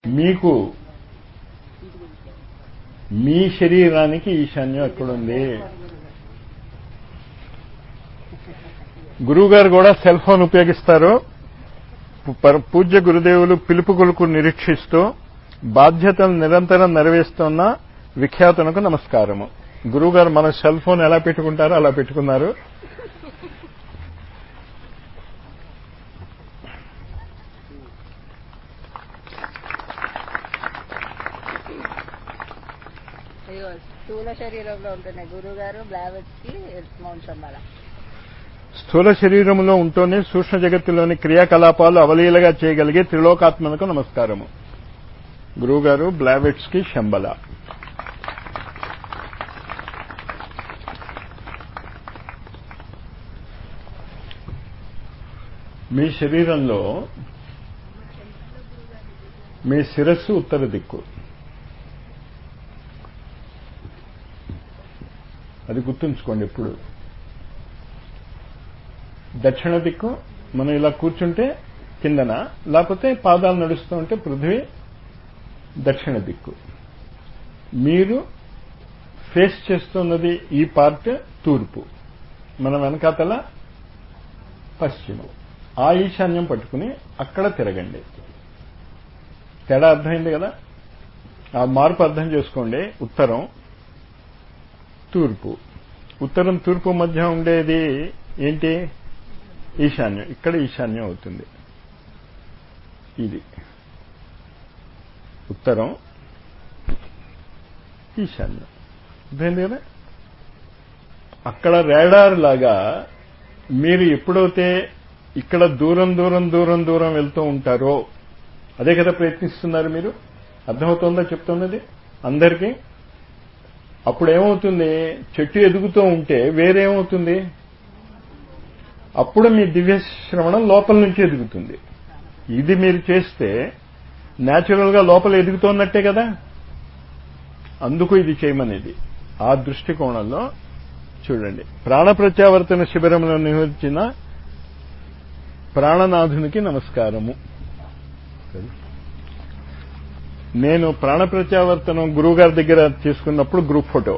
మీకు మీ శరీరానికి ఈశాన్యం ఎక్కడుంది గురువుగారు కూడా సెల్ ఫోన్ ఉపయోగిస్తారు ప- పూజ్య గురుదేవులు పిలుపు కొలుకు నిరీక్షిస్తూ బాధ్యతలు నిరంతరం నెరవేరుస్తున్న విఖ్యాతునకు నమస్కారము గురువుగారు మన సెల్ ఫోన్ ఎలా పెట్టుకుంటారో అలా పెట్టుకున్నారు అయ్యో స్థూల శరీరంలో ఉంటున్నాయి గురువు గారు బ్లావెట్స్ కి మౌంట్ సంబాల స్థూల శరీరములో ఉంటూనే సూక్ష్మ జగత్తులోని క్రియాకలాపాలు అవలీలగా చేయగలిగే త్రిలోకాత్మలకు నమస్కారము గురువుగారు బ్లావెట్స్ కి శంబల మీ శరీరంలో మీ శిరస్సు ఉత్తర దిక్కు అది గుర్తుంచుకోండి ఎప్పుడు దక్షిణ దిక్కు మనం ఇలా కూర్చుంటే కిందన లేకపోతే పాదాలు నడుస్తూ ఉంటే పృథ్వీ దక్షిణ దిక్కు మీరు ఫేస్ చేస్తున్నది ఈ పార్ట్ తూర్పు మన వెనకాతల పశ్చిమం ఆ ఈశాన్యం పట్టుకుని అక్కడ తిరగండి తేడా అర్థమైంది కదా ఆ మార్పు అర్థం చేసుకోండి ఉత్తరం తూర్పు ఉత్తరం తూర్పు మధ్య ఉండేది ఏంటి ఈశాన్యం ఇక్కడ ఈశాన్యం అవుతుంది ఇది ఉత్తరం ఈశాన్యం అర్థమైంది కదా అక్కడ రేడార్ లాగా మీరు ఎప్పుడైతే ఇక్కడ దూరం దూరం దూరం దూరం వెళ్తూ ఉంటారో అదే కదా ప్రయత్నిస్తున్నారు మీరు అర్థమవుతోందా చెప్తున్నది అందరికీ అప్పుడు ఏమవుతుంది చెట్టు ఎదుగుతూ ఉంటే వేరేమవుతుంది అప్పుడు మీ దివ్య శ్రవణం లోపల నుంచి ఎదుగుతుంది ఇది మీరు చేస్తే న్యాచురల్ గా లోపల ఎదుగుతున్నట్టే కదా అందుకు ఇది చేయమనేది ఆ దృష్టికోణంలో చూడండి ప్రాణ ప్రత్యావర్తన శిబిరంలో నిర్వహించిన ప్రాణనాథునికి నమస్కారము నేను ప్రాణ ప్రత్యావర్తనం గురువు గారి దగ్గర తీసుకున్నప్పుడు గ్రూప్ ఫోటో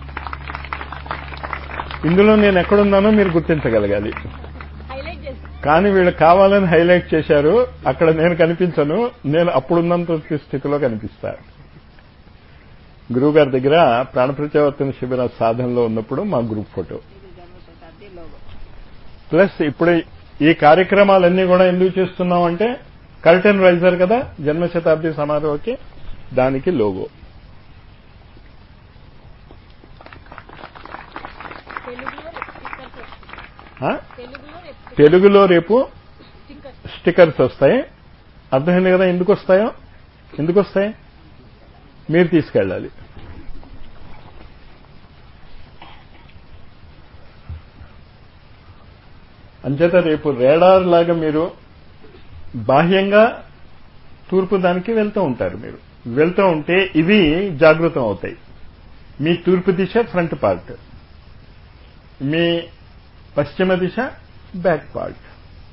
ఇందులో నేను ఎక్కడున్నానో మీరు గుర్తించగలగాలి హైలైట్ చేసి కానీ వీళ్ళు కావాలని హైలైట్ చేశారు అక్కడ నేను కనిపించను నేను అప్పుడున్నంత స్థితిలో కనిపిస్తా గురువు గారి దగ్గర ప్రాణ ప్రత్యావర్తన శిబిర సాధనలో ఉన్నప్పుడు మా గ్రూప్ ఫోటో ఇది జన్మ శతాబ్ది లోగో ప్లస్ ఇప్పుడు ఈ కార్యక్రమాలన్నీ కూడా ఎందుకు చేస్తున్నాం అంటే కర్టెన్ రైజర్ కదా జన్మ శతాబ్ది సమారోహకి దానికి లోగో తెలుగులో స్టిక్కర్స్ వస్తాయి ఆ? తెలుగులో రేపు తెలుగులో రేపు స్టిక్కర్స్ స్టిక్కర్స్ వస్తాయి అర్థమైంది కదా ఎందుకు వస్తాయో ఎందుకు వస్తాయి మీరు తీసుకెళ్ళాలి అంచేత రేపు రేడార్ లాగా మీరు బాహ్యంగా తూర్పు దానికి వెళ్తూ ఉంటారు మీరు వెళ్తూ ఉంటే ఇవి జాగృతం అవుతాయి మీ తూర్పు దిశ ఫ్రంట్ పార్ట్ మీ పశ్చిమ దిశ బ్యాక్ పార్ట్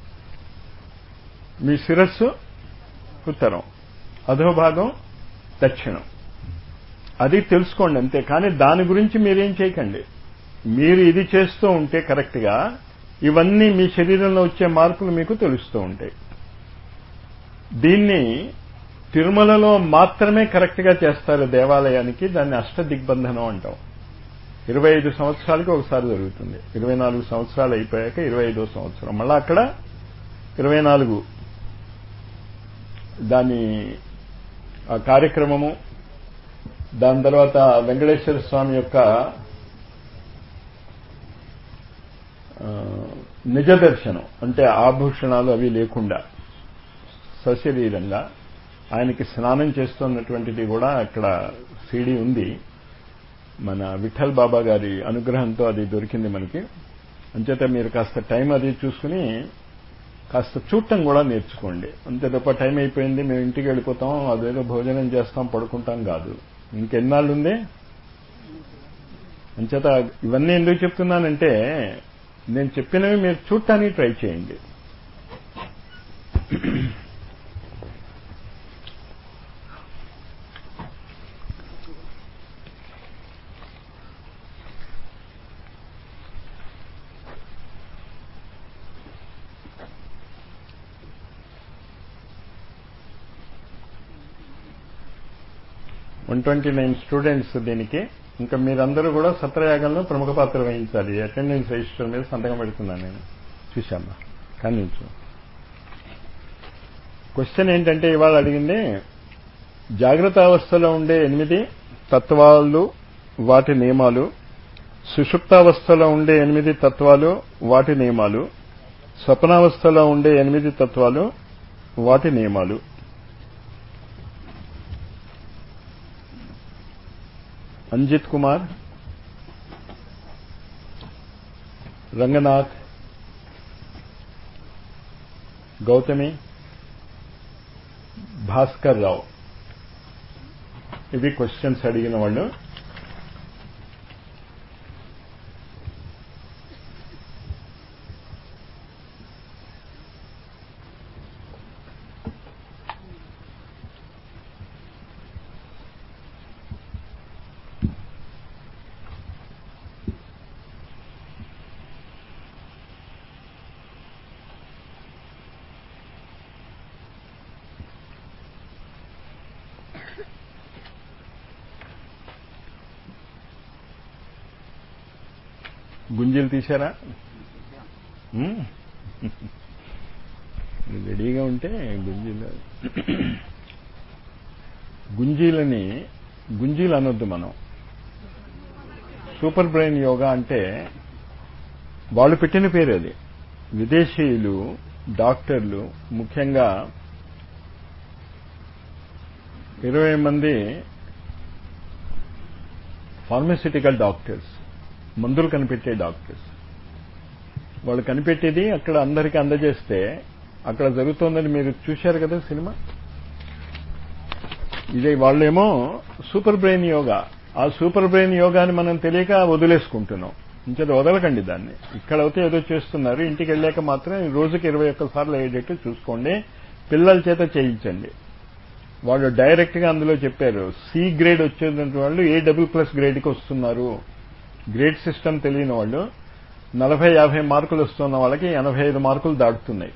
మీ శిరస్సు ఉత్తరం అధోభాగం దక్షిణం అది తెలుసుకోండి అంతే కానీ దాని గురించి మీరేం చేయకండి మీరు ఇది చేస్తూ ఉంటే కరెక్ట్గా ఇవన్నీ మీ శరీరంలో వచ్చే మార్పులు మీకు తెలుస్తూ ఉంటాయి దీన్ని తిరుమలలో మాత్రమే కరెక్ట్గా చేస్తారు దేవాలయానికి దాన్ని అష్ట దిగ్బంధనం అంటాం ఇరవై ఐదు సంవత్సరాలకి ఒకసారి జరుగుతుంది ఇరవై నాలుగు సంవత్సరాలు అయిపోయాక ఇరవై ఐదో సంవత్సరం మళ్ళా అక్కడ ఇరవై నాలుగు దాని ఆ కార్యక్రమము దాని తర్వాత వెంకటేశ్వర స్వామి యొక్క ఆ, నిజ దర్శనం అంటే ఆభూషణాలు అవి లేకుండా సశరీరంగా ఆయనకి స్నానం చేస్తున్నటువంటిది కూడా అక్కడ సీడీ ఉంది మన విఠల్ బాబా గారి అనుగ్రహంతో అది దొరికింది మనకి అంచేత మీరు కాస్త టైం అది చూసుకుని కాస్త చూడటం కూడా నేర్చుకోండి అంతే తప్ప టైం అయిపోయింది మేము ఇంటికి వెళ్ళిపోతాం అదేదో భోజనం చేస్తాం పడుకుంటాం కాదు ఇంకెన్నాళ్ళు ఉంది అంచేత ఇవన్నీ ఎందుకు చెప్తున్నానంటే నేను చెప్పినవి మీరు చూడటానికి ట్రై చేయండి వన్ ట్వంటీ నైన్ స్టూడెంట్స్ దీనికి ఇంకా మీరందరూ కూడా సత్రయాగంలో ప్రముఖ పాత్ర వహించాలి అటెండెన్స్ రిజిస్టర్ మీద సంతకం పెడుతున్నాను నేను చూశామ్మా కానీ క్వశ్చన్ ఏంటంటే ఇవాళ అడిగింది జాగ్రత్త అవస్థలో ఉండే ఎనిమిది తత్వాలు వాటి నియమాలు సుషుప్తావస్థలో ఉండే ఎనిమిది తత్వాలు వాటి నియమాలు స్వప్నావస్థలో ఉండే ఎనిమిది తత్వాలు వాటి నియమాలు అంజిత్ కుమార్ రంగనాథ్ గౌతమి భాస్కర్ రావు ఇవి క్వశ్చన్స్ అడిగిన వాళ్ళు గుంజీలు తీశారా ఉమ్. రెడీగా ఉంటే గుంజీలు గుంజీలని గుంజీలు అనొద్దు మనం సూపర్ బ్రెయిన్ యోగా అంటే వాళ్ళు పెట్టిన పేరు అది విదేశీయులు డాక్టర్లు ముఖ్యంగా ఇరవై మంది ఫార్మస్యూటికల్ డాక్టర్స్ మందులు కనిపెట్టే డాక్టర్స్ వాళ్ళు కనిపెట్టేది అక్కడ అందరికీ అందజేస్తే అక్కడ జరుగుతోందని మీరు చూశారు కదా సినిమా ఇదే వాళ్ళేమో సూపర్ బ్రెయిన్ యోగా ఆ సూపర్ బ్రెయిన్ యోగాని మనం తెలియక వదిలేసుకుంటున్నాం ఇంకేదో వదలకండి దాన్ని ఇక్కడ అయితే ఏదో చేస్తున్నారు ఇంటికి వెళ్ళాక మాత్రం రోజుకి ఇరవై ఒక్క సార్లు అయ్యేటట్టు చూసుకోండి పిల్లల చేత చేయించండి వాళ్ళు డైరెక్ట్ గా అందులో చెప్పారు సి గ్రేడ్ వచ్చేటువంటి వాళ్ళు ఏ డబుల్ ప్లస్ గ్రేడ్కి వస్తున్నారు గ్రేడ్ సిస్టమ్ తెలియని వాళ్ళు నలభై యాభై మార్కులు వస్తున్న వాళ్ళకి ఎనభై ఐదు మార్కులు దాటుతున్నాయి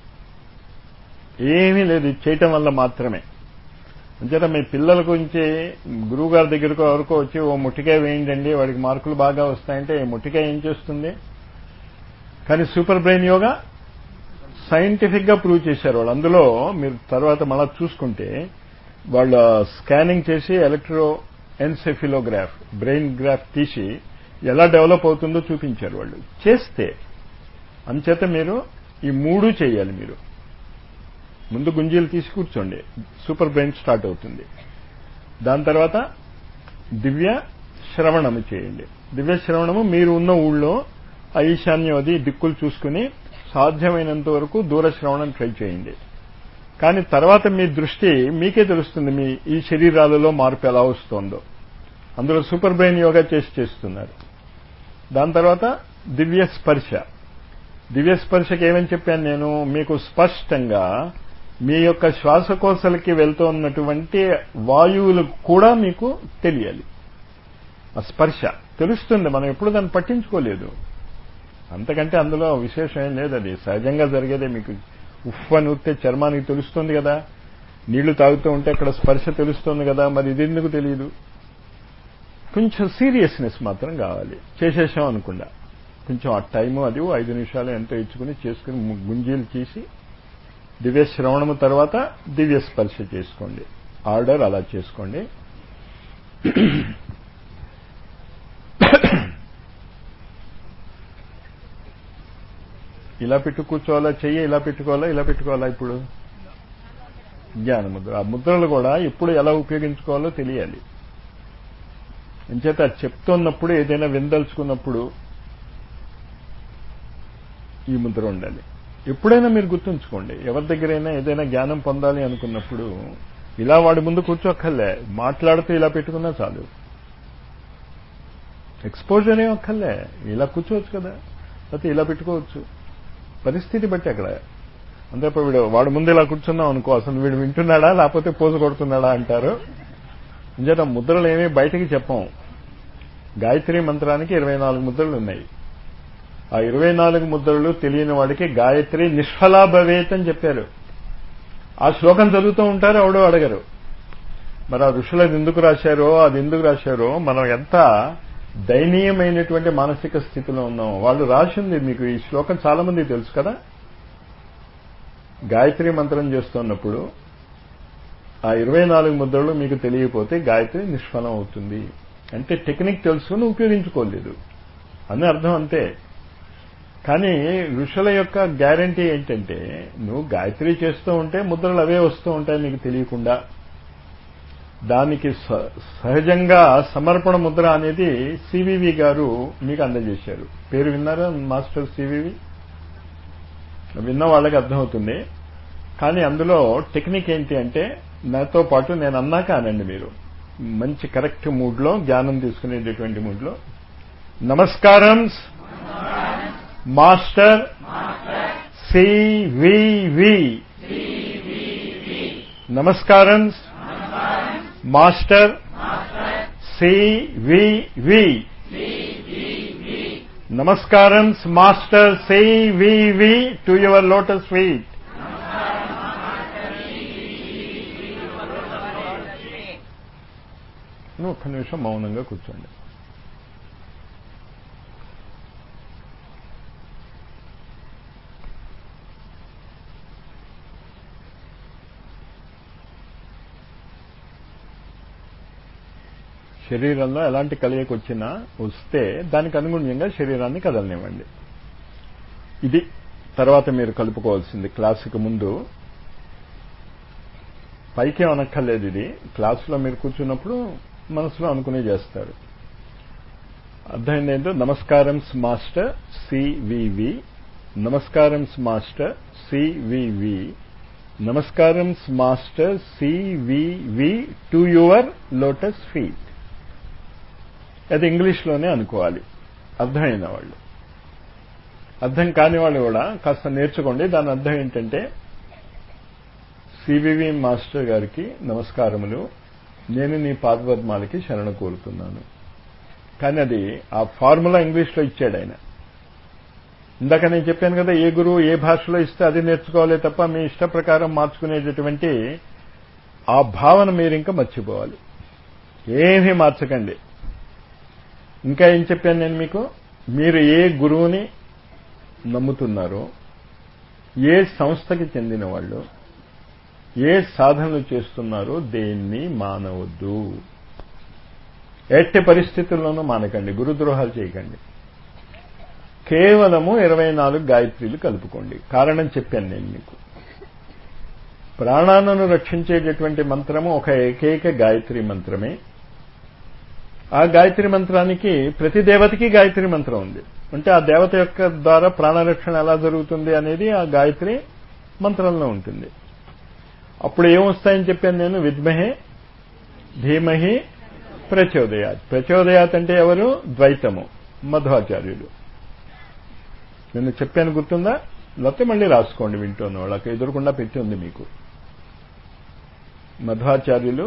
ఏమీ లేదు ఇది చేయటం వల్ల మాత్రమే అంచేత మీ పిల్లల గురించి గురువు గారి దగ్గరకు ఎవరికో వచ్చి ఓ ముట్టికాయ వేయండి వాడికి మార్కులు బాగా వస్తాయంటే ఈ ముట్టికాయ ఏం చేస్తుంది కానీ సూపర్ బ్రెయిన్ యోగా సైంటిఫిక్ గా ప్రూవ్ చేశారు వాళ్ళు అందులో మీరు తర్వాత మళ్ళా చూసుకుంటే వాళ్ళ స్కానింగ్ చేసి ఎలక్ట్రో ఎన్సెఫిలోగ్రాఫ్ బ్రెయిన్ గ్రాఫ్ తీసి ఎలా డెవలప్ అవుతుందో చూపించారు వాళ్ళు చేస్తే అంచేత మీరు ఈ మూడు చేయాలి మీరు ముందు గుంజీలు తీసి కూర్చోండి సూపర్ బ్రెయిన్ స్టార్ట్ అవుతుంది దాని తర్వాత దివ్య శ్రవణము చేయండి దివ్య శ్రవణము మీరు ఉన్న ఊళ్ళో ఆ ఈశాన్యం అది దిక్కులు చూసుకుని సాధ్యమైనంత వరకు దూర శ్రవణం ట్రై చేయండి కానీ తర్వాత మీ దృష్టి మీకే తెలుస్తుంది మీ ఈ శరీరాలలో మార్పు ఎలా వస్తుందో అందులో సూపర్ బ్రెయిన్ యోగా చేసి చేస్తున్నారు దాని తర్వాత దివ్య స్పర్శ దివ్య స్పర్శకి ఏమని చెప్పాను నేను మీకు స్పష్టంగా మీ యొక్క శ్వాసకోశలకి వెళ్తున్నటువంటి వాయువులు కూడా మీకు తెలియాలి ఆ స్పర్శ తెలుస్తుంది మనం ఎప్పుడు దాన్ని పట్టించుకోలేదు అంతకంటే అందులో విశేషం ఏం లేదు అది సహజంగా జరిగేదే మీకు ఉఫ్ అని ఉత్తే చర్మానికి తెలుస్తుంది కదా నీళ్లు తాగుతూ ఉంటే అక్కడ స్పర్శ తెలుస్తుంది కదా మరి ఇది ఎందుకు తెలియదు కొంచెం సీరియస్నెస్ మాత్రం కావాలి చేసేసాం అనుకుండా కొంచెం ఆ టైము అది ఓ ఐదు నిమిషాలు ఎంతో ఇచ్చుకుని చేసుకుని గుంజీలు తీసి దివ్య శ్రవణము తర్వాత దివ్య స్పర్శ చేసుకోండి ఆర్డర్ అలా చేసుకోండి ఇలా పెట్టు కూర్చోవాలా చెయ్యి ఇలా పెట్టుకోవాలా ఇలా పెట్టుకోవాలా ఇప్పుడు జ్ఞాన ముద్ర ఆ ముద్రలు కూడా ఎప్పుడు ఎలా ఉపయోగించుకోవాలో తెలియాలి అంచేత చెప్తున్నప్పుడు ఏదైనా విందలుచుకున్నప్పుడు ఈ ముద్ర ఉండాలి ఎప్పుడైనా మీరు గుర్తుంచుకోండి ఎవరి దగ్గరైనా ఏదైనా జ్ఞానం పొందాలి అనుకున్నప్పుడు ఇలా వాడి ముందు కూర్చోక్కర్లే మాట్లాడుతూ ఇలా పెట్టుకున్నా చాలు ఎక్స్పోజర్ ఏం అక్కర్లే ఇలా కూర్చోవచ్చు కదా లేకపోతే ఇలా పెట్టుకోవచ్చు పరిస్థితి బట్టి అక్కడ అంతే వీడు వాడు ముందు ఇలా కూర్చున్నాం అనుకో అసలు వీడు వింటున్నాడా లేకపోతే పోజు కొడుతున్నాడా అంటారు ఇంచేత ముద్రలు ఏమీ బయటికి చెప్పం గాయత్రి మంత్రానికి ఇరవై నాలుగు ముద్రలు ఉన్నాయి ఆ ఇరవై నాలుగు ముద్రలు తెలియని వాడికి గాయత్రి నిష్ఫలా భవేత్ అని చెప్పారు ఆ శ్లోకం చదువుతూ ఉంటారు ఎవడో అడగరు మరి ఆ ఋషులు అది ఎందుకు రాశారో అది ఎందుకు రాశారో మనం ఎంత దయనీయమైనటువంటి మానసిక స్థితిలో ఉన్నాం వాళ్ళు రాసింది మీకు ఈ శ్లోకం చాలా మంది తెలుసు కదా గాయత్రి మంత్రం చేస్తున్నప్పుడు ఆ ఇరవై నాలుగు ముద్రలు మీకు తెలియకపోతే గాయత్రి నిష్ఫలం అవుతుంది అంటే టెక్నిక్ తెలుసుకుని ఉపయోగించుకోలేదు అని అర్థం అంతే కానీ ఋషుల యొక్క గ్యారంటీ ఏంటంటే నువ్వు గాయత్రి చేస్తూ ఉంటే ముద్రలు అవే వస్తూ ఉంటాయి నీకు తెలియకుండా దానికి సహజంగా సమర్పణ ముద్ర అనేది సివివి గారు మీకు అందజేశారు పేరు విన్నారా మాస్టర్ సివివి విన్న వాళ్ళకి అర్థమవుతుంది కానీ అందులో టెక్నిక్ ఏంటి అంటే నాతో పాటు నేను అన్నాక అనండి మీరు మంచి కరెక్ట్ మూడ్లో జ్ఞానం తీసుకునేటటువంటి మూడ్లో నమస్కారం మాస్టర్ సివివి నమస్కారం మాస్టర్ సివివి నమస్కారం master CVV to your lotus feet ఒక్క నిమిషం మౌనంగా కూర్చోండి శరీరంలో ఎలాంటి కలయిక వచ్చినా వస్తే దానికి అనుగుణ్యంగా శరీరాన్ని కదలనివ్వండి ఇది తర్వాత మీరు కలుపుకోవాల్సింది క్లాసుకు ముందు పైకి అనక్కర్లేదు ఇది క్లాసులో మీరు కూర్చున్నప్పుడు మనసులో అనుకునే చేస్తారు అర్థమైంది ఏంటో నమస్కారం మాస్టర్ సివివి నమస్కారం మాస్టర్ సివివి నమస్కారం master CVV to your lotus feet అది ఇంగ్లీష్లోనే అనుకోవాలి అర్థమైన వాళ్ళు అర్థం కాని వాళ్ళు కూడా కాస్త నేర్చుకోండి దాని అర్థం ఏంటంటే సివివి మాస్టర్ గారికి నమస్కారములు నేను నీ పాదపద్మాలకి శరణ కోరుతున్నాను కానీ అది ఆ ఫార్ములా ఇంగ్లీష్లో ఇచ్చాడు ఆయన ఇందాక నేను చెప్పాను కదా ఏ గురువు ఏ భాషలో ఇస్తే అది నేర్చుకోవాలి తప్ప మీ ఇష్ట ప్రకారం మార్చుకునేటటువంటి ఆ భావన మీరు ఇంకా మర్చిపోవాలి ఏమీ మార్చకండి ఇంకా ఏం చెప్పాను నేను మీకు మీరు ఏ గురువుని నమ్ముతున్నారో ఏ సంస్థకి చెందిన వాళ్ళు ఏ సాధనలు చేస్తున్నారో దేన్ని మానవద్దు ఎట్టి పరిస్థితుల్లోనూ మానకండి గురుద్రోహాలు చేయకండి కేవలము ఇరవై నాలుగు గాయత్రీలు కలుపుకోండి కారణం చెప్పాను నేను మీకు ప్రాణాలను రక్షించేటటువంటి మంత్రము ఒక ఏకైక గాయత్రి మంత్రమే ఆ గాయత్రి మంత్రానికి ప్రతి దేవతకి గాయత్రి మంత్రం ఉంది అంటే ఆ దేవత యొక్క ద్వారా ప్రాణరక్షణ ఎలా జరుగుతుంది అనేది ఆ గాయత్రి మంత్రంలో ఉంటుంది అప్పుడు ఏమొస్తాయని చెప్పాను నేను విద్మహే ధీమహి ప్రచోదయాత్ ప్రచోదయాత్ అంటే ఎవరు ద్వైతము మధ్వాచార్యులు నేను చెప్పాను గుర్తుందా లేకపోతే మళ్ళీ రాసుకోండి వింటున్న వాళ్ళకి ఎదురకుండా పెట్టి ఉంది మీకు మధ్వాచార్యులు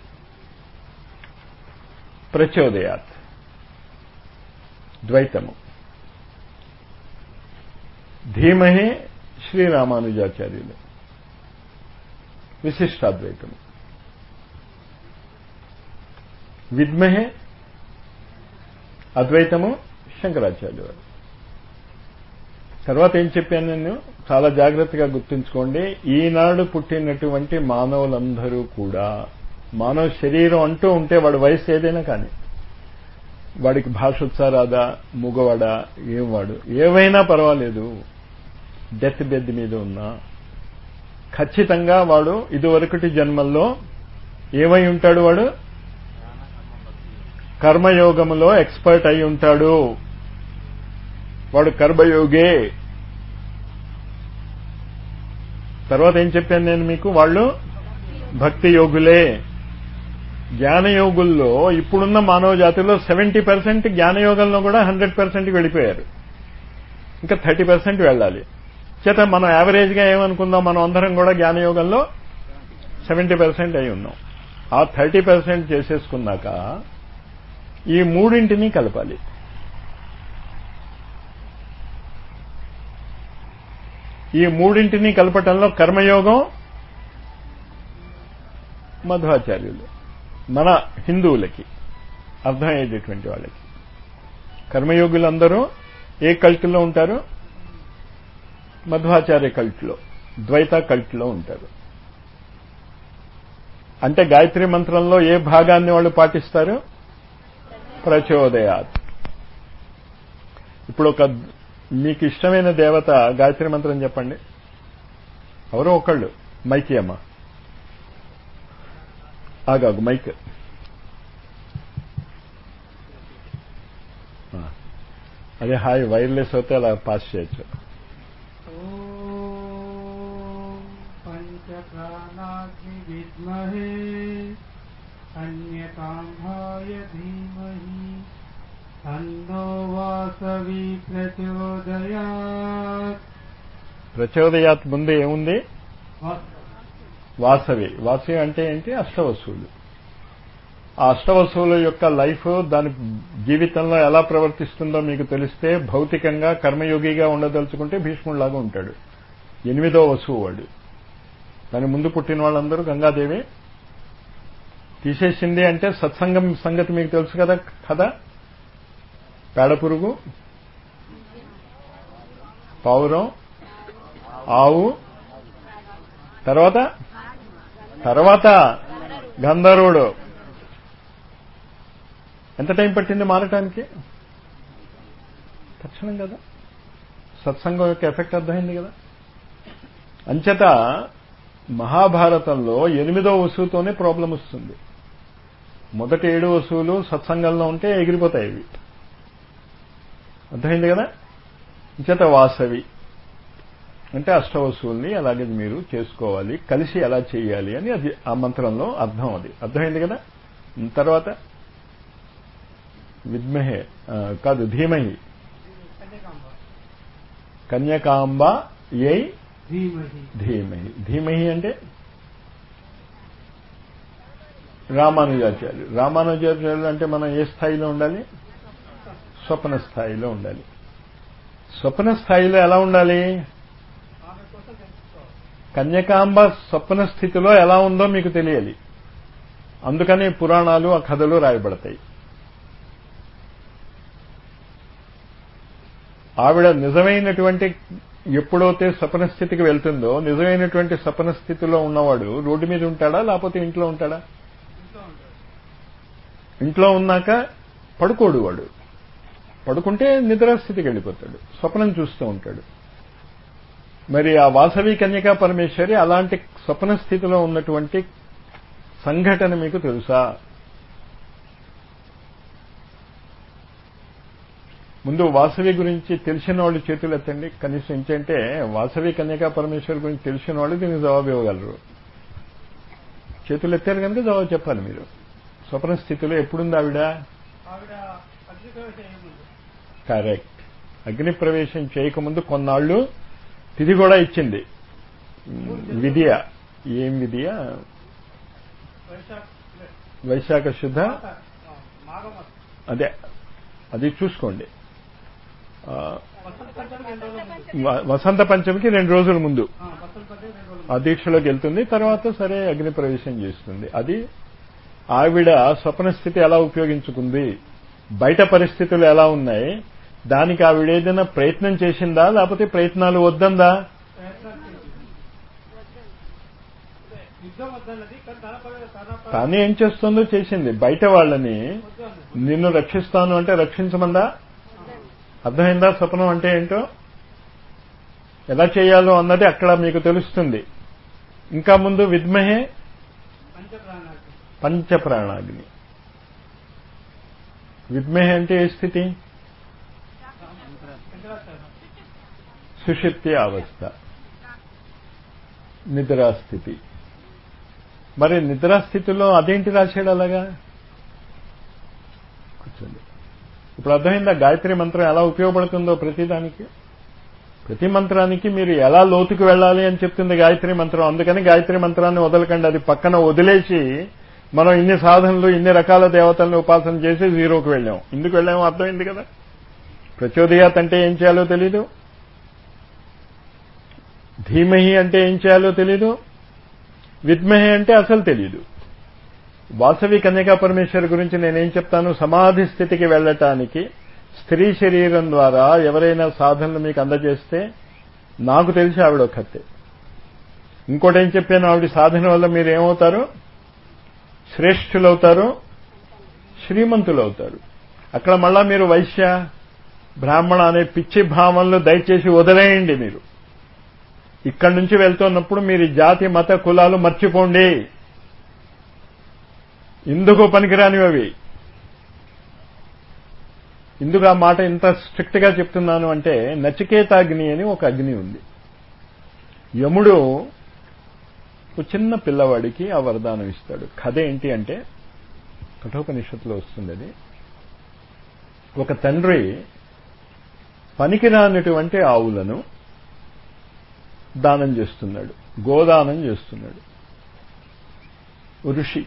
ప్రచోదయాత్ ద్వైతము ధీమహే శ్రీరామానుజాచార్యులు విశిష్టాద్వైతము విద్మహే అద్వైతము శంకరాచార్య వారు తర్వాత ఏం చెప్పాను నేను చాలా జాగ్రత్తగా గుర్తుంచుకోండి ఈనాడు పుట్టినటువంటి మానవులందరూ కూడా మానవ శరీరం అంటూ ఉంటే వాడి వయసు ఏదైనా కానీ వాడికి భాష వచ్చారాదా మూగవాడా ఏం వాడు ఏవైనా పర్వాలేదు డెత్ బెడ్ మీద ఉన్నా ఖచ్చితంగా వాడు ఇదివరకటి జన్మల్లో ఏమై ఉంటాడు వాడు కర్మయోగములో ఎక్స్పర్ట్ అయి ఉంటాడు వాడు కర్మయోగే తర్వాత ఏం చెప్పాను నేను మీకు వాళ్ళు భక్తి యోగులే జ్ఞానయోగుల్లో ఇప్పుడున్న మానవ జాతిలో సెవెంటీ పర్సెంట్ జ్ఞానయోగంలో కూడా హండ్రెడ్ పర్సెంట్కి వెళ్ళిపోయారు ఇంకా థర్టీ పర్సెంట్ వెళ్ళాలి చేత మనం యావరేజ్గా ఏమనుకుందాం మనం అందరం కూడా జ్ఞానయోగంలో సెవెంటీ పర్సెంట్ అయి ఉన్నాం ఆ థర్టీ పర్సెంట్ చేసేసుకున్నాక ఈ మూడింటిని కలపాలి ఈ మూడింటిని కలపటంలో కర్మయోగం మధ్వాచార్యులు మన హిందువులకి అర్థమయ్యేటటువంటి వాళ్ళకి కర్మయోగులందరూ ఏ కల్ట్లో ఉంటారు మధ్వాచార్య కల్ట్లో ద్వైత కల్ట్లో ఉంటారు అంటే గాయత్రి మంత్రంలో ఏ భాగాన్ని వాళ్ళు పాటిస్తారు ప్రచోదయాత్ ఇప్పుడు ఒక మీకు ఇష్టమైన దేవత గాయత్రి మంత్రం చెప్పండి ఎవరో ఒకళ్ళు మైకి అమ్మ ఆగాగు మైక్ అదే హాయ్ వైర్లెస్ అయితే అలా పాస్ చేయొచ్చు పంచప్రాణాగ్ని విద్మహే అన్యకాంభాయ ధీమహి తన్నో వాసవి ప్రచోదయాత్ ప్రచోదయాత్ ముందు ఏముంది వాసవి వాసవి అంటే ఏంటి అష్టవస్తువులు ఆ అష్టవస్తువుల యొక్క లైఫ్ దాని జీవితంలో ఎలా ప్రవర్తిస్తుందో మీకు తెలిస్తే భౌతికంగా కర్మయోగిగా ఉండదలుచుకుంటే భీష్ముడిలాగా ఉంటాడు ఎనిమిదో వస్తువు వాడు దాని ముందు పుట్టిన వాళ్ళందరూ గంగాదేవి తీసేసింది అంటే సత్సంగం సంగతి మీకు తెలుసు కదా కదా పేడపురుగు పావురం ఆవు తర్వాత తర్వాత గంధర్వుడు ఎంత టైం పట్టింది మారటానికి తక్షణం కదా సత్సంగం యొక్క ఎఫెక్ట్ అర్థమైంది కదా అంచేత మహాభారతంలో ఎనిమిదో వస్తువుతోనే ప్రాబ్లం వస్తుంది మొదటి ఏడు వస్తువులు సత్సంగంలో ఉంటే ఎగిరిపోతాయి ఇవి అర్థమైంది కదా అంచేత వాసవి అంటే అష్టవస్తువుల్ని అలాగే మీరు చేసుకోవాలి కలిసి ఎలా చేయాలి అని అది ఆ మంత్రంలో అర్థం అది అర్థమైంది కదా తర్వాత విద్మహే కాదు ధీమహి కన్యకాంబ యై ధీమహి ధీమహి ధీమహి అంటే రామానుజాచార్యులు రామానుజాచార్యులు అంటే మనం ఏ స్థాయిలో ఉండాలి స్వప్న స్థాయిలో ఉండాలి స్వప్న స్థాయిలో ఎలా ఉండాలి కన్యకాంబ స్వప్న స్థితిలో ఎలా ఉందో మీకు తెలియాలి అందుకని పురాణాలు ఆ కథలు రాయబడతాయి ఆవిడ నిజమైనటువంటి ఎప్పుడైతే స్వప్న స్థితికి వెళ్తుందో నిజమైనటువంటి స్వప్న స్థితిలో ఉన్నవాడు రోడ్డు మీద ఉంటాడా లేకపోతే ఇంట్లో ఉంటాడా ఇంట్లో ఉన్నాక పడుకోడు వాడు పడుకుంటే నిద్రాస్థితికి వెళ్ళిపోతాడు స్వప్నం చూస్తూ ఉంటాడు మరి ఆ వాసవి కన్యకా పరమేశ్వరి అలాంటి స్వప్న స్థితిలో ఉన్నటువంటి సంఘటన మీకు తెలుసా ముందు వాసవి గురించి తెలిసిన వాళ్ళు చేతులు ఎత్తండి కనీసం ఏంటంటే వాసవి కన్యకా పరమేశ్వరి గురించి తెలిసిన వాళ్ళు దీనికి జవాబు ఇవ్వగలరు చేతులు ఎత్తారు కనుక జవాబు చెప్పాలి మీరు స్వప్న స్థితిలో ఎప్పుడుంది ఆవిడ ఆవిడ అగ్నిప్రవేశం ఏముంది కరెక్ట్ అగ్ని ప్రవేశం చేయకముందు కొన్నాళ్ళు తిథి కూడా ఇచ్చింది విధియ ఏం విధియ వైశాఖ వైశాఖ శుద్ధ మాఘమాసం అదే అది చూసుకోండి ఆ, వసంత పంచమి రెండు రోజుల ముందు వ- వసంత పంచమికి రెండు రోజుల ముందు ఆ, వసంత పంచమి రెండు రోజుల ఆ దీక్షలోకి వెళ్తుంది తర్వాత సరే అగ్ని ప్రవేశం చేస్తుంది అది ఆవిడ స్వప్న స్థితి ఎలా ఉపయోగించుకుంది బయట పరిస్థితులు ఎలా ఉన్నాయి దానికి ఆవిడ ఏదైనా ప్రయత్నం చేసిందా లేకపోతే ప్రయత్నాలు వద్దందా ప్రయత్నాలు చేసింది. అదే, యుద్ధం వద్దన్నది కానీ తన పని తన పని తాను ఏం చేస్తుందో చేసింది బయట వాళ్ళని వద్దు అన్నది నిన్ను రక్షిస్తాను అంటే రక్షించమందా అర్థమైందా స్వప్నం అంటే ఏంటో ఎలా చేయాలో అన్నది అక్కడ మీకు తెలుస్తుంది ఇంకా ముందు విద్మహే పంచప్రాణాలు పంచప్రాణాగ్ని విద్మహే అంటే ఏ స్థితి శంకరాచార్య సుషిప్తి అవస్థ నిద్రాస్థితి మరి నిద్రాస్థితిలో అదేంటి రాశాడు అలాగా కూర్చోండి ఇప్పుడు అర్థమైందా గాయత్రి మంత్రం ఎలా ఉపయోగపడుతుందో ప్రతిదానికి ప్రతి మంత్రానికి మీరు ఎలా లోతుకు వెళ్ళాలి అని చెప్తుంది గాయత్రి మంత్రం అందుకని గాయత్రి మంత్రాన్ని వదలకండి అది పక్కన వదిలేసి మనం ఇన్ని సాధనలు ఇన్ని రకాల దేవతలను ఉపాసన చేసి జీరోకి వెళ్ళాం ఎందుకు వెళ్ళామో అర్థమైంది కదా ప్రచోదయాత్ అంటే ఏం చేయాలో తెలీదు ధీమహి అంటే ఏం చేయాలో తెలీదు విద్మహి అంటే అసలు తెలీదు వాసవి కన్యకా పరమేశ్వరి గురించి నేనేం చెప్తాను సమాధి స్థితికి వెళ్ళటానికి స్త్రీ శరీరం ద్వారా ఎవరైనా సాధనలు మీకు అందజేస్తే నాకు తెలిసి ఆవిడ ఒక్కతే ఇంకోటి ఏం చెప్పాను ఆవిడ సాధన వల్ల మీరు ఏమవుతారు శ్రేష్ఠులవుతారు శ్రీమంతులవుతారు అక్కడ మళ్ళా మీరు వైశ్య బ్రాహ్మణ అనే పిచ్చి భావనలు దయచేసి వదిలేయండి మీరు ఇక్కడి నుంచి వెళ్తున్నప్పుడు మీరు ఈ జాతి మత కులాలు మర్చిపోండి ఇందుకు పనికిరానివి అవి ఇందుకు ఆ మాట ఇంత స్ట్రిక్ట్ గా చెప్తున్నాను అంటే నచికేతాగ్ని అని ఒక అగ్ని ఉంది యముడు ఒక చిన్న పిల్లవాడికి ఆ వరదానం ఇస్తాడు కథ ఏంటి అంటే కఠోపనిషత్తులో వస్తుంది అది ఒక తండ్రి పనికిరానటువంటి ఆవులను దానం చేస్తున్నాడు గోదానం చేస్తున్నాడు ఋషి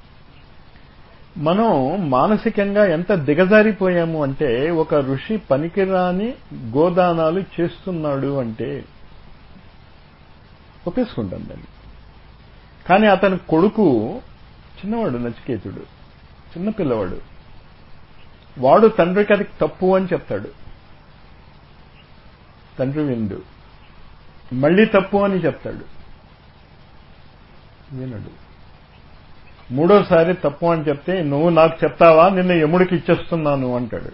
మనం మానసికంగా ఎంత దిగజారిపోయాము అంటే ఒక ఋషి పనికిరాని గోదానాలు చేస్తున్నాడు అంటే ఒప్పేసుకుంటాం దాన్ని కానీ అతని కొడుకు చిన్నవాడు నచికేతుడు చిన్న పిల్లవాడు వాడు తండ్రికి అది తప్పు అని చెప్తాడు తండ్రి విందు మళ్ళీ తప్పు అని చెప్తాడు వినడు మూడోసారి తప్పు అని చెప్తే నువ్వు నాకు చెప్తావా నిన్ను యముడికి ఇచ్చేస్తున్నాను అంటాడు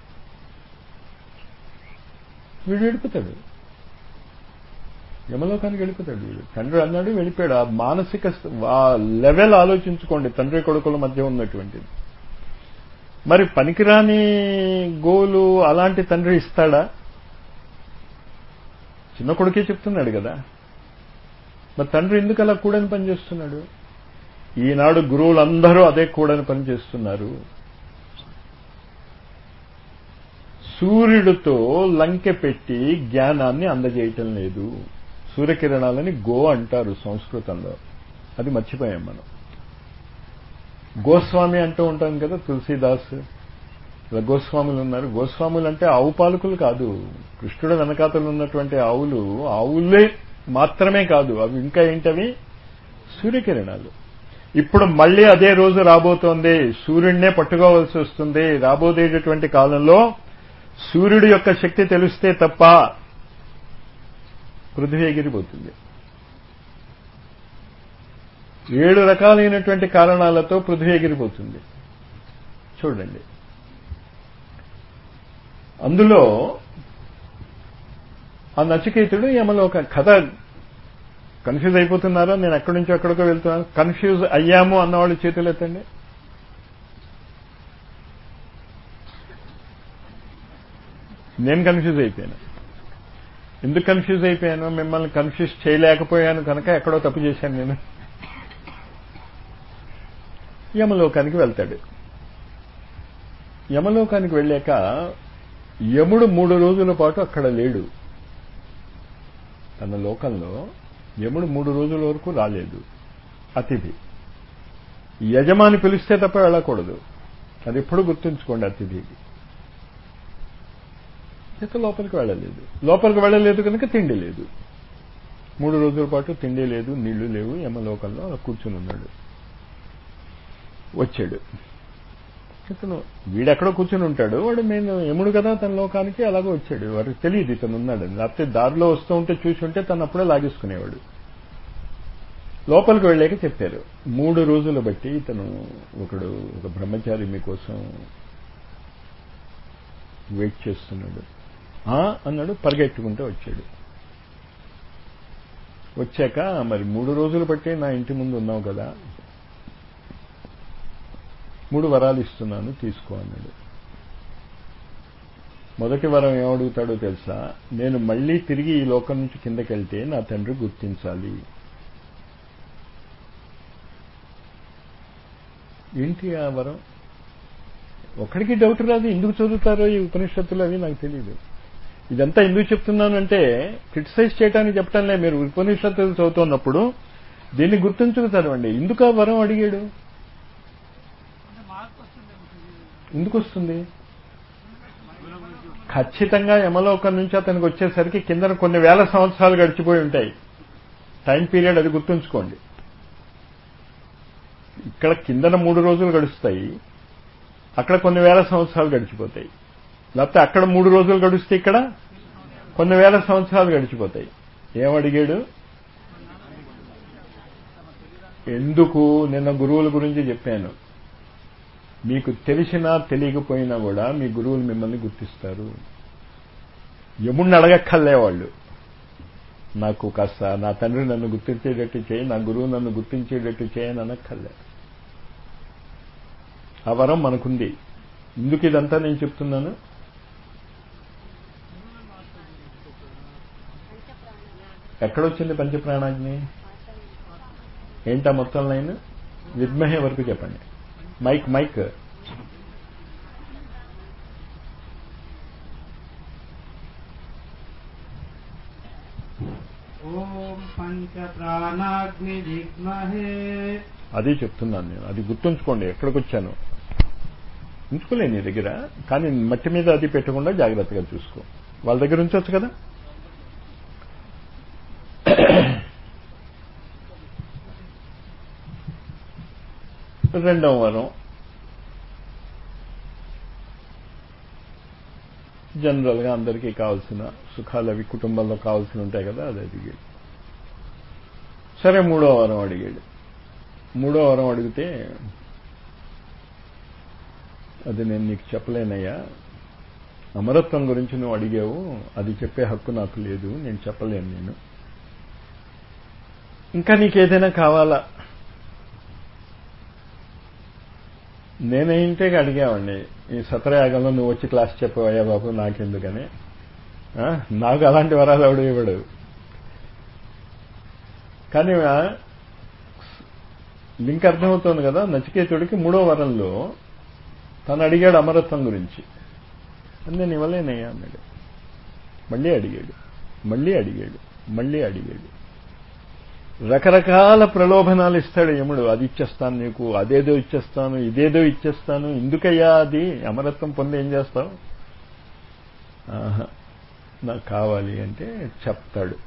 వీడు వెళ్ళిపోతాడు యమలోకానికి వెళ్ళిపోతాడు వీడు తండ్రి అన్నాడు వెళ్ళిపోయాడు ఆ మానసిక ఆ లెవెల్ ఆలోచించుకోండి తండ్రి కొడుకుల మధ్య ఉన్నటువంటిది మరి పనికిరాని గోలు అలాంటి తండ్రి ఇస్తాడా చిన్న కొడుకే చెప్తున్నాడు కదా మరి తండ్రి ఎందుకు అలా కూడని పని చేస్తున్నాడు ఈనాడు గురువులందరూ అదే కూడని పని చేస్తున్నారు సూర్యుడితో లంకె పెట్టి జ్ఞానాన్ని అందజేయటం లేదు సూర్యకిరణాలని గో అంటారు సంస్కృతంలో అది మర్చిపోయాం మనం గోస్వామి అంటూ ఉంటాం కదా తులసీదాస్ ఇలా గోస్వాములు ఉన్నారు గోస్వాములు అంటే ఆవు పాలకులు కాదు కృష్ణుడు వెనకాతలు ఉన్నటువంటి ఆవులు ఆవులే మాత్రమే కాదు అవి ఇంకా ఏంటవి సూర్యకిరణాలు ఇప్పుడు మళ్ళీ అదే రోజు రాబోతోంది సూర్యుడినే పట్టుకోవాల్సి వస్తుంది రాబోదేటటువంటి కాలంలో సూర్యుడి యొక్క శక్తి తెలిస్తే తప్ప పృథ్వీ ఎగిరిపోతుంది ఏడు రకాలైనటువంటి కారణాలతో పృథ్వీ ఎగిరిపోతుంది చూడండి అందులో ఆ నచికేతుడు యమలోక కథ కన్ఫ్యూజ్ అయిపోతున్నారా నేను ఎక్కడి నుంచో ఎక్కడికో వెళ్తున్నాను కన్ఫ్యూజ్ అయ్యాము అన్నవాళ్ళు చేతులు ఎత్తండి నేను కన్ఫ్యూజ్ అయిపోయాను ఎందుకు కన్ఫ్యూజ్ అయిపోయాను మిమ్మల్ని కన్ఫ్యూజ్ చేయలేకపోయాను కనుక ఎక్కడో తప్పు చేశాను నేను యమలోకానికి వెళ్తాడు యమలోకానికి వెళ్ళాక యముడు మూడు రోజుల పాటు అక్కడ లేడు తన లోకంలో యముడు మూడు రోజుల వరకు రాలేదు అతిథి యజమాని పిలిస్తే తప్ప వెళ్ళకూడదు అది ఎప్పుడు గుర్తుంచుకోండి అతిథికి ఇక లోపలికి వెళ్ళలేదు లోపలికి వెళ్ళలేదు కనుక తిండి లేదు మూడు రోజుల పాటు తిండి లేదు నీళ్లు లేవు యమలోకంలో అలా కూర్చుని ఉన్నాడు వచ్చాడు ఇతను వీడెక్కడో కూర్చుని ఉంటాడు వాడు నేను యముడు కదా తన లోకానికి అలాగే వచ్చాడు వాడికి తెలియదు ఇతను ఉన్నాడని లేకపోతే దారిలో వస్తూ ఉంటే చూసి ఉంటే తను అప్పుడే లాగేసుకునేవాడు లోపలికి వెళ్ళాక చెప్పారు మూడు రోజులు బట్టి ఇతను ఒకడు ఒక బ్రహ్మచారి మీకోసం వెయిట్ చేస్తున్నాడు అన్నాడు పరిగెట్టుకుంటూ వచ్చాడు వచ్చాక మరి మూడు రోజులు బట్టి నా ఇంటి ముందు ఉన్నావు కదా మూడు వరాలు ఇస్తున్నాను తీసుకో అన్నాడు మొదటి వరం ఏమడుగుతాడో తెలుసా నేను మళ్ళీ తిరిగి ఈ లోకం నుంచి కిందకెళ్తే నా తండ్రి గుర్తించాలి ఏంటి ఆ వరం ఒక్కడికి డౌట్ రాదు ఎందుకు చదువుతారో ఈ ఉపనిషత్తులు అవి నాకు తెలియదు ఇదంతా ఎందుకు చెప్తున్నానంటే క్రిటిసైజ్ చేయడానికి చెప్పటంలే మీరు ఉపనిషత్తులు చదువుతున్నప్పుడు దీన్ని గుర్తుంచుకు చదవండి ఎందుకు ఆ వరం అడిగాడు ఎందుకు వస్తుంది ఖచ్చితంగా యమలోకం నుంచి అతనికి వచ్చేసరికి కింద కొన్ని వేల సంవత్సరాలు గడిచిపోయి ఉంటాయి టైం పీరియడ్ అది గుర్తుంచుకోండి ఇక్కడ కిందన మూడు రోజులు గడుస్తాయి అక్కడ కొన్ని వేల సంవత్సరాలు గడిచిపోతాయి లేకపోతే అక్కడ మూడు రోజులు గడిస్తే ఇక్కడ కొన్ని వేల సంవత్సరాలు గడిచిపోతాయి ఏమడిగాడు ఎందుకు నిన్న గురువుల గురించి చెప్పాను మీకు తెలిసినా తెలియకపోయినా కూడా మీ గురువులు మిమ్మల్ని గుర్తిస్తారు యముణ్ణి అడగక్కర్లే వాళ్ళు నాకు కాస్త నా తండ్రి నన్ను గుర్తించేటట్టు చేయి నా గురువు నన్ను గుర్తించేటట్టు చేయని అనక్కర్లే ఆ వరం మనకుంది ఎందుకు ఇదంతా నేను చెప్తున్నాను ఎక్కడొచ్చింది పంచప్రాణాగ్ని ఏంటా మొత్తం లైన్ విద్మహే వరకు చెప్పండి మైక్ మైక్ ఓం పంచ ప్రాణాగ్ని విద్మహే అది చెప్తున్నాను నేను అది గుర్తుంచుకోండి ఎక్కడికి వచ్చాను ఉంచుకోలే నీ దగ్గర కానీ మట్టి మీద అది పెట్టకుండా జాగ్రత్తగా చూసుకో వాళ్ళ దగ్గర ఉంచవచ్చు కదా రెండవ వరం జనరల్ గా అందరికీ కావాల్సిన సుఖాలు అవి కుటుంబంలో కావాల్సిన ఉంటాయి కదా అది అడిగాడు సరే మూడో వరం అడిగాడు మూడో వరం అడిగితే అది నేను నీకు చెప్పలేనయ్యా అమరత్వం గురించి నువ్వు అడిగావు అది చెప్పే హక్కు నాకు లేదు నేను చెప్పలేను నేను ఇంకా నీకేదైనా కావాలా నేనేంటే అడిగావండి ఈ సత్రయాగంలో నువ్వు వచ్చి క్లాస్ చెప్పవయ్యా బాబు నాకెందుకని ఆ, నాకు అలాంటి వరాలు ఎవడు ఇవ్వడు కానీ ఆ, లింక్ అర్థమవుతోంది కదా నచికేతుడికి మూడో వరంలో తను అడిగాడు అమరత్వం గురించి అని నేను ఇవ్వలేనయ్యా అన్నాడు మళ్ళీ అడిగాడు మళ్ళీ అడిగాడు మళ్ళీ అడిగాడు రకరకాల ప్రలోభనాలు ఇస్తాడు యముడు అది ఇచ్చేస్తాను నీకు అదేదో ఇచ్చేస్తాను ఇదేదో ఇచ్చేస్తాను ఎందుకయ్యా అది అమరత్వం పొంది ఏం చేస్తావు ఆహా, నాకు కావాలి అంటే చెప్తాడు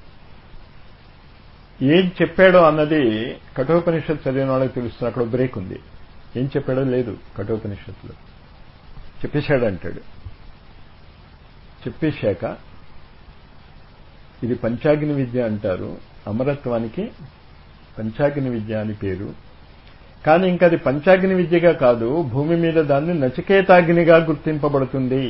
ఏం చెప్పాడో అన్నది కఠోపనిషత్ చదివిన వాళ్ళకి తెలుస్తుంది అక్కడ బ్రేక్ ఉంది ఏం చెప్పాడో లేదు కఠోపనిషత్తులో చెప్పేశాడు అంటాడు చెప్పేశాక ఇది పంచాగ్ని విద్య అంటారు అమరత్వానికి పంచాగ్ని విద్య అని పేరు కానీ ఇంకా అది పంచాగ్ని విద్యగా కాదు భూమి మీద దాన్ని నచికేతాగ్నిగా గుర్తింపబడుతుంది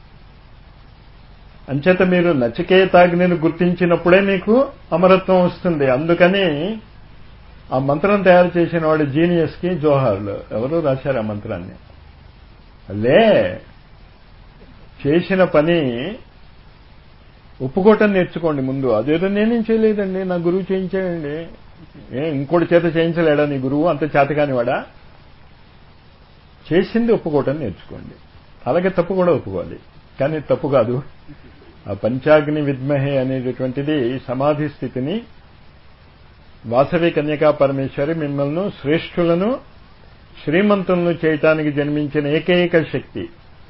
అంచేత మీరు నచికేతాగ్నిని గుర్తించినప్పుడే మీకు అమరత్వం వస్తుంది అందుకని ఆ మంత్రం తయారు చేసిన వాడు జీనియస్ కి జోహార్లు ఎవరు రాశారు ఆ మంత్రాన్ని లే చేసిన పని ఒప్పుకోవటం నేర్చుకోండి ముందు అదేదో నేనేం చేయలేదండి నా గురువు చేయించాడండి ఏ ఇంకోటి చేత చేయించలేడా నీ గురువు అంత చేతకాని వాడా చేసింది ఒప్పుకోవటం నేర్చుకోండి అలాగే తప్పు కూడా ఒప్పుకోవాలి కానీ తప్పు కాదు ఆ పంచాగ్ని విద్మహే అనేటటువంటిది సమాధి స్థితిని వాసవి కన్యకా పరమేశ్వరి మిమ్మల్ని శ్రేష్ఠులను శ్రీమంతులను చేయటానికి జన్మించిన ఏకైక శక్తి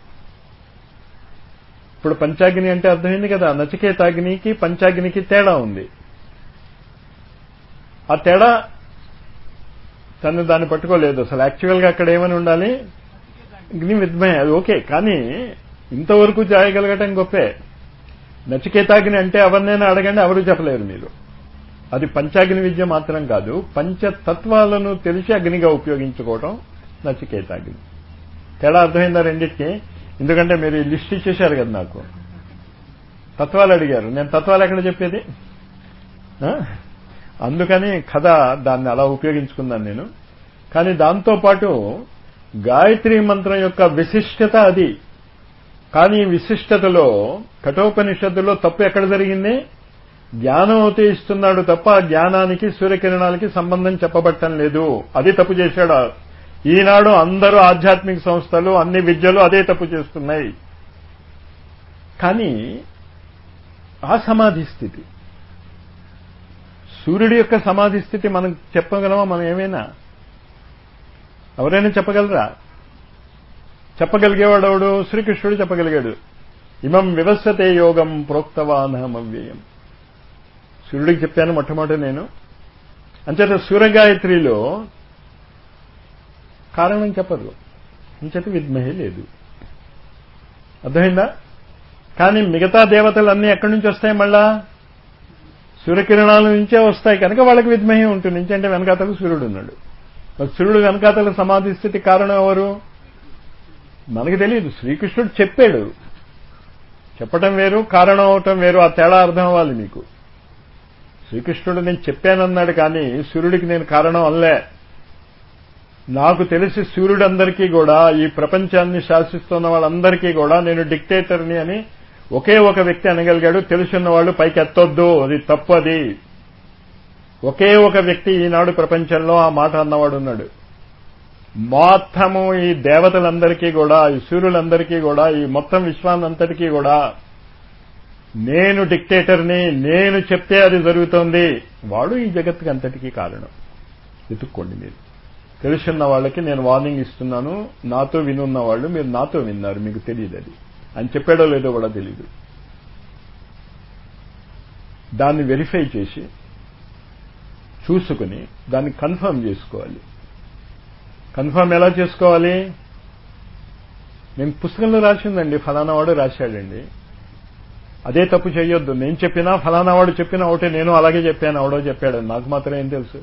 ఇప్పుడు పంచాగ్ని అంటే అర్థమైంది కదా నచికేతాగ్నికి పంచాగ్నికి తేడా ఉంది ఆ తేడా తను దాన్ని పట్టుకోలేదు అసలు యాక్చువల్గా అక్కడ ఏమని ఉండాలి అగ్ని విద్మయ అది ఓకే కానీ ఇంతవరకు చేయగలగటం గొప్పే నచికేతాగ్ని అంటే ఎవరినైనా అడగండి ఎవరు చెప్పలేరు మీరు అది పంచాగ్ని విద్య మాత్రం కాదు పంచతత్వాలను తెలిసి అగ్నిగా ఉపయోగించుకోవటం నచికేతాగ్ని తేడా అర్థమైందా రెండింటికి ఎందుకంటే మీరు ఈ లిస్ట్ ఇచ్చేశారు కదా నాకు తత్వాలు అడిగారు నేను తత్వాలు ఎక్కడ చెప్పేది ఆ? అందుకని కథ దాన్ని అలా ఉపయోగించుకున్నాను నేను కానీ దాంతో పాటు గాయత్రి మంత్రం యొక్క విశిష్టత అది కానీ ఈ విశిష్టతలో కఠోపనిషత్తులో తప్పు ఎక్కడ జరిగింది జ్ఞానం అవుతే ఇస్తున్నాడు తప్ప ఆ జ్ఞానానికి సూర్యకిరణాలకి సంబంధం చెప్పబట్టం లేదు అది తప్పు చేశాడు ఈనాడు అందరూ ఆధ్యాత్మిక సంస్థలు అన్ని విద్యలు అదే తప్పు చేస్తున్నాయి కానీ ఆ సమాధి స్థితి సూర్యుడి యొక్క సమాధి స్థితి మనం చెప్పగలమా మనం ఏమైనా ఎవరైనా చెప్పగలరా చెప్పగలిగేవాడెవడు శ్రీకృష్ణుడు చెప్పగలిగాడు ఇమం వివస్వతే యోగం ప్రోక్తవానహమవ్యయం సూర్యుడికి చెప్పాను మొట్టమొదటి నేను అంచేత సూర్యగాయత్రిలో కారణం చెప్పరు ఇంచేత విద్మహే లేదు అర్థమైందా కానీ మిగతా దేవతలన్నీ ఎక్కడి నుంచి వస్తాయి మళ్ళా సూర్యకిరణాల నుంచే వస్తాయి కనుక వాళ్ళకి విద్మహే ఉంటుంది అంటే వెనకాతలు సూర్యుడు ఉన్నాడు మరి సూర్యుడు వెనకాతల సమాధి స్థితి కారణం ఎవరు మనకి తెలియదు శ్రీకృష్ణుడు చెప్పాడు చెప్పటం వేరు కారణం అవటం వేరు ఆ తేడా అర్థం అవ్వాలి మీకు శ్రీకృష్ణుడు నేను చెప్పానన్నాడు కానీ సూర్యుడికి నేను కారణం అనలే నాకు తెలిసి సూర్యుడందరికీ కూడా ఈ ప్రపంచాన్ని శాసిస్తున్న వాళ్ళందరికీ కూడా నేను డిక్టేటర్ని అని ఒకే ఒక వ్యక్తి అనగలిగాడు తెలుసున్న వాళ్ళు పైకి ఎత్తొద్దు అది తప్పు అది ఒకే ఒక వ్యక్తి ఈనాడు ప్రపంచంలో ఆ మాట అన్నవాడు ఉన్నాడు మొత్తము ఈ దేవతలందరికీ కూడా ఈ సూర్యులందరికీ కూడా ఈ మొత్తం విశ్వాన్నంతటికీ కూడా నేను డిక్టేటర్ని నేను చెప్తే అది జరుగుతోంది వాడు ఈ జగత్తుకి అంతటికీ కారణం వెతుక్కోండి మీరు తెలుసున్న వాళ్ళకి నేను వార్నింగ్ ఇస్తున్నాను నాతో వినున్న వాళ్ళు మీరు నాతో విన్నారు మీకు తెలియదు అది అని చెప్పాడో లేదో కూడా తెలియదు దాన్ని వెరిఫై చేసి చూసుకుని దాన్ని కన్ఫర్మ్ చేసుకోవాలి కన్ఫర్మ్ ఎలా చేసుకోవాలి నేను పుస్తకంలో రాసిందండి ఫలానా వాడు రాశాడండి అదే తప్పు చేయొద్దు నేను చెప్పినా ఫలానా వాడు చెప్పినా ఒకటే నేను అలాగే చెప్పాను అవడో చెప్పాడు నాకు మాత్రం ఏం తెలుసు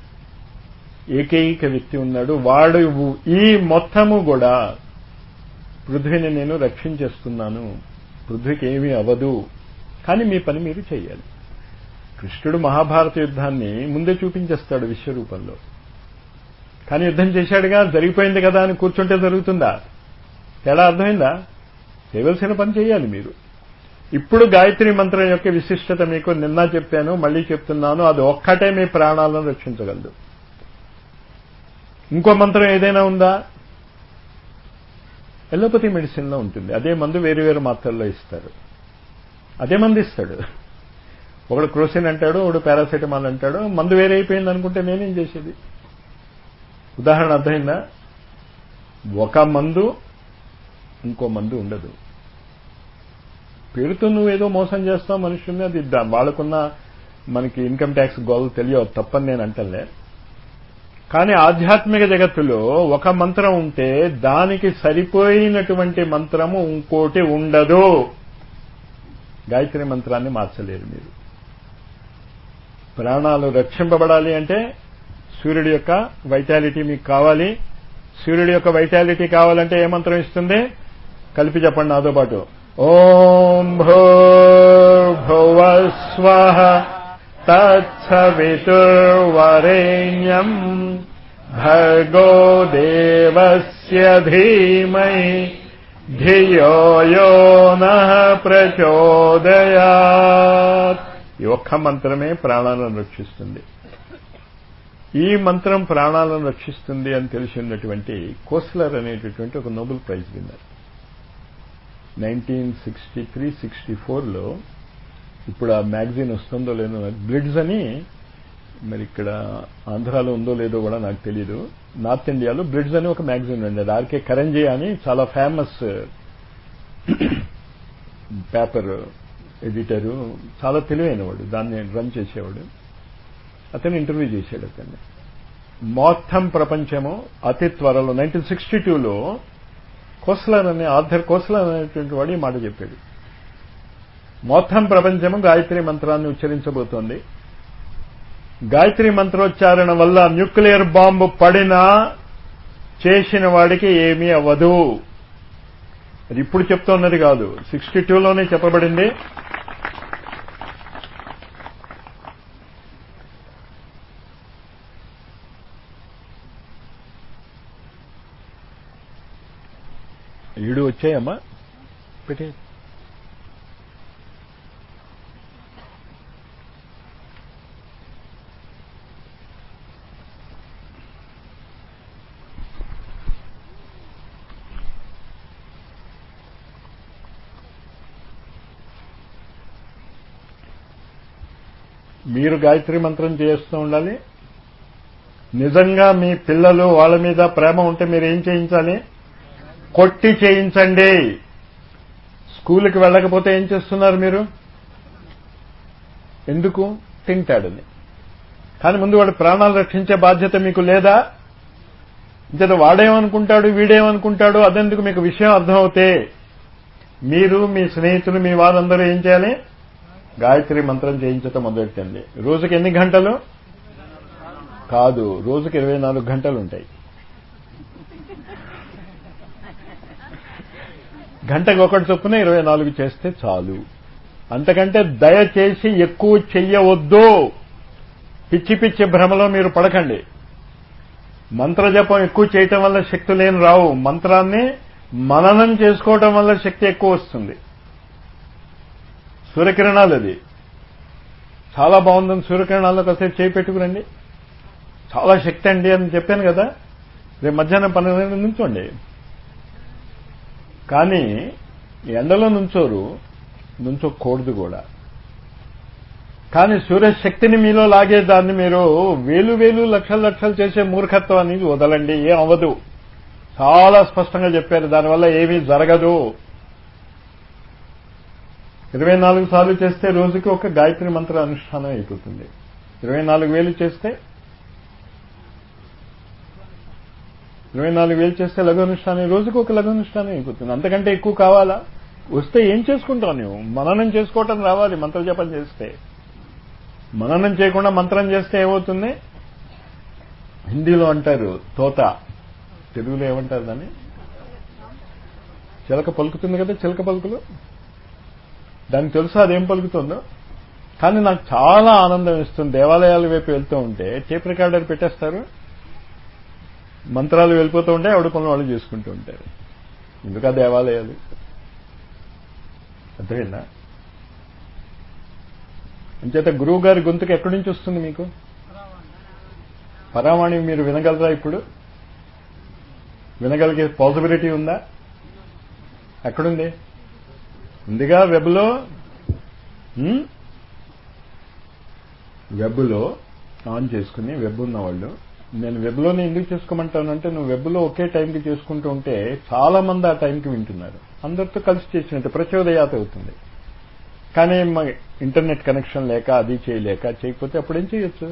ఏకైక వ్యక్తి ఉన్నాడు వాడు ఈ మొత్తము కూడా పృథ్వీని నేను రక్షించేస్తున్నాను పృథ్వీకి ఏమీ అవ్వదు కానీ మీ పని మీరు చేయాలి కృష్ణుడు మహాభారత యుద్ధాన్ని ముందే చూపించేస్తాడు విశ్వరూపంలో కానీ యుద్ధం చేశాడుగా జరిగిపోయింది కదా అని కూర్చుంటే జరుగుతుందా తేడా అర్థమైందా చేయవలసిన పని చేయాలి మీరు ఇప్పుడు గాయత్రి మంత్రం యొక్క విశిష్టత మీకు నిన్న చెప్పాను మళ్ళీ చెప్తున్నాను అది ఒక్కటే మీ ప్రాణాలను రక్షించగలదు ఇంకో మంత్రం ఏదైనా ఉందా ఎలోపతి మెడిసిన్లో ఉంటుంది అదే మందు వేరు వేరు మాత్రల్లో ఇస్తారు అదే మందు ఇస్తాడు ఒకడు క్రోసిన్ అంటాడు ఒకడు పారాసెటమాల్ అంటాడు మందు వేరే అయిపోయింది అనుకుంటే నేనేం చేసేది ఉదాహరణ అర్థమైందా ఒక మందు ఇంకో మందు ఉండదు పేరుతో నువ్వేదో మోసం చేస్తావు మనుషుల్ని అది వాళ్ళకున్న మనకి ఇన్కమ్ ట్యాక్స్ గోల్ తెలియవు తప్పని నేను అంటలే కానీ ఆధ్యాత్మిక జగత్తులో ఒక మంత్రం ఉంటే దానికి సరిపోయినటువంటి మంత్రము ఇంకోటి ఉండదు గాయత్రి మంత్రాన్ని మార్చలేరు మీరు ప్రాణాలు రక్షింపబడాలి అంటే సూర్యుడి యొక్క వైటాలిటీ మీకు కావాలి సూర్యుడి యొక్క వైటాలిటీ కావాలంటే ఏ మంత్రం ఇస్తుంది కలిపి చెప్పండి నాతో పాటు ఓం భూర్భువస్వ తత్సవితుర్వరేణ్యం భర్గో దేవస్య ధీమై ధియో యో నః ప్రచోదయాత్ ఈ ఒక్క మంత్రమే ప్రాణాలను రక్షిస్తుంది ఈ మంత్రం ప్రాణాలను రక్షిస్తుంది అని తెలిసినటువంటి కోస్లర్ అనేటటువంటి ఒక Nobel prize winner nineteen sixty three sixty ఫోర్లో ఇప్పుడు ఆ మ్యాగజైన్ వస్తుందో లేదో నాకు బ్లిడ్స్ అని మరి ఇక్కడ ఆంధ్రాలో ఉందో లేదో కూడా నాకు తెలియదు నార్త్ ఇండియాలో బ్లిడ్స్ అని ఒక మ్యాగజైన్ ఉంది అది ఆర్కే కరంజీ అని చాలా ఫేమస్ పేపర్ ఎడిటరు చాలా తెలివైనవాడు దాన్ని రన్ చేసేవాడు అతను ఇంటర్వ్యూ చేశాడు అతన్ని మొత్తం ప్రపంచము అతి త్వరలో నైన్టీన్ సిక్స్టీ టూలో కోస్లర్ అనే ఆర్థర్ కోస్లర్ అనేటువంటి వాడు ఈ మాట చెప్పాడు మొత్తం ప్రపంచము గాయత్రి మంత్రాన్ని ఉచ్చరించబోతోంది గాయత్రి మంత్రోచ్చారణ వల్ల న్యూక్లియర్ బాంబు పడినా చేసిన వాడికి ఏమీ అవ్వదు అది ఇప్పుడు చెప్తున్నది కాదు సిక్స్టీ టూలోనే చెప్పబడింది ఈడు వచ్చాయమ్మా పెట్టే మీరు గాయత్రి మంత్రం చేస్తూ ఉండాలి నిజంగా మీ పిల్లలు వాళ్ళ మీద ప్రేమ ఉంటే మీరు ఏం చేయించాలి కొట్టి చేయించండి స్కూల్కి వెళ్ళకపోతే ఏం చేస్తున్నారు మీరు ఎందుకు తింటాడని కానీ ముందు వాడి ప్రాణాలు రక్షించే బాధ్యత మీకు లేదా ఇంత వాడేమనుకుంటాడు వీడేమనుకుంటాడు అదెందుకు మీకు విషయం అర్థమవుతే మీరు మీ స్నేహితులు మీ వారందరూ ఏం చేయాలి గాయత్రి మంత్రం చేయించటం మొదలెట్టండి రోజుకి ఎన్ని గంటలు కాదు రోజుకి ఇరవై నాలుగు గంటలు ఉంటాయి గంటకు ఒకటి చొప్పున ఇరవై నాలుగు చేస్తే చాలు అంతకంటే దయచేసి ఎక్కువ చెయ్యవద్దు పిచ్చి పిచ్చి భ్రమలో మీరు పడకండి మంత్రజపం ఎక్కువ చేయటం వల్ల శక్తి లేని రావు మంత్రాన్ని మననం చేసుకోవటం వల్ల శక్తి ఎక్కువ వస్తుంది సూర్యకిరణాలు అది చాలా బాగుందని సూర్యకిరణాల్లో కాసేపు చేయి పెట్టుకురండి చాలా శక్తి అండి అని చెప్పాను కదా రేపు మధ్యాహ్నం పన్నెండు నుంచోండి కానీ ఎండలో నుంచోరు నుంచోకూడదు కూడా కానీ సూర్యశక్తిని మీలో లాగే దాన్ని మీరు వేలు వేలు లక్షలు లక్షలు చేసే మూర్ఖత్వం అనేది వదలండి ఏం అవ్వదు చాలా స్పష్టంగా చెప్పారు దానివల్ల ఏమీ జరగదు ఇరవై నాలుగు సార్లు చేస్తే రోజుకి ఒక గాయత్రి మంత్ర అనుష్ఠానం అయిపోతుంది ఇరవై నాలుగు వేలు చేస్తే ఇరవై నాలుగు వేలు చేస్తే లఘు అనుష్ఠానం రోజుకి ఒక లఘు అనుష్ఠానం అయిపోతుంది అంతకంటే ఎక్కువ కావాలా వస్తే ఏం చేసుకుంటావు నువ్వు మననం చేసుకోవటం రావాలి మంత్ర జపం చేస్తే మననం చేయకుండా మంత్రం చేస్తే ఏమవుతుంది హిందీలో అంటారు తోత తెలుగులో ఏమంటారు దాన్ని చిలక పలుకుతుంది కదా చిలక పలుకులు దానికి తెలుసు అదేం పలుకుతుందో కానీ నాకు చాలా ఆనందం ఇస్తుంది దేవాలయాల వైపు వెళ్తూ ఉంటే టేప్ రికార్డర్ పెట్టేస్తారు మంత్రాలు వెళ్ళిపోతూ ఉంటే ఆవిడ పనులు వాళ్ళు చేసుకుంటూ ఉంటారు ఎందుకు ఆ దేవాలయాలు అర్థమైందా అంచేత గురువు గారి గొంతుకు ఎక్కడి నుంచి వస్తుంది మీకు పరావాణి మీరు వినగలరా ఇప్పుడు వినగలిగే పాసిబిలిటీ ఉందా ఎక్కడుంది ఉందిగా వెబ్లో వెబ్లో ఆన్ చేసుకుని వెబ్ ఉన్న వాళ్ళు నేను వెబ్లోనే ఎందుకు చేసుకోమంటానంటే నువ్వు వెబ్లో ఒకే టైంకి చేసుకుంటూ ఉంటే చాలా మంది ఆ టైంకి వింటున్నారు అందరితో కలిసి చేసినట్టు ప్రచోదయాత అవుతుంది కానీ ఇంటర్నెట్ కనెక్షన్ లేక అది చేయలేక చేయకపోతే అప్పుడేం చేయొచ్చు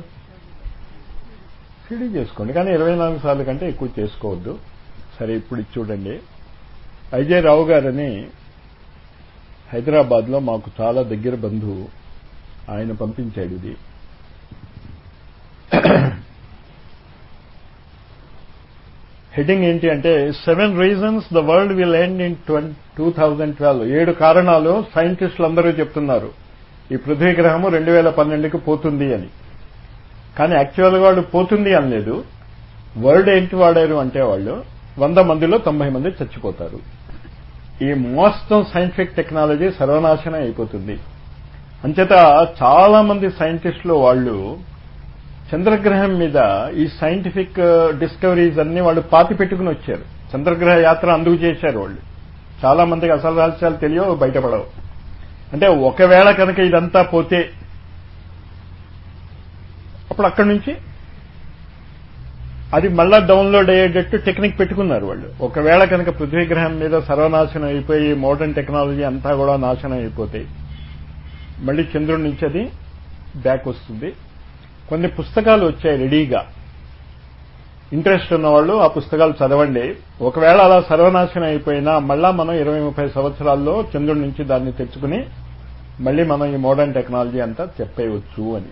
సిడీ చేసుకోండి కానీ ఇరవై నాలుగు సార్లు కంటే ఎక్కువ చేసుకోవద్దు సరే ఇప్పుడు ఇది చూడండి ఐజే రావు గారని హైదరాబాద్లో మాకు చాలా దగ్గర బంధువు ఆయన పంపించాడు ఇది హెడ్డింగ్ ఏంటి అంటే seven reasons the world will end in two thousand twelve ఏడు కారణాలు సైంటిస్టులు అందరూ చెప్తున్నారు ఈ పృథ్వీ గ్రహము రెండు వేల పన్నెండుకి పోతుంది అని కానీ యాక్చువల్గా వాళ్ళు పోతుంది అనలేదు వర్డ్ ఏంటి వాడారు అంటే వాళ్ళు వంద మందిలో తొంభై మంది చచ్చిపోతారు ఈ మొత్తం సైంటిఫిక్ టెక్నాలజీ సర్వనాశనం అయిపోతుంది అంచేత చాలా మంది సైంటిస్టులు వాళ్ళు చంద్రగ్రహం మీద ఈ సైంటిఫిక్ డిస్కవరీస్ అన్ని వాళ్ళు పాతి పెట్టుకుని వచ్చారు చంద్రగ్రహ యాత్ర అందుకు చేశారు వాళ్ళు చాలా మందికి అసలు రహస్యాలు తెలియవు బయటపడవు అంటే ఒకవేళ కనుక ఇదంతా పోతే అప్పుడు అక్కడి నుంచి అది మళ్ళా డౌన్లోడ్ అయ్యేటట్టు టెక్నిక్ పెట్టుకున్నారు వాళ్ళు ఒకవేళ కనుక పృథ్వీ గ్రహం మీద సర్వనాశనం అయిపోయి మోడర్న్ టెక్నాలజీ అంతా కూడా నాశనం అయిపోతాయి మళ్ళీ చంద్రుడి నుంచి అది బ్యాక్ వస్తుంది కొన్ని పుస్తకాలు వచ్చాయి రెడీగా ఇంట్రెస్ట్ ఉన్నవాళ్ళు ఆ పుస్తకాలు చదవండి ఒకవేళ అలా సర్వనాశనం అయిపోయినా మళ్ళా మనం ఇరవై ముప్పై సంవత్సరాల్లో చంద్రుడి నుంచి దాన్ని తెచ్చుకుని మళ్ళీ మనం ఈ మోడర్న్ టెక్నాలజీ అంతా చెప్పేయవచ్చు అని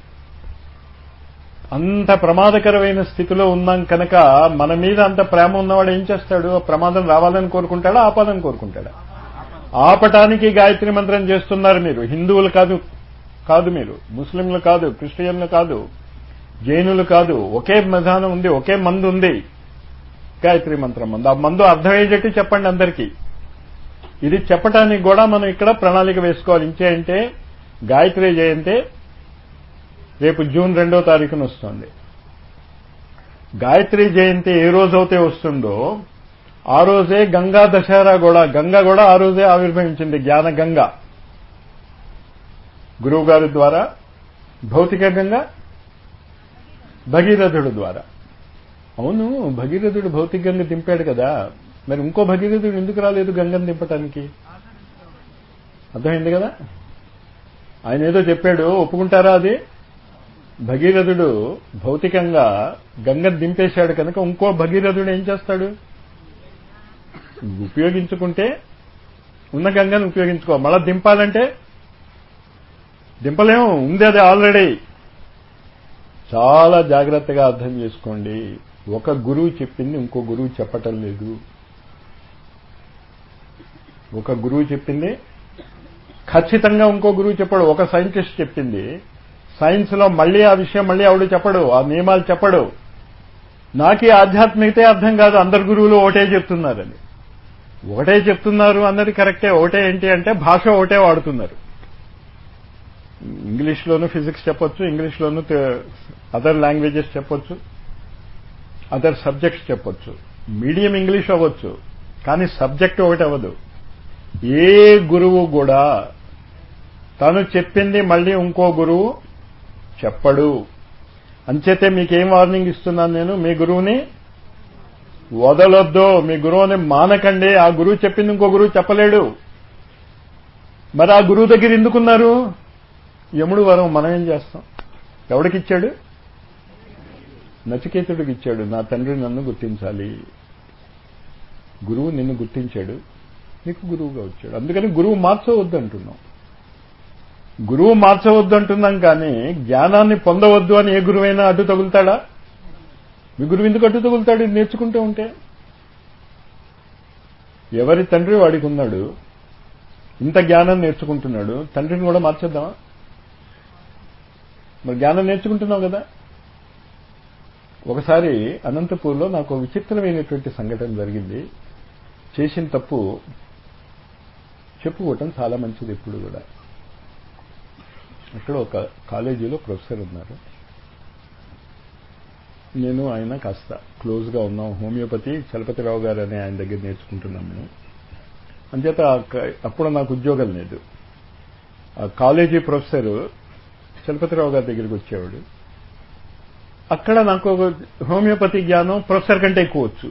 అంత ప్రమాదకరమైన స్థితిలో ఉన్నాం కనుక మన మీద అంత ప్రేమ ఉన్నవాడు ఏం చేస్తాడు ప్రమాదం రావాలని కోరుకుంటాడా ఆపాలని కోరుకుంటాడా ఆపటానికి గాయత్రి మంత్రం చేస్తున్నారు మీరు హిందువులు కాదు కాదు మీరు ముస్లింలు కాదు క్రిస్టియన్లు కాదు జైనులు కాదు ఒకే విధానం ఉంది ఒకే మందు ఉంది గాయత్రి మంత్రం మందు ఆ మందు అర్థమయ్యేటట్టు చెప్పండి అందరికీ ఇది చెప్పటానికి కూడా మనం ఇక్కడ ప్రణాళిక వేసుకోవాలి ఇంకే అంటే గాయత్రి జయంతి రేపు జూన్ రెండో తారీఖున వస్తుంది గాయత్రి జయంతి ఏ రోజైతే వస్తుందో ఆ రోజే గంగా దశహరా కూడా గంగ కూడా ఆ రోజే ఆవిర్భవించింది జ్ఞాన గంగ గురువు గారి ద్వారా భౌతిక గంగ భగీరథుడు ద్వారా అవును భగీరథుడు భౌతిక గంగ దింపాడు కదా మరి ఇంకో భగీరథుడు ఎందుకు రాలేదు గంగను దింపటానికి అర్థమైంది కదా ఆయన ఏదో చెప్పాడు ఒప్పుకుంటారా అది భగీరథుడు భౌతికంగా గంగ దింపేశాడు కనుక ఇంకో భగీరథుడు ఏం చేస్తాడు ఉపయోగించుకుంటే ఉన్న గంగను ఉపయోగించుకో మళ్ళా దింపాలంటే దింపలేము ఉంది అది ఆల్రెడీ చాలా జాగ్రత్తగా అర్థం చేసుకోండి ఒక గురువు చెప్పింది ఇంకో గురువు చెప్పటం లేదు ఒక గురువు చెప్పింది ఖచ్చితంగా ఇంకో గురువు చెప్పడు ఒక సైంటిస్ట్ చెప్పింది సైన్స్ లో మళ్ళీ ఆ విషయం మళ్ళీ ఆవిడ చెప్పడు ఆ నియమాలు చెప్పడు నాకు ఈ ఆధ్యాత్మికతే అర్థం కాదు అందరు గురువులు ఒకటే చెప్తున్నారని ఒకటే చెప్తున్నారు అన్నది కరెక్టే ఒకటే ఏంటి అంటే భాష ఒకటే వాడుతున్నారు ఇంగ్లీష్లోనూ ఫిజిక్స్ చెప్పొచ్చు ఇంగ్లీష్లోనూ అదర్ లాంగ్వేజెస్ చెప్పొచ్చు అదర్ సబ్జెక్ట్స్ చెప్పొచ్చు మీడియం ఇంగ్లీష్ అవ్వచ్చు కానీ సబ్జెక్ట్ ఒకటి అవ్వదు ఏ గురువు కూడా తను చెప్పింది మళ్ళీ ఇంకో గురువు చెప్పడు అంచేతే మీకేం వార్నింగ్ ఇస్తున్నాను నేను మీ గురువుని వదలొద్దు మీ గురువుని మానకండి ఆ గురువు చెప్పింది ఇంకో గురువు చెప్పలేడు మరి ఆ గురువు దగ్గర ఎందుకున్నారు యముడు వరం మనం ఏం చేస్తాం ఎవడికిచ్చాడు నచికేతుడికి ఇచ్చాడు నా తండ్రి నన్ను గుర్తించాలి గురువు నిన్ను గుర్తించాడు నీకు గురువుగా వచ్చాడు అందుకని గురువు మార్చవద్దు అంటున్నాం గురువు మార్చవద్దు అంటున్నాం కానీ జ్ఞానాన్ని పొందవద్దు అని ఏ గురువైనా అడ్డు తగులుతాడా మీ గురువు ఎందుకు అడ్డు తగులుతాడు ఇది నేర్చుకుంటూ ఉంటే ఎవరి తండ్రి వాడికి ఉన్నాడు ఇంత జ్ఞానం నేర్చుకుంటున్నాడు తండ్రిని కూడా మార్చేద్దామా మరి జ్ఞానం నేర్చుకుంటున్నావు కదా ఒకసారి అనంతపూర్లో నాకు విచిత్రమైనటువంటి సంఘటన జరిగింది చేసిన తప్పు చెప్పుకోవటం చాలా మంచిది ఎప్పుడు కూడా అక్కడ ఒక కాలేజీలో ప్రొఫెసర్ ఉన్నారు నేను ఆయన కాస్త క్లోజ్గా ఉన్నాం హోమియోపతి చలపతిరావు గారు అనే ఆయన దగ్గర నేర్చుకుంటున్నాం మేము అంచేత అప్పుడు నాకు ఉద్యోగం లేదు ఆ కాలేజీ ప్రొఫెసర్ చలపతిరావు గారి దగ్గరికి వచ్చేవాడు అక్కడ నాకు హోమియోపతి జ్ఞానం ప్రొఫెసర్ కంటే ఎక్కువ వచ్చు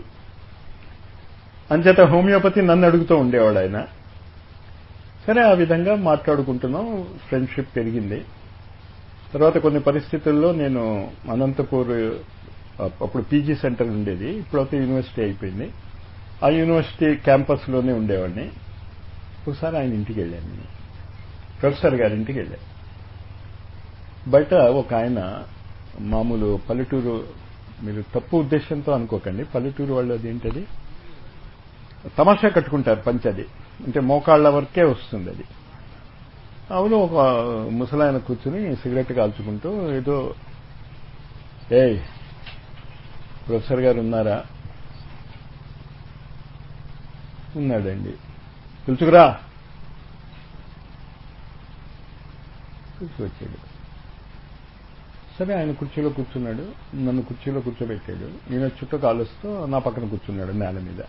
అంచేత హోమియోపతి నన్ను అడుగుతూ ఉండేవాడు ఆయన సరే ఆ విధంగా మాట్లాడుకుంటున్నాం ఫ్రెండ్షిప్ పెరిగింది తర్వాత కొన్ని పరిస్థితుల్లో నేను అనంతపూర్ అప్పుడు పీజీ సెంటర్ ఉండేది ఇప్పుడైతే యూనివర్సిటీ అయిపోయింది ఆ యూనివర్సిటీ క్యాంపస్లోనే ఉండేవాడిని ఒకసారి ఆయన ఇంటికి వెళ్ళాను నేను ప్రొఫెసర్ గారి ఇంటికి వెళ్ళాను బయట ఒక ఆయన మామూలు పల్లెటూరు మీరు తప్పు ఉద్దేశంతో అనుకోకండి పల్లెటూరు వాళ్ళు అదేంటది తమాషా కట్టుకుంటారు పంచది అంటే మోకాళ్ల వరకే వస్తుంది అది అవును ఒక ముసలాయన కూర్చుని సిగరెట్ కాల్చుకుంటూ ఏదో ఏ ప్రొఫెసర్ గారు ఉన్నారా ఉన్నాడండి పిలుచుకురా వచ్చాడు సరే ఆయన కుర్చీలో కూర్చున్నాడు నన్ను కుర్చీలో కూర్చోబెట్టాడు నేను చుట్టూ కాలుస్తూ నా పక్కన కూర్చున్నాడు నేల మీద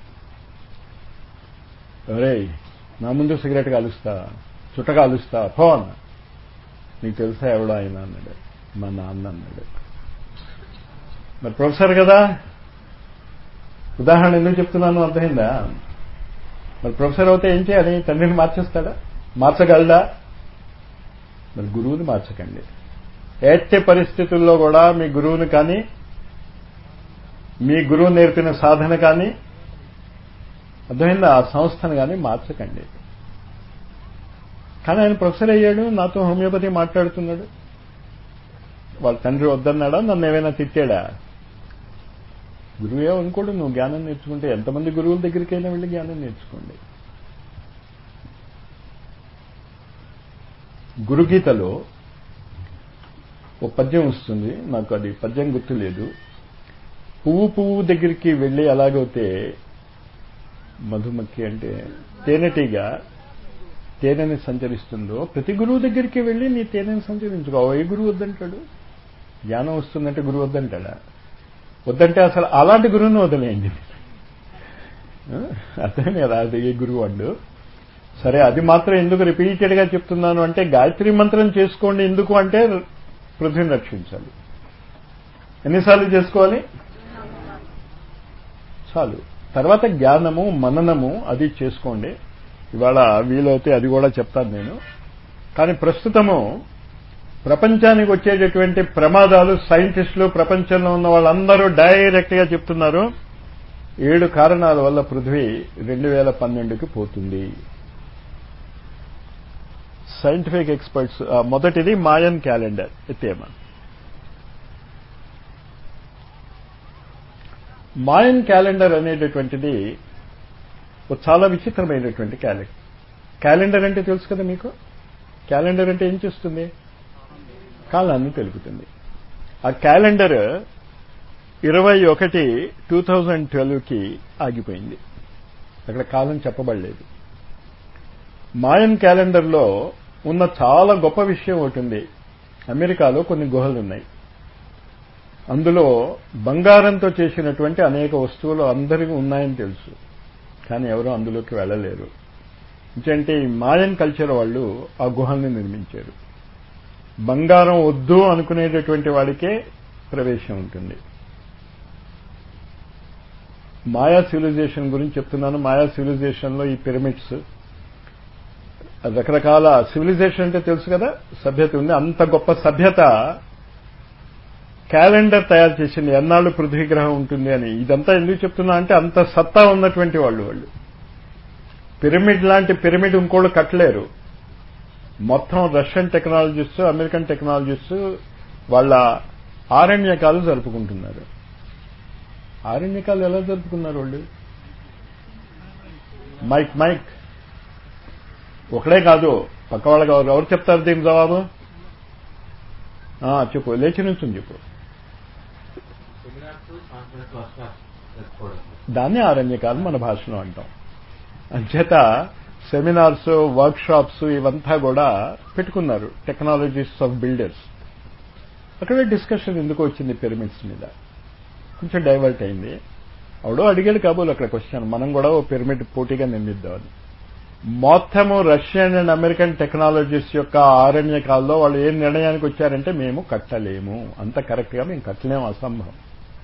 అరే నా ముందు సిగరెట్ కాలుస్తా చుట్ట కాలుస్తా పో అన్న నీకు తెలుసా ఎవడో ఆయన అన్నాడు మా నాన్న అన్నాడు మరి ప్రొఫెసర్ కదా ఉదాహరణ ఎందుకు చెప్తున్నాను అర్థమైందా మరి ప్రొఫెసర్ అవుతే ఏం చేయాలి తండ్రిని మార్చేస్తాడా మార్చగలడా మరి గురువుని మార్చకండి ఎట్టి పరిస్థితుల్లో కూడా మీ గురువుని కానీ మీ గురువు నేర్పిన సాధన కానీ అర్థమైందా ఆ సంస్థను కానీ మార్చకండి కానీ ఆయన ప్రొఫెసర్ అయ్యాడు నాతో హోమియోపతి మాట్లాడుతున్నాడు వాళ్ళ తండ్రి వద్దన్నాడా నన్ను ఏమైనా తిట్టాడా గురువే అనుకోడు నువ్వు జ్ఞానం నేర్చుకుంటే ఎంతమంది గురువుల దగ్గరికైనా వెళ్ళి జ్ఞానం నేర్చుకోండి గురుగీతలో ఓ పద్యం వస్తుంది నాకు అది పద్యం గుర్తులేదు పువ్వు పువ్వు దగ్గరికి వెళ్ళి ఎలాగైతే మధుమక్కి అంటే తేనెటీగ తేనెని సంచరిస్తుందో ప్రతి గురువు దగ్గరికి వెళ్ళి నీ తేనెని సంచరించుకో ఏ గురువు వద్దంటాడు జ్ఞానం వస్తుందంటే గురువు వద్దంటాడా వద్దంటే అసలు అలాంటి గురువుని వదిలేయండి అర్థమే కదా అది ఏ గురువు అండు సరే అది మాత్రం ఎందుకు రిపీటెడ్ గా చెప్తున్నాను అంటే గాయత్రి మంత్రం చేసుకోండి ఎందుకు అంటే పృథ్వీని రక్షించాలి ఎన్నిసార్లు చేసుకోవాలి చాలు తర్వాత జ్ఞానము మననము అది చేసుకోండి ఇవాళ వీలైతే అది కూడా చెప్తాను నేను కానీ ప్రస్తుతము ప్రపంచానికి వచ్చేటటువంటి ప్రమాదాలు సైంటిస్టులు ప్రపంచంలో ఉన్న వాళ్ళందరూ డైరెక్ట్ గా చెప్తున్నారు ఏడు కారణాల వల్ల పృథ్వీ రెండు వేల పన్నెండుకి పోతుంది సైంటిఫిక్ ఎక్స్పర్ట్స్ మొదటిది మాయన్ క్యాలెండర్ ఎత్తేమా మాయన్ క్యాలెండర్ అనేటటువంటిది ఒక చాలా విచిత్రమైనటువంటి క్యాలెండర్ క్యాలెండర్ అంటే తెలుసు కదా మీకు క్యాలెండర్ అంటే ఏం చేస్తుంది కాలాన్ని తెలుపుతుంది ఆ క్యాలెండర్ ఇరవై ఒకటి టూ థౌజండ్ ట్వెల్వ్కి ఆగిపోయింది అక్కడ కాలం చెప్పబడలేదు మాయన్ క్యాలెండర్లో ఉన్న చాలా గొప్ప విషయం ఒకటి ఉంది అమెరికాలో కొన్ని గుహలు ఉన్నాయి అందులో బంగారంతో చేసినటువంటి అనేక వస్తువులు అందరికీ ఉన్నాయని తెలుసు కానీ ఎవరూ అందులోకి వెళ్ళలేరు ఎందుకంటే ఈ మాయన్ కల్చర్ వాళ్ళు ఆ గుహల్ని నిర్మించారు బంగారం వద్దు అనుకునేటటువంటి వాడికే ప్రవేశం ఉంటుంది మాయా సివిలైజేషన్ గురించి చెప్తున్నాను మాయా సివిలైజేషన్ లో ఈ పిరమిడ్స్ రకరకాల సివిలైజేషన్ అంటే తెలుసు కదా సభ్యత ఉంది అంత గొప్ప సభ్యత క్యాలెండర్ తయారు చేసింది ఎన్నాళ్ళు పృథ్వీ గ్రహం ఉంటుంది అని ఇదంతా ఎందుకు చెప్తున్నా అంటే అంత సత్తా ఉన్నటువంటి వాళ్ళు వాళ్ళు పిరమిడ్ లాంటి పిరమిడ్ ఇంకోళ్ళు కట్టలేరు మొత్తం రష్యన్ టెక్నాలజిస్ట్ అమెరికన్ టెక్నాలజిస్ట్ వాళ్ళ ఆరణ్యకాలు జరుపుకుంటున్నారు ఆరణ్యకాలు ఎలా జరుపుకున్నారు వాళ్ళు మైక్ మైక్ ఒకడే కాదు పక్క వాళ్ళకి ఎవరు ఎవరు చెప్తారు దీని జవాబు ఆ, చెప్పు లేచి నుంచి చెప్పు సెమినార్స్ కాన్ఫరెన్స్ వర్క్షాప్ జరుపుకోవడం దాన్ని ఆరణ్యకాలు మన భాషలో అంటాం అంచేత సెమినార్స్ వర్క్ షాప్స్ ఇవంతా కూడా పెట్టుకున్నారు టెక్నాలజీస్ ఆఫ్ బిల్డర్స్ అక్కడే డిస్కషన్ ఎందుకు వచ్చింది పిరమిడ్స్ మీద కొంచెం డైవర్ట్ అయింది అవడో అడిగాడు కాబోలు అక్కడ క్వశ్చన్ మనం కూడా ఓ పిరమిడ్ పోటీగా నిర్మిద్దామని మొత్తము రష్యన్ అండ్ అమెరికన్ టెక్నాలజీస్ యొక్క ఆరణ్యకాల్లో వాళ్ళు ఏం నిర్ణయానికి వచ్చారంటే మేము కట్టలేము అంత కరెక్ట్ గా మేము కట్టలేము అసంభవం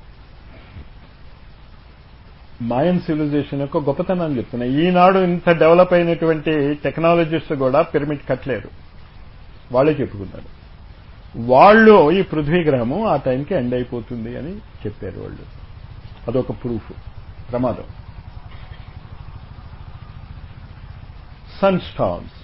మాయన్ సివిలైజేషన్ యొక్క గొప్పతనాన్ని చెప్తున్నా ఈనాడు ఇంత డెవలప్ అయినటువంటి టెక్నాలజిస్ట్ కూడా పిరమిడ్ కట్టలేరు వాళ్ళే చెప్పుకున్నారు వాళ్ళు ఈ పృథ్వీ గ్రహము ఆ టైంకి ఎండ్ అయిపోతుంది అని చెప్పారు వాళ్ళు అదొక ప్రూఫ్ ప్రమాదం సన్ స్టార్మ్స్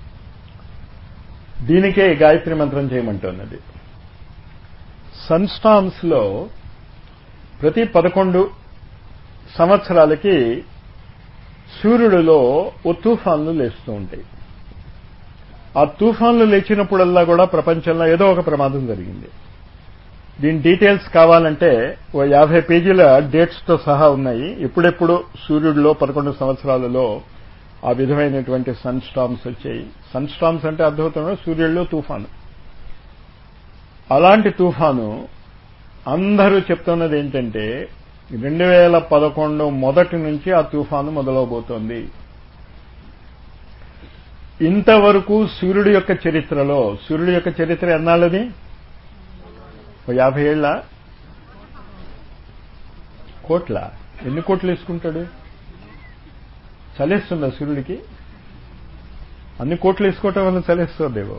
దీనికే గాయత్రి మంత్రం చేయమంటున్నది సన్ స్టార్మ్స్ లో ప్రతి పదకొండు సంవత్సరాలకి సూర్యుడిలో ఓ తుఫాన్లు లేస్తూ ఉంటాయి ఆ తుఫాన్లు లేచినప్పుడల్లా కూడా ప్రపంచంలో ఏదో ఒక ప్రమాదం జరిగింది దీని డీటెయిల్స్ కావాలంటే ఓ యాభై పేజీల డేట్స్ తో సహా ఉన్నాయి ఎప్పుడెప్పుడు సూర్యుడిలో పదకొండు సంవత్సరాలలో ఆ విధమైనటువంటి సన్ స్టామ్స్ వచ్చాయి సన్ స్టామ్స్ అంటే అర్థమవుతున్నా సూర్యుడిలో తుఫాను అలాంటి తుఫాను అందరూ చెప్తున్నది ఏంటంటే రెండు వేల పదకొండు మొదటి నుంచి ఆ తుఫాను మొదలవబోతోంది ఇంతవరకు సూర్యుడి యొక్క చరిత్రలో సూర్యుడి యొక్క చరిత్ర ఎన్నాళ్ళది ఓ యాభై ఏళ్ళ కోట్ల ఎన్ని కోట్లు వేసుకుంటాడు చలేస్తుందా సూర్యుడికి అన్ని కోట్లు వేసుకోవటం వల్ల చలేస్తుందేవో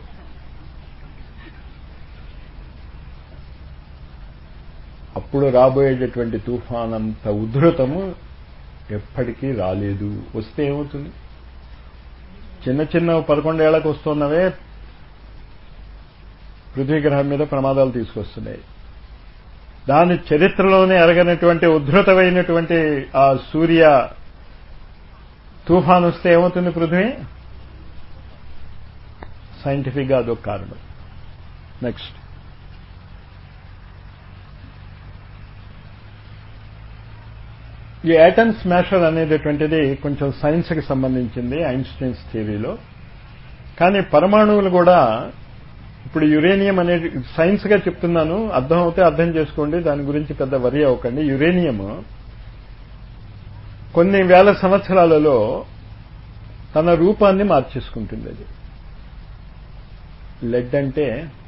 అప్పుడు రాబోయేటటువంటి తుఫాన్ అంత ఉధృతము ఎప్పటికీ రాలేదు వస్తే ఏమవుతుంది చిన్న చిన్న పదకొండేళ్లకు వస్తున్నవే పృథ్వీ గ్రహం మీద ప్రమాదాలు తీసుకొస్తున్నాయి దాని చరిత్రలోనే ఎరగనటువంటి ఉద్ధృతమైనటువంటి ఆ సూర్య తుఫాన్ వస్తే ఏమవుతుంది పృథ్వీ సైంటిఫిక్ గా అదొక కారణం నెక్స్ట్ ఈ యాటమ్ స్మాషర్ అనేటటువంటిది కొంచెం సైన్స్ కి సంబంధించింది ఐన్స్టైన్స్ థియరీలో కానీ పరమాణువులు కూడా ఇప్పుడు యురేనియం అనేది సైన్స్ గా చెప్తున్నాను అర్థం అవుతే అర్థం చేసుకోండి దాని గురించి పెద్ద వరి అవ్వకండి యురేనియం కొన్ని వేల సంవత్సరాలలో తన రూపాన్ని మార్చేసుకుంటుంది అది లెడ్ అంటే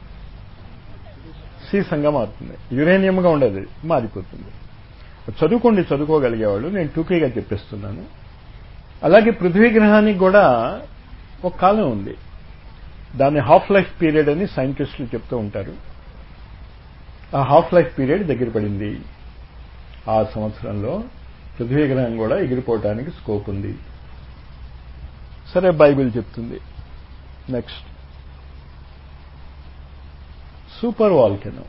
సీసంగా మారుతుంది యురేనియంగా ఉండదు మారిపోతుంది చదువుకోండి చదువుకోగలిగేవాళ్ళు నేను టూకీగా చెప్పిస్తున్నాను అలాగే పృథ్వీ గ్రహానికి కూడా ఒక కాలం ఉంది దాన్ని హాఫ్ లైఫ్ పీరియడ్ అని సైంటిస్టులు చెప్తూ ఉంటారు ఆ హాఫ్ లైఫ్ పీరియడ్ దగ్గర పడింది ఆ సంవత్సరంలో పృథ్వీ గ్రహం కూడా ఎగిరిపోవటానికి స్కోప్ ఉంది సరే బైబిల్ చెప్తుంది నెక్స్ట్ సూపర్ వాల్కెనో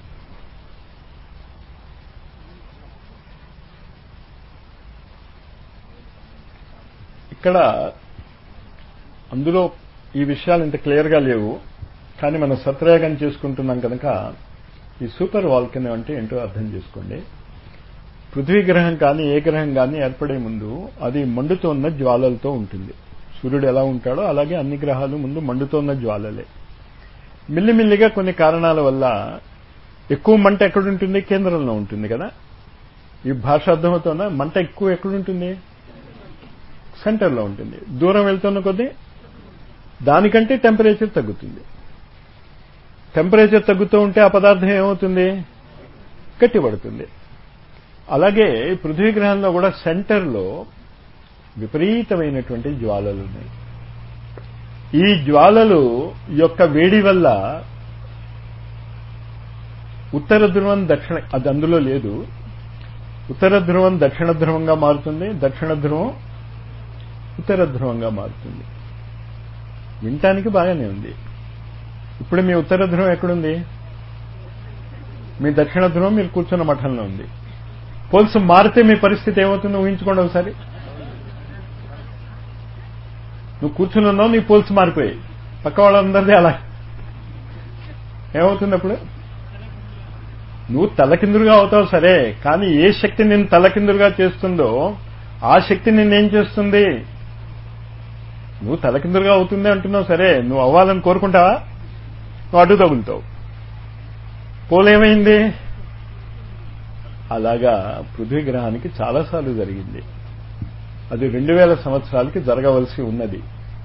ఇక్కడ అందులో ఈ విషయాలు ఇంత క్లియర్గా లేవు కానీ మనం సత్రయాగం చేసుకుంటున్నాం కనుక ఈ సూపర్ వాల్కెనో అంటే ఏంటో అర్థం చేసుకోండి పృథ్వీ గ్రహం కానీ ఏ గ్రహం కానీ ఏర్పడే ముందు అది మండుతోన్న జ్వాలలతో ఉంటుంది సూర్యుడు ఎలా ఉంటాడో అలాగే అన్ని గ్రహాలు ముందు మండుతోన్న జ్వాలలే మిల్లిమిల్లిగా కొన్ని కారణాల వల్ల ఎక్కువ మంట ఎక్కడుంటుంది కేంద్రంలో ఉంటుంది కదా ఈ భాష అర్థమవుతుందా మంట ఎక్కువ ఎక్కడుంటుంది సెంటర్లో ఉంటుంది దూరం వెళ్తున్న కొద్దీ దానికంటే టెంపరేచర్ తగ్గుతుంది టెంపరేచర్ తగ్గుతూ ఉంటే ఆ పదార్థం ఏమవుతుంది గట్టిపడుతుంది అలాగే పృథ్వీ గ్రహంలో కూడా సెంటర్లో విపరీతమైనటువంటి జ్వాలలు ఉన్నాయి ఈ జ్వాలలు యొక్క వేడి వల్ల ఉత్తర ధ్రువం దక్షిణ అది అందులో లేదు ఉత్తర ధ్రువం దక్షిణ ధ్రువంగా మారుతుంది దక్షిణ ధ్రువం ఉత్తర ధ్రువంగా మారుతుంది వినటానికి బాగానే ఉంది ఇప్పుడు మీ ఉత్తర ధ్రువం ఎక్కడుంది మీ దక్షిణ ధ్రువం మీరు కూర్చున్న మఠంలో ఉంది పోల్స్ మారితే మీ పరిస్థితి ఏమవుతుందో ఊహించుకోండి ఒకసారి నువ్వు కూర్చుని ఉన్నావు నీ పోల్స్ మారిపోయాయి పక్క వాళ్ళందరిది అలా ఏమవుతుంది అప్పుడు నువ్వు తలకిందులుగా అవుతావు సరే కానీ ఏ శక్తి నిన్ను తలకిందులుగా చేస్తుందో ఆ శక్తి నిన్నేం చేస్తుంది నువ్వు తలకిందులుగా అవుతుంది అంటున్నావు సరే నువ్వు అవ్వాలని కోరుకుంటావా నువ్వు అడ్డు తగులుతావు పోలేమైంది అలాగా పృథ్వీ గ్రహానికి చాలాసార్లు జరిగింది అది రెండు వేల సంవత్సరాలకి జరగవలసి ఉన్నది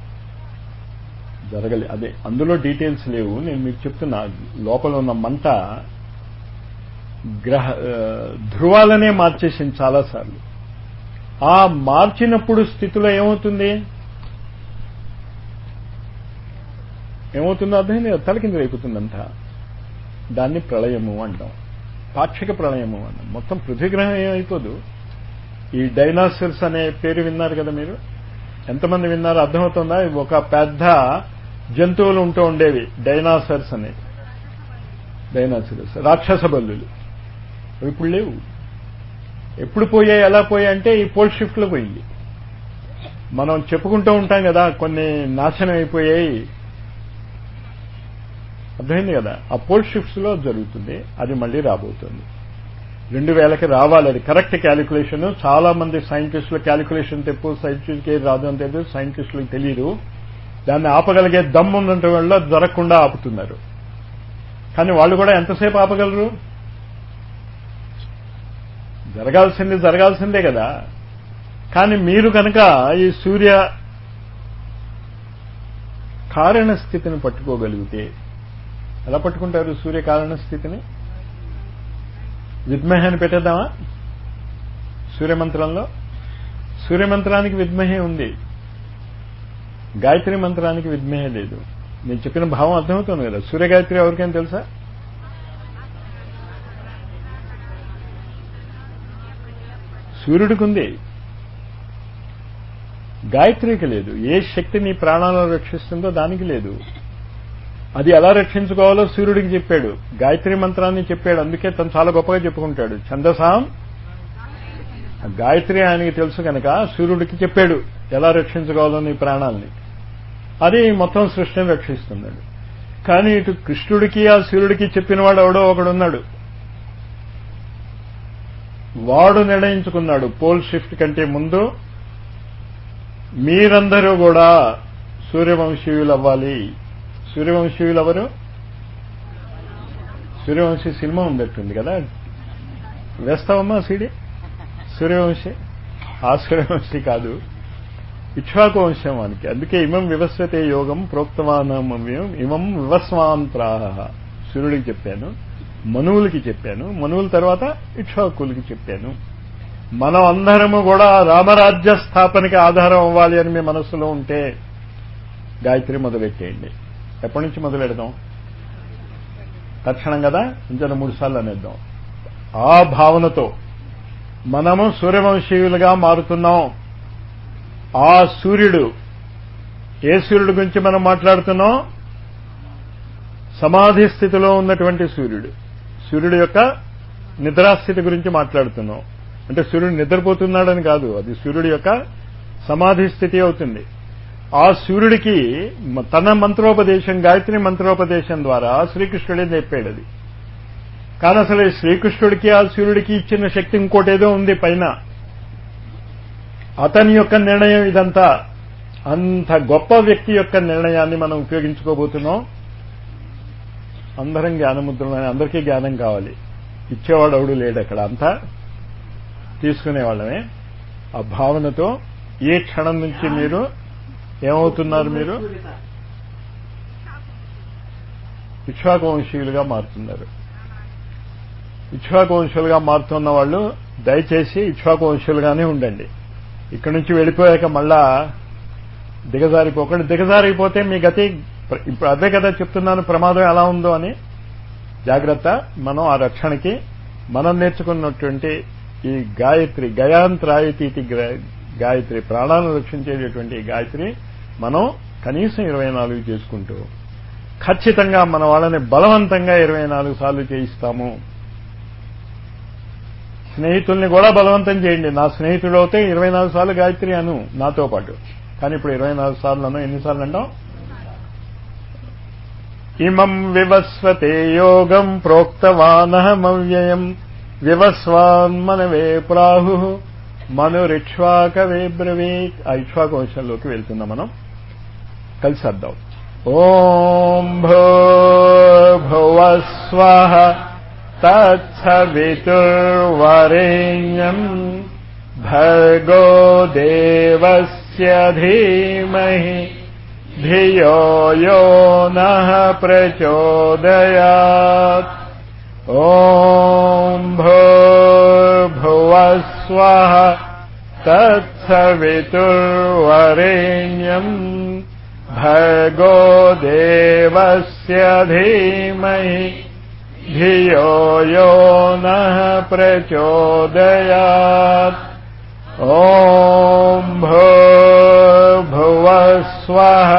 జరగలే అదే అందులో డీటెయిల్స్ లేవు నేను మీకు చెప్తున్నా లోపల ఉన్న మంట గ్రహ ధృవాలనే మార్చేసింది చాలాసార్లు ఆ మార్చినప్పుడు స్థితిలో ఏమవుతుంది ఏమవుతుందో అర్థం లేదు తలకింద అయిపోతుందంతా దాన్ని ప్రళయము అంటాం పాక్షిక ప్రళయము అంటాం మొత్తం పృథ్వీగ్రహం ఏమైపోదు ఈ డైనాసర్స్ అనే పేరు విన్నారు కదా మీరు ఎంతమంది విన్నారు అర్థమవుతుందా ఒక పెద్ద జంతువులు ఉంటూ ఉండేవి డైనాసర్స్ అనే డైనాసర్స్ రాక్షస బల్లులు ఇప్పుడు లేవు ఎప్పుడు పోయాయి ఎలా పోయాయి అంటే ఈ పోల్ షిఫ్ట్ లో పోయింది మనం చెప్పుకుంటూ ఉంటాం కదా కొన్ని నాశనం అయిపోయాయి అర్థమైంది కదా ఆ పోల్ షిఫ్ట్స్ లో జరుగుతుంది అది మళ్ళీ రాబోతుంది రెండు వేలకి రావాలి అది కరెక్ట్ క్యాలిక్యులేషన్ చాలా మంది సైంటిస్టులు క్యాలిక్యులేషన్ తెప్పు సైంటిస్ట్కి రాదు అని తెలియదు సైంటిస్టులకు తెలియదు దాన్ని ఆపగలిగే దమ్ము ఉన్నట్టు వల్ల జరగకుండా ఆపుతున్నారు కానీ వాళ్ళు కూడా ఎంతసేపు ఆపగలరు జరగాల్సింది జరగాల్సిందే కదా కానీ మీరు కనుక ఈ సూర్య కారణ స్థితిని పట్టుకోగలిగితే ఎలా పట్టుకుంటారు సూర్య కారణ స్థితిని విద్మహే అని పెట్టేద్దామా సూర్యమంత్రంలో సూర్యమంత్రానికి విద్మహే ఉంది గాయత్రి మంత్రానికి విద్మహే లేదు నేను చెప్పిన భావం అర్థమవుతుంది కదా సూర్యగాయత్రి ఎవరికైనా తెలుసా సూర్యుడికి ఉంది గాయత్రికి లేదు ఏ శక్తి నీ ప్రాణాలను రక్షిస్తుందో దానికి లేదు అది ఎలా రక్షించుకోవాలో సూర్యుడికి చెప్పాడు గాయత్రి మంత్రాన్ని చెప్పాడు అందుకే తను చాలా గొప్పగా చెప్పుకుంటాడు ఛందసాం గాయత్రి ఆయనకి తెలుసు కనుక సూర్యుడికి చెప్పాడు ఎలా రక్షించుకోవాలో నీ ప్రాణాలని అది మొత్తం సృష్టిని రక్షిస్తున్నాడు కానీ ఇటు కృష్ణుడికి ఆ సూర్యుడికి చెప్పినవాడు ఎవడో ఒకడున్నాడు వాడు నిర్ణయించుకున్నాడు పోల్ షిఫ్ట్ కంటే ముందు మీరందరూ కూడా సూర్యవంశీయులు అవ్వాలి సూర్యవంశీయులు ఎవరు సూర్యవంశీ సినిమా ఉండట్టుంది కదా వేస్తావమ్మా సీడి సూర్యవంశీ ఆ సూర్యవంశీ కాదు ఇక్ష్వాకు వంశం వానికి అందుకే ఇమం వివస్వతే యోగం ప్రోక్తమానమవ్యం ఇమం వివస్వాంత్రాహ సూర్యుడికి చెప్పాను మనువులకి చెప్పాను మనువుల తర్వాత ఇక్ష్వాకులకి చెప్పాను మనం అందరము కూడా రామరాజ్య స్థాపనకి ఆధారం అవ్వాలి అని మీ మనస్సులో ఉంటే గాయత్రి మొదలెట్టేయండి ఎప్పటి నుంచి మొదలెడదాం తక్షణం కదా ఇంకొక మూడు సార్లు అనేద్దాం ఆ భావనతో మనము సూర్యవంశీయులుగా మారుతున్నాం ఆ సూర్యుడు ఏ సూర్యుడి గురించి మనం మాట్లాడుతున్నాం సమాధి స్థితిలో ఉన్నటువంటి సూర్యుడు సూర్యుడు యొక్క నిద్రాస్థితి గురించి మాట్లాడుతున్నాం అంటే సూర్యుడు నిద్రపోతున్నాడని కాదు అది సూర్యుడి యొక్క సమాధి స్థితి అవుతుంది ఆ సూర్యుడికి మ- తన మంత్రోపదేశం గాయత్రి మంత్రోపదేశం ద్వారా శ్రీకృష్ణుడే చెప్పాడు అది కానీ అసలు ఈ శ్రీకృష్ణుడికి ఆ సూర్యుడికి ఇచ్చిన శక్తి ఇంకోటేదో ఉంది పైన అతని యొక్క నిర్ణయం ఇదంతా అంత గొప్ప వ్యక్తి యొక్క నిర్ణయాన్ని మనం ఉపయోగించుకోబోతున్నాం అందరం జ్ఞానముద్రలు అందరికీ జ్ఞానం కావాలి ఇచ్చేవాడు ఎవడు లేడు అక్కడ అంతా తీసుకునేవాళ్ళమే ఆ భావనతో ఏ క్షణం నుంచి మీరు ఏమవుతున్నారు మీరు ఇక్ష్వాకువంశీయులుగా మారుతున్నారు ఇక్ష్వాకువంశులుగా మారుతున్న వాళ్ళు దయచేసి ఇక్ష్వాకువంశులుగానే ఉండండి ఇక్కడి నుంచి వెళ్ళిపోయాక మళ్ళా దిగజారిపోకండి దిగజారిపోతే మీ గతి ప్ర- ఇప్పుడు అదే కదా చెప్తున్నాను ప్రమాదం ఎలా ఉందో అని జాగ్రత్త మనం ఆ రక్షణకి మనం నేర్చుకున్నటువంటి ఈ గాయత్రి గయాంత్రాయతీతి గ్ర- గాయత్రి ప్రాణాలను రక్షించేటటువంటి ఈ గాయత్రి మనం కనీసం ఇరవై నాలుగు చేసుకుంటూ ఖచ్చితంగా మన వాళ్ళని బలవంతంగా ఇరవై నాలుగు సార్లు చేయిస్తాము స్నేహితుల్ని కూడా బలవంతం చేయండి నా స్నేహితుడు అయితే ఇరవై నాలుగు సార్లు గాయత్రి అను నాతో పాటు కానీ ఇప్పుడు ఇరవై నాలుగు సార్లు అను ఎన్నిసార్లు అంటాం ఇమం వివస్వతే యోగం ప్రోక్తవానహమవ్యయం వివస్వాన్మనవే ప్రాహు మనురిక్ష్వాకవే బ్రవీత్ ఆ ఇక్ష్వాక వంశంలోకి వెళ్తున్నాం మనం కలిసి అద్దాం ఓం భూభువస్వ తత్సవితుర్వరేణ్యం భర్గో దేవస్య ధీమహి ధియో యో నః ప్రచోదయాత్ ఓం భూర్భువస్వ తత్సవితుర్వరేణ్యం భర్గో దేవస్య ధీమహి ధియో యో నః ప్రచోదయాత్ ఓం భూర్భువస్వ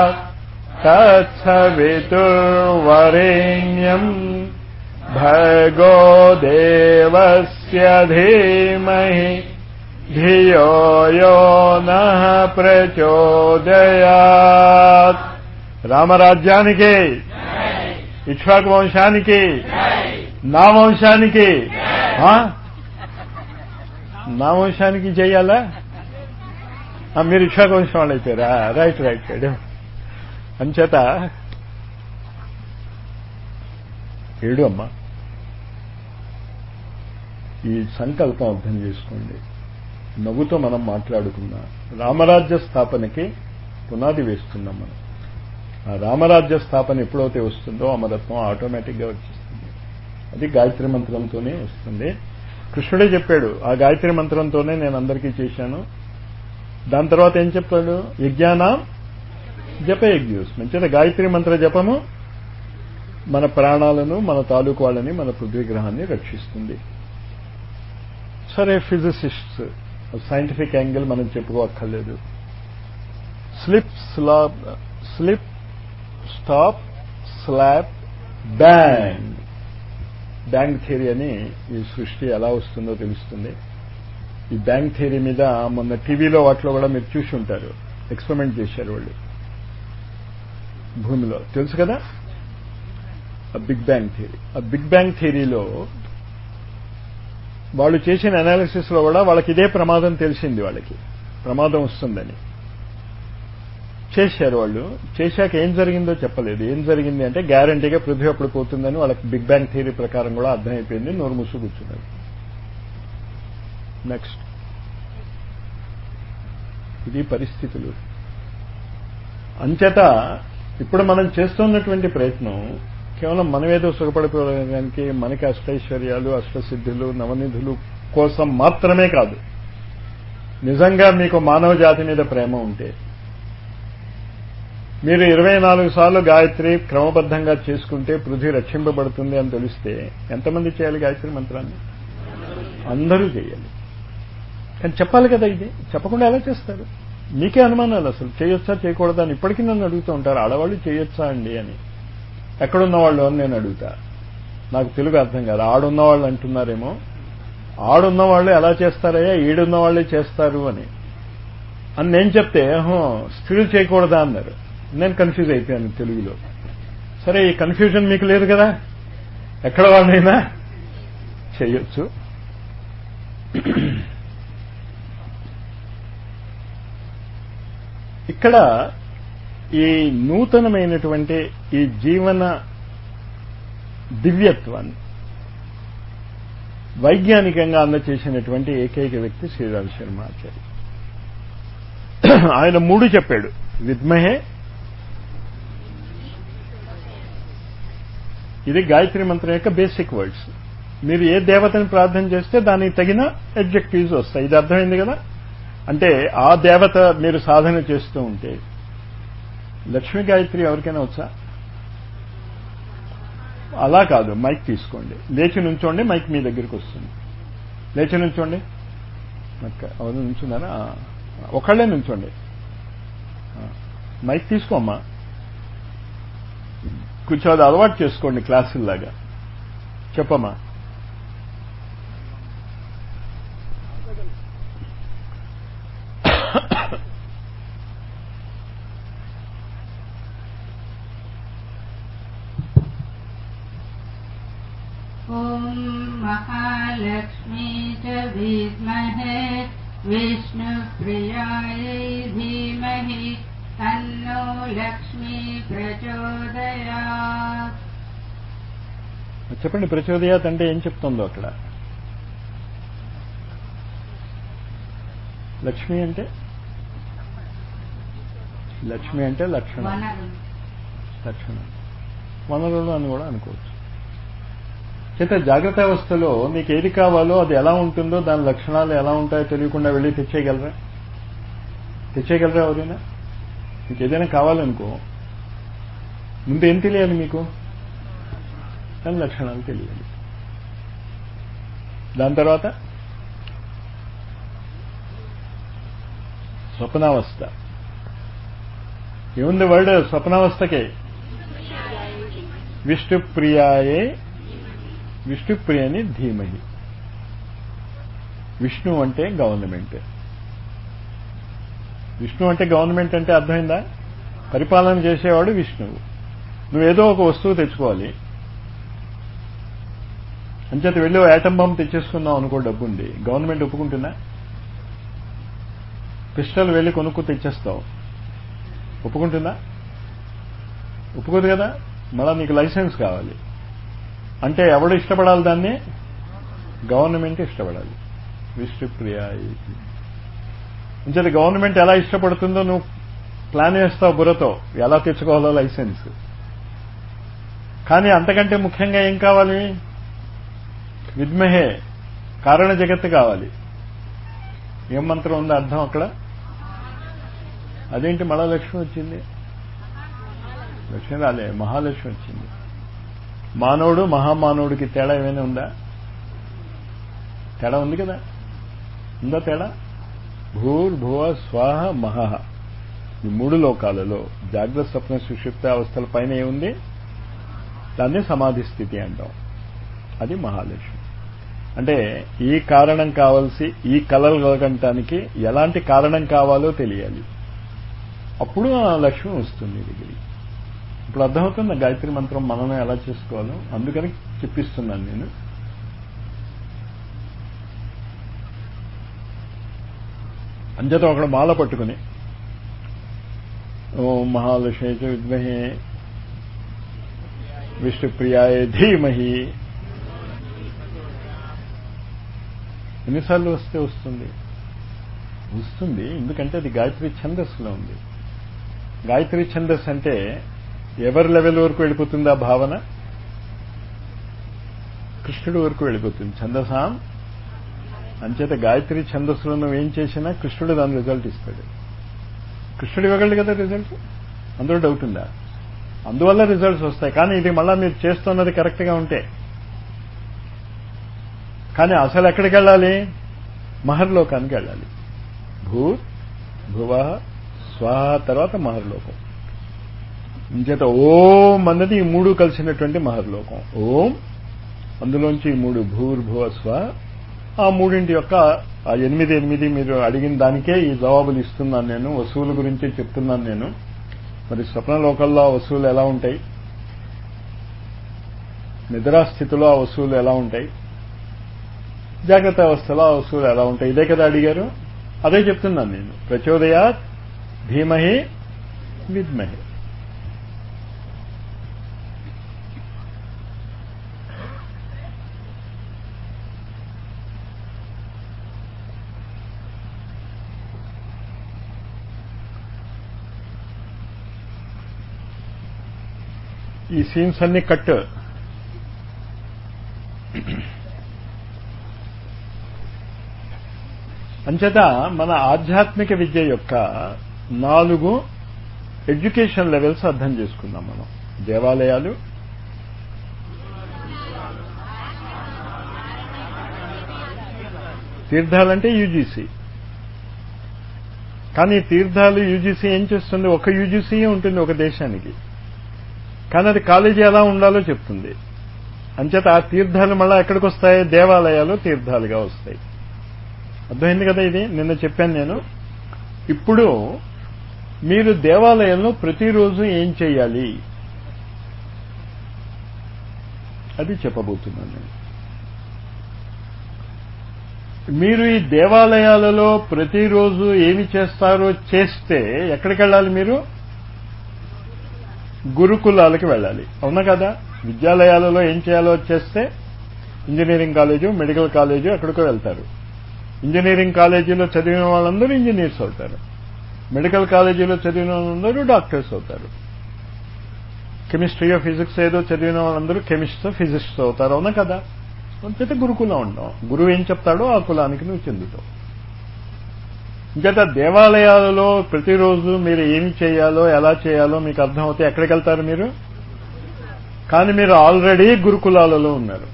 తత్సవితుర్వరేణ్యం భర్గో దేవస్య ధీమహి ధియో యో నః ప్రచోదయాత్ రామరాజ్యానికి ఇక్ష్వాకు వంశానికి నా వంశానికి ఆ? నా వంశానికి చేయాలా ఆ, మీరు ఇక్ష్వాకు వంశం వాళ్ళు అయిపోయారా రైట్ రైట్ రైట్ అంచేత ఏడు అమ్మా ఈ సంకల్పం అర్థం చేసుకోండి నవ్వుతో మనం మాట్లాడుకున్నా రామరాజ్య స్థాపనకి పునాది వేస్తున్నాం మనం ఆ రామరాజ్య స్థాపన ఎప్పుడైతే వస్తుందో అమరత్వం ఆటోమేటిక్గా వచ్చేస్తుంది అది గాయత్రి మంత్రంతోనే వస్తుంది కృష్ణుడే చెప్పాడు ఆ గాయత్రి మంత్రంతోనే నేను అందరికీ చేశాను దాని తర్వాత ఏం చెప్పాడు యజ్ఞానం జప యజ్ఞూస్ మంచిగా గాయత్రి మంత్ర జపము మన ప్రాణాలను మన తాలూకు వాళ్ళని మన పృథ్వీ గ్రహాన్ని రక్షిస్తుంది సరే ఫిజిసిస్ట్స్ సైంటిఫిక్ యాంగిల్ మనం చెప్పుకోక్కర్లేదు slip slab slip stop slap bang bang theory అని ఈ సృష్టి ఎలా వస్తుందో తెలుస్తుంది ఈ బ్యాంగ్ థియరీ మీద మొన్న టీవీలో వాటిలో కూడా మీరు చూసి ఉంటారు ఎక్స్పెరిమెంట్ చేశారు వాళ్ళు భూమిలో తెలుసు కదా ఆ బిగ్ బ్యాంగ్ థియరీ ఆ బిగ్ బ్యాంగ్ థియరీలో వాళ్ళు చేసిన అనాలిసిస్ లో కూడా వాళ్ళకి ఇదే ప్రమాదం తెలిసింది వాళ్ళకి ప్రమాదం వస్తుందని చేశారు వాళ్ళు చేశాక ఏం జరిగిందో చెప్పలేదు ఏం జరిగింది అంటే గ్యారంటీగా పృథ్వీ అప్పుడు పోతుందని వాళ్ళకి బిగ్ బ్యాంగ్ థియరీ ప్రకారం కూడా అర్థమైపోయింది నోరు ముసు కూర్చున్నారు నెక్స్ట్ ఇది పరిస్థితులు అంచేత ఇప్పుడు మనం చేస్తున్నటువంటి ప్రయత్నం కేవలం మనమేదో సుఖపడిపోవడానికి మనకి అష్టైశ్వర్యాలు అష్టసిద్ధులు నవనిధులు కోసం మాత్రమే కాదు నిజంగా మీకు మానవ జాతి మీద ప్రేమ ఉంటే మీరు ఇరవై నాలుగు సార్లు గాయత్రి క్రమబద్ధంగా చేసుకుంటే పృథ్వీ రక్షింపబడుతుంది అని తెలిస్తే ఎంతమంది చేయాలి గాయత్రి మంత్రాన్ని అందరూ చేయాలి కానీ చెప్పాలి కదా ఇది చెప్పకుండా ఎలా చేస్తారు మీకే అనుమానాలు అసలు చేయొచ్చా చేయకూడదా అని ఇప్పటికీ నన్ను అడుగుతూ ఉంటారు ఆడవాళ్ళు చేయొచ్చా అండి అని ఎక్కడున్న వాళ్ళు అని నేను అడుగుతా నాకు తెలుగు అర్థం కాదు ఆడున్న వాళ్ళు అంటున్నారేమో ఆడున్న వాళ్ళు ఎలా చేస్తారయ్యా ఈడున్న వాళ్ళే చేస్తారు అని అని నేను చెప్తే "ఆహా, స్త్రీలు చేయకూడదా అన్నారు నేను కన్ఫ్యూజ్ అయిపోయాను తెలుగులో సరే ఈ కన్ఫ్యూజన్ మీకు లేదు కదా ఎక్కడ వాళ్ళైనా చేయొచ్చు ఇక్కడ ఈ నూతనమైనటువంటి ఈ జీవన దివ్యత్వాన్ని వైజ్ఞానికంగా అందచేసినటువంటి ఏకైక వ్యక్తి శ్రీరామ్ శర్మ ఆచార్య ఆయన మూడు చెప్పాడు విద్మహే ఇది గాయత్రి మంత్రం యొక్క బేసిక్ వర్డ్స్ మీరు ఏ దేవతని ప్రార్థన చేస్తే దానికి తగిన ఎడ్జెక్టివ్స్ వస్తాయి ఇది అర్థమైంది కదా అంటే ఆ దేవత మీరు సాధన చేస్తూ ఉంటే లక్ష్మీ గాయత్రి ఎవరికైనా వచ్చా అలా కాదు మైక్ తీసుకోండి లేచి నుంచోండి మైక్ మీ దగ్గరికి వస్తుంది లేచి నుంచోండి అక్క, ఎవరు నుంచున్నారా ఆ, ఒకళ్ళే నుంచోండి ఆ, మైక్ తీసుకోమ్మా కొంచెం అది అలవాటు చేసుకోండి క్లాసుల్లాగా చెప్పమ్మా ॐ महालक्ष्मी च विद्महे विष्णुप्रियायै धीमहि तन्नो लक्ष्मी प्रचोदयात् చెప్పండి ప్రచోదయాత్ అంటే ఏం చెప్తుందో అక్కడ లక్ష్మి అంటే లక్ష్మి అంటే లక్షణం వనరు లక్షణం వనరులు అని కూడా అనుకోవచ్చు చేత జాగ్రత్త అవస్థలో మీకు ఏది కావాలో అది ఎలా ఉంటుందో దాని లక్షణాలు ఎలా ఉంటాయో తెలియకుండా వెళ్ళి తెచ్చేయగలరా తెచ్చేయగలరా ఎవరైనా మీకు ఏదైనా కావాలనుకో ముందు ఏం తెలియాలి మీకు దాని లక్షణాలు తెలియాలి దాని తర్వాత స్వప్నావస్థ ఏముంది వర్డ్ స్వప్నావస్థకే విష్ణుప్రియాయే విష్ణుప్రియని ధీమహి విష్ణు అంటే గవర్నమెంట్ విష్ణు అంటే గవర్నమెంట్ అంటే అర్థమైందా పరిపాలన చేసేవాడు విష్ణువు నువ్వేదో ఒక వస్తువు తెచ్చుకోవాలి అంచేత వెళ్ళి యాటం బాంబు తెచ్చేసుకున్నావు అనుకో డబ్బుంది గవర్నమెంట్ ఒప్పుకుంటుందా పిస్టల్ వెళ్ళి కొనుక్కు తెచ్చేస్తావు ఒప్పుకుంటుందా ఒప్పుకోదు కదా మళ్ళా నీకు లైసెన్స్ కావాలి అంటే ఎవడు ఇష్టపడాలి దాన్ని గవర్నమెంట్ ఇష్టపడాలి విష్ణుప్రియ అంచేది గవర్నమెంట్ ఎలా ఇష్టపడుతుందో నువ్వు ప్లాన్ వేస్తావు బుర్రతో ఎలా తెచ్చుకోవాలో లైసెన్స్ కానీ అంతకంటే ముఖ్యంగా ఏం కావాలి విద్మహే కారణ జగత్తు కావాలి ఏం మంత్రం ఉందో అర్థం అక్కడ అదేంటి మళ్ళా లక్ష్మి వచ్చింది లక్ష్మి రాలే మహాలక్ష్మి వచ్చింది మానవుడు మహామానవుడికి తేడా ఏమైనా ఉందా తేడా ఉంది కదా ఉందా తేడా భూర్భువ స్వాహ మహః ఈ మూడు లోకాలలో జాగ్రత్త స్వప్న సుషిప్త అవస్థల పైన ఏముంది దాన్ని సమాధి స్థితి అంటాం అది మహాలక్ష్మి అంటే ఈ కారణం కావాల్సి ఈ కళలు కలగటానికి ఎలాంటి కారణం కావాలో తెలియాలి అప్పుడు ఆ లక్ష్మి వస్తుంది దగ్గరికి ఇప్పుడు అర్థమవుతుంది గాయత్రి మంత్రం మనం ఎలా చేసుకోవాలో అందుకని చెప్పిస్తున్నాను నేను అంచేత ఒకడు మాల పట్టుకుని ఓం మహాలక్ష్మి చ విద్మహే విష్ణుప్రియాయ ధీమహి ఎన్నిసార్లు వస్తే వస్తుంది వస్తుంది ఎందుకంటే అది గాయత్రి ఛందస్సులో ఉంది గాయత్రి ఛందస్ అంటే ఎవరి లెవెల్ వరకు వెళ్ళిపోతుంది ఆ భావన కృష్ణుడి వరకు వెళ్ళిపోతుంది ఛందసాం అంచేత గాయత్రి ఛందస్సులో నువ్వు ఏం చేసినా కృష్ణుడు దాని రిజల్ట్ ఇస్తాడు కృష్ణుడు ఇవ్వగలడు కదా రిజల్ట్ అందులో డౌట్ ఉందా అందువల్ల రిజల్ట్స్ వస్తాయి కానీ ఇది మళ్ళా మీరు చేస్తున్నది కరెక్ట్గా ఉంటే కానీ అసలు ఎక్కడికి వెళ్ళాలి మహర్లోకానికి వెళ్ళాలి భూ భువ స్వాహ తర్వాత మహర్లోకం ఇంచేత ఓం అన్నది ఈ మూడు కలిసినటువంటి మహర్లోకం ఓం అందులోంచి ఈ మూడు భూర్భువ స్వ ఆ మూడింటి యొక్క ఆ ఎనిమిది ఎనిమిది మీరు అడిగిన దానికే ఈ జవాబులు ఇస్తున్నాను నేను వస్తువుల గురించి చెప్తున్నాను నేను మరి స్వప్న లోకల్లో ఆ వస్తువులు ఎలా ఉంటాయి నిద్రాస్థితిలో ఆ వస్తువులు ఎలా ఉంటాయి జాగ్రత్త అవస్థలో ఆ వస్తువులు ఎలా ఉంటాయి ఇదే కదా అడిగారు అదే చెప్తున్నాను నేను ప్రచోదయాత్ ధీమహి విద్మహి ఈ సీన్స్ అన్ని కట్ అంచేత మన ఆధ్యాత్మిక విద్య యొక్క నాలుగు ఎడ్యుకేషన్ లెవెల్స్ అర్థం చేసుకుందాం మనం దేవాలయాలు తీర్థాలంటే యూజీసీ కానీ తీర్థాలు యూజీసీ ఏం చేస్తుంది ఒక యూజీసీ ఉంటుంది ఒక దేశానికి కానీ అది కాలేజీ ఎలా ఉండాలో చెప్తుంది అంచేత ఆ తీర్థాలు మళ్ళీ ఎక్కడికి వస్తాయి దేవాలయాలు తీర్థాలుగా వస్తాయి అర్థమైంది కదా ఇది నిన్న చెప్పాను నేను ఇప్పుడు మీరు దేవాలయంలో ప్రతిరోజు ఏం చేయాలి అది చెప్పబోతున్నాను నేను మీరు ఈ దేవాలయాలలో ప్రతిరోజు ఏమి చేస్తారో చేస్తే ఎక్కడికి వెళ్ళాలి మీరు గురుకులాలకి వెళ్ళాలి అవునా కదా విద్యాలయాలలో ఏం చేయాలో చేస్తే ఇంజనీరింగ్ కాలేజు మెడికల్ కాలేజు అక్కడికో వెళ్తారు ఇంజనీరింగ్ కాలేజీలో చదివిన వాళ్ళందరూ ఇంజనీర్స్ అవుతారు మెడికల్ కాలేజీలో చదివిన వాళ్ళందరూ డాక్టర్స్ అవుతారు కెమిస్ట్రీ ఫిజిక్స్ ఏదో చదివిన వాళ్ళందరూ కెమిస్ట్స్ ఫిజిక్స్ అవుతారు అవునా కదా అంచేత గురుకులం ఉంటాం గురువు ఏం చెప్తాడో ఆ కులానికి నువ్వు చెందుతావు ఇంకట దేవాలయాలలో ప్రతిరోజు మీరు ఏమి చేయాలో ఎలా చేయాలో మీకు అర్థమవుతే ఎక్కడికి వెళ్తారు మీరు కానీ మీరు ఆల్రెడీ గురుకులాలలో ఉన్నారు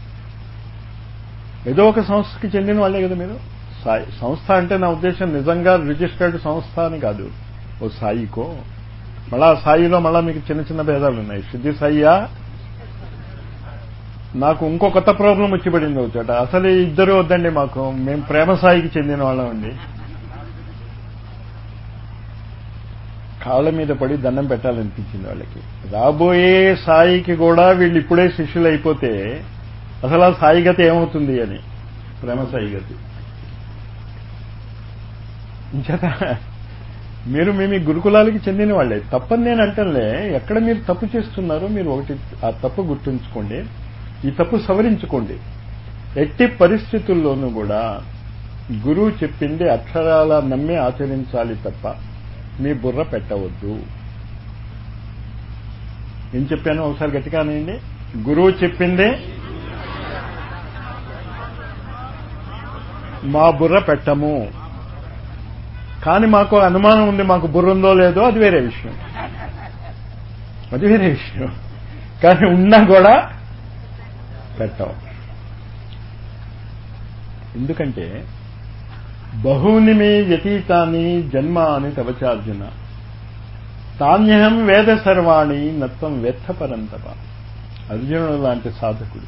ఏదో ఒక సంస్థకి చెందిన వాళ్ళే కదా మీరు సాయి సంస్థ అంటే నా ఉద్దేశం నిజంగా రిజిస్టర్డ్ సంస్థ అని కాదు ఓ సాయికో మళ్ళా ఆ సాయిలో మళ్ళా మీకు చిన్న చిన్న భేదాలు ఉన్నాయి సిద్ధి సాయియా నాకు ఇంకో కొత్త ప్రాబ్లం వచ్చి పడింది వచ్చాట అసలు ఇద్దరు వద్దండి మాకు మేము ప్రేమ సాయికి చెందిన వాళ్ళం అండి కాళ్ళ మీద పడి దండం పెట్టాలనిపించింది వాళ్ళకి రాబోయే సాయికి కూడా వీళ్ళు ఇప్పుడే శిష్యులు అయిపోతే అసలు ఆ సాయి గతి ఏమవుతుంది అని ప్రేమ సాయి గతి ఇంచేత మీరు మేము ఈ గురుకులాలకి చెందిన వాళ్ళే తప్పని నేను అంటలే ఎక్కడ మీరు తప్పు చేస్తున్నారో మీరు ఒకటి ఆ తప్పు గుర్తుంచుకోండి ఈ తప్పు సవరించుకోండి ఎట్టి పరిస్థితుల్లోనూ కూడా గురువు చెప్పింది అక్షరాల నమ్మి ఆచరించాలి తప్ప మీ బుర్ర పెట్టవద్దు ఏం చెప్పాను ఒకసారి గట్టిగా అనండి గురువు చెప్పింది మా బుర్ర పెట్టము కానీ మాకు అనుమానం ఉంది మాకు బుర్ర ఉందో లేదో అది వేరే విషయం అది వేరే విషయం కానీ ఉన్నా కూడా పెట్టం ఎందుకంటే బహూని మే వ్యతీతాన్ని జన్మాని తవచార్జున తాన్యహం వేద సర్వాణి నత్వం వ్యర్థపరంతప అర్జునుడు లాంటి సాధకుడు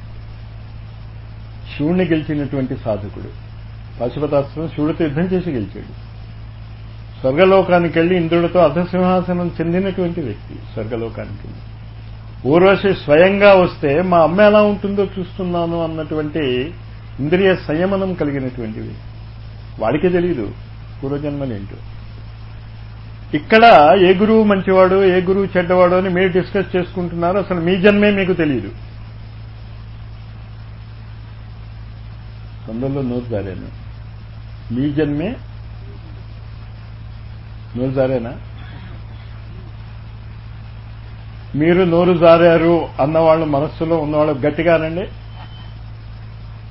శివుణ్ణి గెలిచినటువంటి సాధకుడు పశుపతాస్త్రం శివుడితో యుద్ధం చేసి గెలిచాడు స్వర్గలోకానికి వెళ్లి ఇంద్రుడితో అర్ధసింహాసనం చెందినటువంటి వ్యక్తి స్వర్గలోకానికి వెళ్ళి ఊర్వశి స్వయంగా వస్తే మా అమ్మ ఎలా ఉంటుందో చూస్తున్నాను అన్నటువంటి ఇంద్రియ సంయమనం కలిగినటువంటి వ్యక్తి వాడికే తెలియదు పూర్వజన్మలేంటో ఇక్కడ ఏ గురువు మంచివాడు ఏ గురువు చెడ్డవాడు అని మీరు డిస్కస్ చేసుకుంటున్నారు అసలు మీ జన్మే మీకు తెలియదు తొందరలో నోరు జారాను మీ జన్మే నోరు జారేనా మీరు నోరు జారారు అన్నవాళ్ళు మనస్సులో ఉన్నవాళ్ళు గట్టిగా అనండి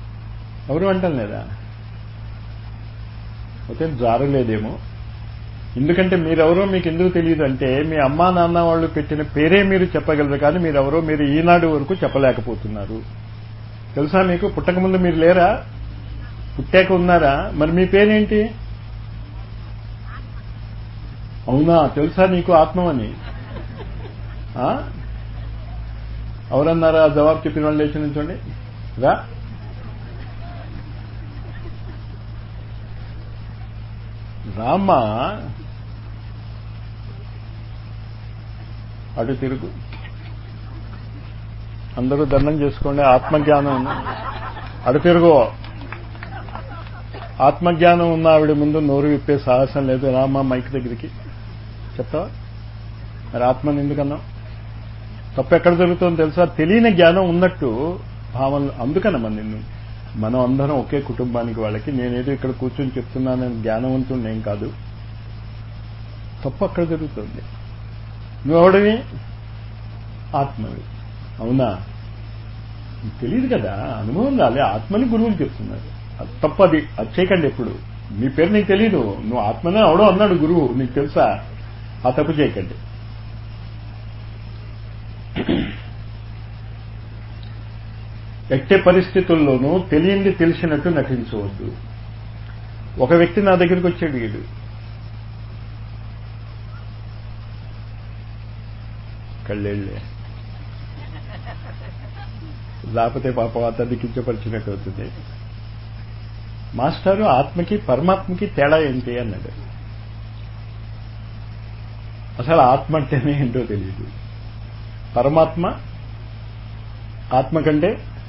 ఎవరు అంటాం లేదా అయితే జారలేదేమో ఎందుకంటే మీరెవరో మీకు ఎందుకు తెలియదు అంటే మీ అమ్మా నాన్న వాళ్ళు పెట్టిన పేరే మీరు చెప్పగలరు కానీ మీరెవరో మీరు ఈనాడు వరకు చెప్పలేకపోతున్నారు తెలుసా మీకు పుట్టకముందు మీరు లేరా పుట్టాక ఉన్నారా మరి మీ పేరేంటి అవునా తెలుసా నీకు ఆత్మవని ఆ? ఎవరన్నారా జవాబు చెప్పిన వాళ్ళు లేచి నుంచోండి రా రామ్మా అటు తిరుగు అందరూ దండం చేసుకోండి ఆత్మజ్ఞానం ఉంది. అటు తిరుగు ఆత్మజ్ఞానం ఉన్న ఆవిడ ముందు నోరు విప్పే సాహసం లేదు రామ్మా మైక్ దగ్గరికి చెప్తావా మరి ఆత్మని ఎందుకన్నావు తప్పు ఎక్కడ జరుగుతుందో తెలుసా తెలియని జ్ఞానం ఉన్నట్టు భావనలు అందుకనమ్మా నిన్ను మనం అందరం ఒకే కుటుంబానికి వాళ్ళకి నేనేదో ఇక్కడ కూర్చొని చెప్తున్నానని జ్ఞానవంతుడు నేను కాదు తప్పు అక్కడ జరుగుతుంది నువ్వెవడివి ఆత్మవి అవునా నీకు తెలియదు కదా అనుభవం రాలే ఆత్మని గురువులు చెప్తున్నారు అది తప్పు అది అది చేయకండి ఎప్పుడు నీ పేరు నీకు తెలియదు నువ్వు ఆత్మనే అవడో అన్నాడు గురువు నీకు తెలుసా ఆ తప్పు చేయకండి ఎట్టే పరిస్థితుల్లోనూ తెలియంది తెలిసినట్టు నటించవద్దు ఒక వ్యక్తి నా దగ్గరికి వచ్చాడు వీడు కళ్ళేళ్ళే లేకపోతే పాపం అతన్ని కించపరిచినట్టు అవుతుంది మాస్టారు ఆత్మకి పరమాత్మకి తేడా ఏంటి అన్నాడు అసలు ఆత్మ అంటేనే ఏంటో తెలియదు పరమాత్మ ఆత్మ కంటే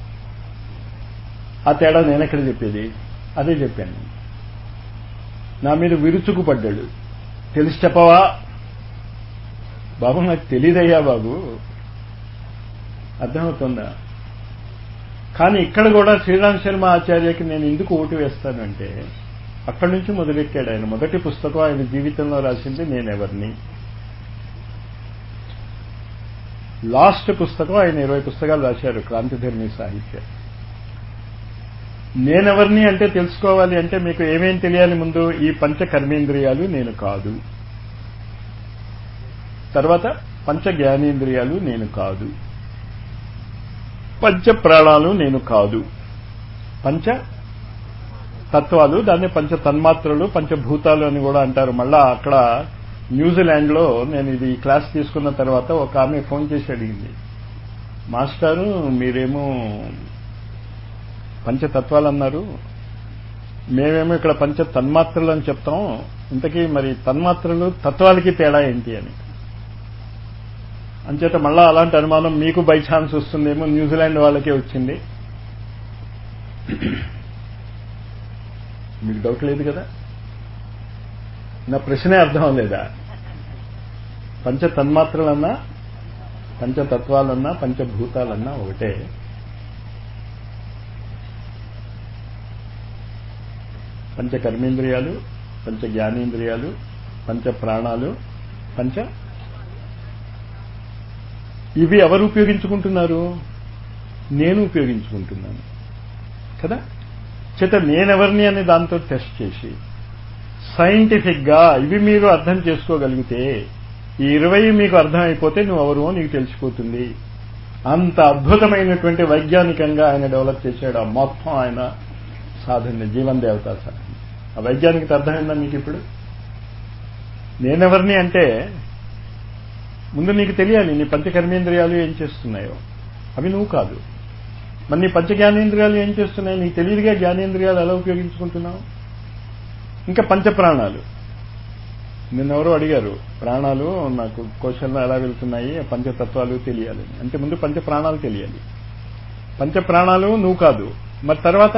ఆ తేడా నేనెక్కడ చెప్పేది అదే చెప్పాను నేను. నా మీద విరుచుకుపడ్డాడు తెలిసి చెప్పవా బాబు నాకు తెలియదయ్యా బాబు అర్థమవుతుందా కానీ ఇక్కడ కూడా శ్రీరామ్ శర్మ ఆచార్యకి నేను ఎందుకు ఓటు వేస్తానంటే అక్కడి నుంచి మొదలెట్టాడు ఆయన మొదటి పుస్తకం ఆయన జీవితంలో రాసింది నేనెవరిని లాస్ట్ పుస్తకం ఆయన ఇరవై పుస్తకాలు రాశారు క్రాంతిధర్మి సాహిత్యం నేనెవరిని అంటే తెలుసుకోవాలి అంటే మీకు ఏమేం తెలియాలి ముందు ఈ పంచ కర్మేంద్రియాలు నేను కాదు తర్వాత పంచ జ్ఞానేంద్రియాలు నేను కాదు పంచ ప్రాణాలు నేను కాదు పంచ తత్వాలు దాన్ని పంచ తన్మాత్రలు పంచభూతాలు అని కూడా అంటారు మళ్ళా అక్కడ న్యూజిలాండ్ లో నేను ఇది ఈ క్లాస్ తీసుకున్న తర్వాత ఒక ఆమె ఫోన్ చేసి అడిగింది మాస్టారు మీరేమో పంచతత్వాలు అన్నారు మేమేమో ఇక్కడ పంచ తన్మాత్రలు అని చెప్తాం ఇంతకీ మరి తన్మాత్రలు తత్వాలకి తేడా ఏంటి అని అంచేత మళ్ళా అలాంటి అనుమానం మీకు బై ఛాన్స్ వస్తుందేమో న్యూజిలాండ్ వాళ్ళకే వచ్చింది మీకు డౌట్ లేదు కదా నా ప్రశ్నే అర్థం లేదా పంచ తన్మాత్రలన్నా పంచతత్వాలన్నా పంచభూతాలన్నా ఒకటే పంచ కర్మేంద్రియాలు పంచ జ్ఞానేంద్రియాలు పంచ ప్రాణాలు పంచ ఇవి ఎవరు ఉపయోగించుకుంటున్నారు నేను ఉపయోగించుకుంటున్నాను కదా చేత నేనెవరిని అని దాంతో టెస్ట్ చేసి సైంటిఫిక్ గా ఇవి మీరు అర్థం చేసుకోగలిగితే ఈ ఇరవై మీకు అర్థమైపోతే నువ్వు ఎవరు నీకు తెలిసిపోతుంది అంత అద్భుతమైనటువంటి వైజ్ఞానికంగా ఆయన డెవలప్ చేశాడు ఆ మొత్తం ఆయన సాధన జీవన్ దేవతా సాధన ఆ వైజ్ఞానికత అర్థమైందా మీకు ఇప్పుడు నేనెవరిని అంటే ముందు నీకు తెలియాలి నీ పంచకర్మేంద్రియాలు ఏం చేస్తున్నాయో అవి నువ్వు కాదు మరి నీ పంచ జ్ఞానేంద్రియాలు ఏం చేస్తున్నాయి నీకు తెలియదుగా జ్ఞానేంద్రియాలు ఎలా ఉపయోగించుకుంటున్నావు ఇంకా పంచ ప్రాణాలు నిన్నెవరో అడిగారు ప్రాణాలు నాకు కోశంలో ఎలా వెళ్తున్నాయి పంచతత్వాలు తెలియాలి అంటే ముందు పంచ ప్రాణాలు తెలియాలి పంచ ప్రాణాలు నువ్వు కాదు మరి తర్వాత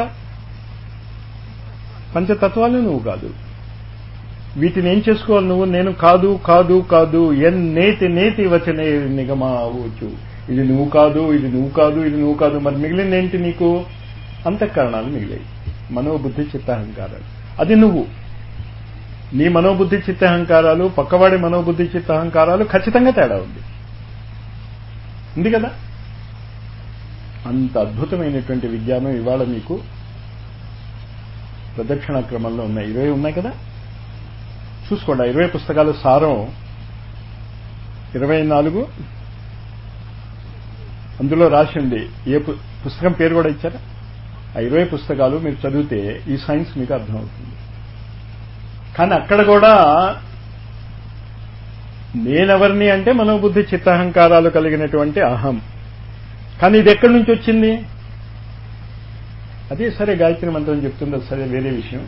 పంచతత్వాలు నువ్వు కాదు వీటిని ఏం చేసుకోవాలి నువ్వు నేను కాదు కాదు కాదు ఎన్ నేతి నేతి వచనే నిగమా అవ్వచ్చు ఇది నువ్వు కాదు ఇది నువ్వు కాదు ఇది నువ్వు కాదు మరి మిగిలింది ఏంటి నీకు అంతఃకరణాలు మిగిలాయి మనోబుద్ధి చిత్తహంకారాలు అది నువ్వు నీ మనోబుద్ధి చిత్తహంకారాలు పక్కవాడి మనోబుద్ధి చిత్తహంకారాలు ఖచ్చితంగా తేడా ఉంది ఉంది కదా అంత అద్భుతమైనటువంటి విజ్ఞానం ఇవాళ మీకు ప్రదక్షిణ క్రమంలో ఉన్నాయి ఇరవై ఉన్నాయి కదా చూసుకోండి ఆ ఇరవై పుస్తకాల సారం ఇరవై నాలుగు అందులో రాసి ఉంది ఏ పు- పుస్తకం పేరు కూడా ఇచ్చారా ఆ ఇరవై పుస్తకాలు మీరు చదివితే ఈ సైన్స్ మీకు అర్థమవుతుంది కానీ అక్కడ కూడా నేనెవరిని అంటే మనోబుద్ధి చిత్తహంకారాలు కలిగినటువంటి అహం కానీ ఇది ఎక్కడి నుంచి వచ్చింది అదే సరే గాయత్రి మంత్రం చెప్తుంది అది సరే వేరే విషయం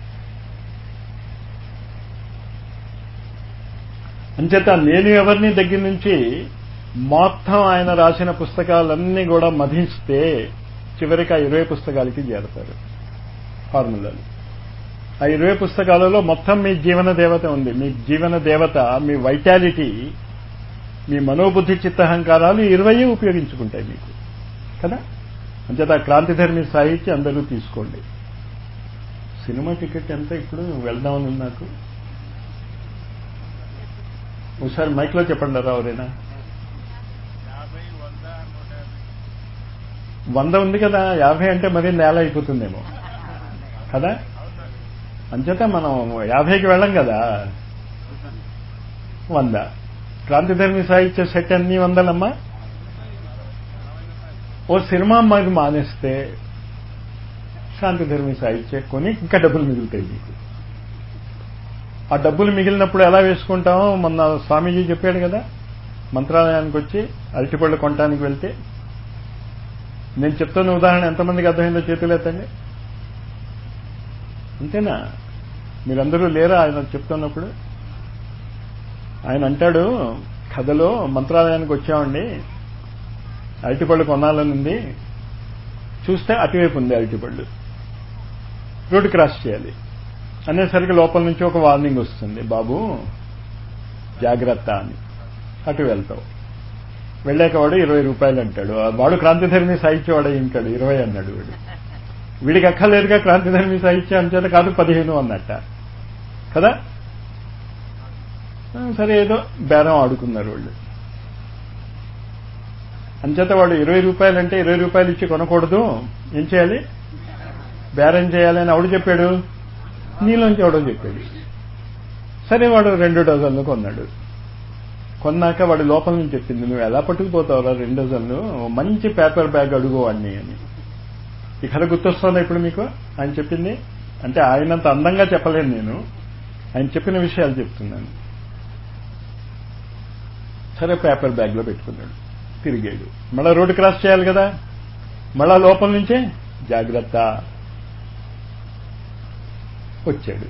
అంచేత నేను ఎవరిని దగ్గర నుంచి మొత్తం ఆయన రాసిన పుస్తకాలన్నీ కూడా మధిస్తే చివరికి ఆ ఇరవై పుస్తకాలకి చేరతారు ఫార్ములాలు ఆ ఇరవై పుస్తకాలలో మొత్తం మీ జీవన దేవత ఉంది మీ జీవన దేవత మీ వైటాలిటీ మీ మనోబుద్ధి చిత్తహంకారాలు ఇరవై ఉపయోగించుకుంటాయి మీకు కదా అంచేత ఆ క్రాంతిధర్మి సాహిత్యం అందరూ తీసుకోండి సినిమా టికెట్ ఎంత ఇప్పుడు వెళ్దామని ఉంది నాకు ఒకసారి మైక్లో చెప్పండి రా ఎవరైనా వంద ఉంది కదా యాభై అంటే మరీ నేల అయిపోతుందేమో కదా అంచేత మనం యాభైకి వెళ్ళం కదా వంద క్రాంతిధర్మి సాహిత్య సెట్ అన్ని వందలమ్మా ఓ సినిమా మాకు మానేస్తే శాంతిధర్మి సాహిత్య కొని ఇంకా డబ్బులు మిగులుతాయి మీకు ఆ డబ్బులు మిగిలినప్పుడు ఎలా వేసుకుంటామో మొన్న స్వామీజీ చెప్పాడు కదా మంత్రాలయానికి వచ్చి అరటిపళ్ళు కొనడానికి వెళ్తే నేను చెప్తున్న ఉదాహరణ ఎంతమందికి అర్థమైందో చేతులు ఎత్తండి అంతేనా మీరందరూ లేరా ఆయన చెప్తున్నప్పుడు ఆయన అంటాడు కథలో మంత్రాలయానికి వచ్చామండి అరటిపళ్ళు కొనాలని ఉంది చూస్తే అటువైపు ఉంది అరటిపళ్ళు రోడ్డు క్రాస్ చేయాలి అనేసరికి లోపల నుంచి ఒక వార్నింగ్ వస్తుంది బాబు జాగ్రత్త అని అటు వెళ్తావు వెళ్ళాక వాడు ఇరవై రూపాయలు అంటాడు వాడు క్రాంతిధర్మి సాహిత్యం వాడు ఉంటాడు ఇరవై అన్నాడు వీడు వీడికి అక్కర్లేదుగా క్రాంతిధర్మి సాహిత్యం అంచేత కాదు పదిహేను అన్నట్ట కదా ఆ, సరే ఏదో బేరం ఆడుకున్నారు వాళ్ళు అంచేత వాడు ఇరవై రూపాయలు అంటే ఇరవై రూపాయలు ఇచ్చి కొనకూడదు ఏం చేయాలి బేరం చేయాలని ఎవడు చెప్పాడు నీలోంచి ఎవడో చెప్పాడు సరే వాడు రెండు డజన్లు కొన్నాడు కొన్నాక వాడు లోపల నుంచి చెప్పింది నువ్వు ఎలా పట్టుకుపోతావురా రెండు డజన్లు మంచి పేపర్ బ్యాగ్ అడుగు వాడిని అని ఈ కథ గుర్తొస్తుందా ఇప్పుడు మీకు ఆయన చెప్పింది అంటే ఆయనంత అందంగా చెప్పలేను నేను ఆయన చెప్పిన విషయాలు చెప్తున్నాను సరే పేపర్ బ్యాగ్ లో పెట్టుకున్నాడు తిరిగాడు మళ్ళా రోడ్డు క్రాస్ చేయాలి కదా మళ్ళా లోపల నుంచే జాగ్రత్త వచ్చాడు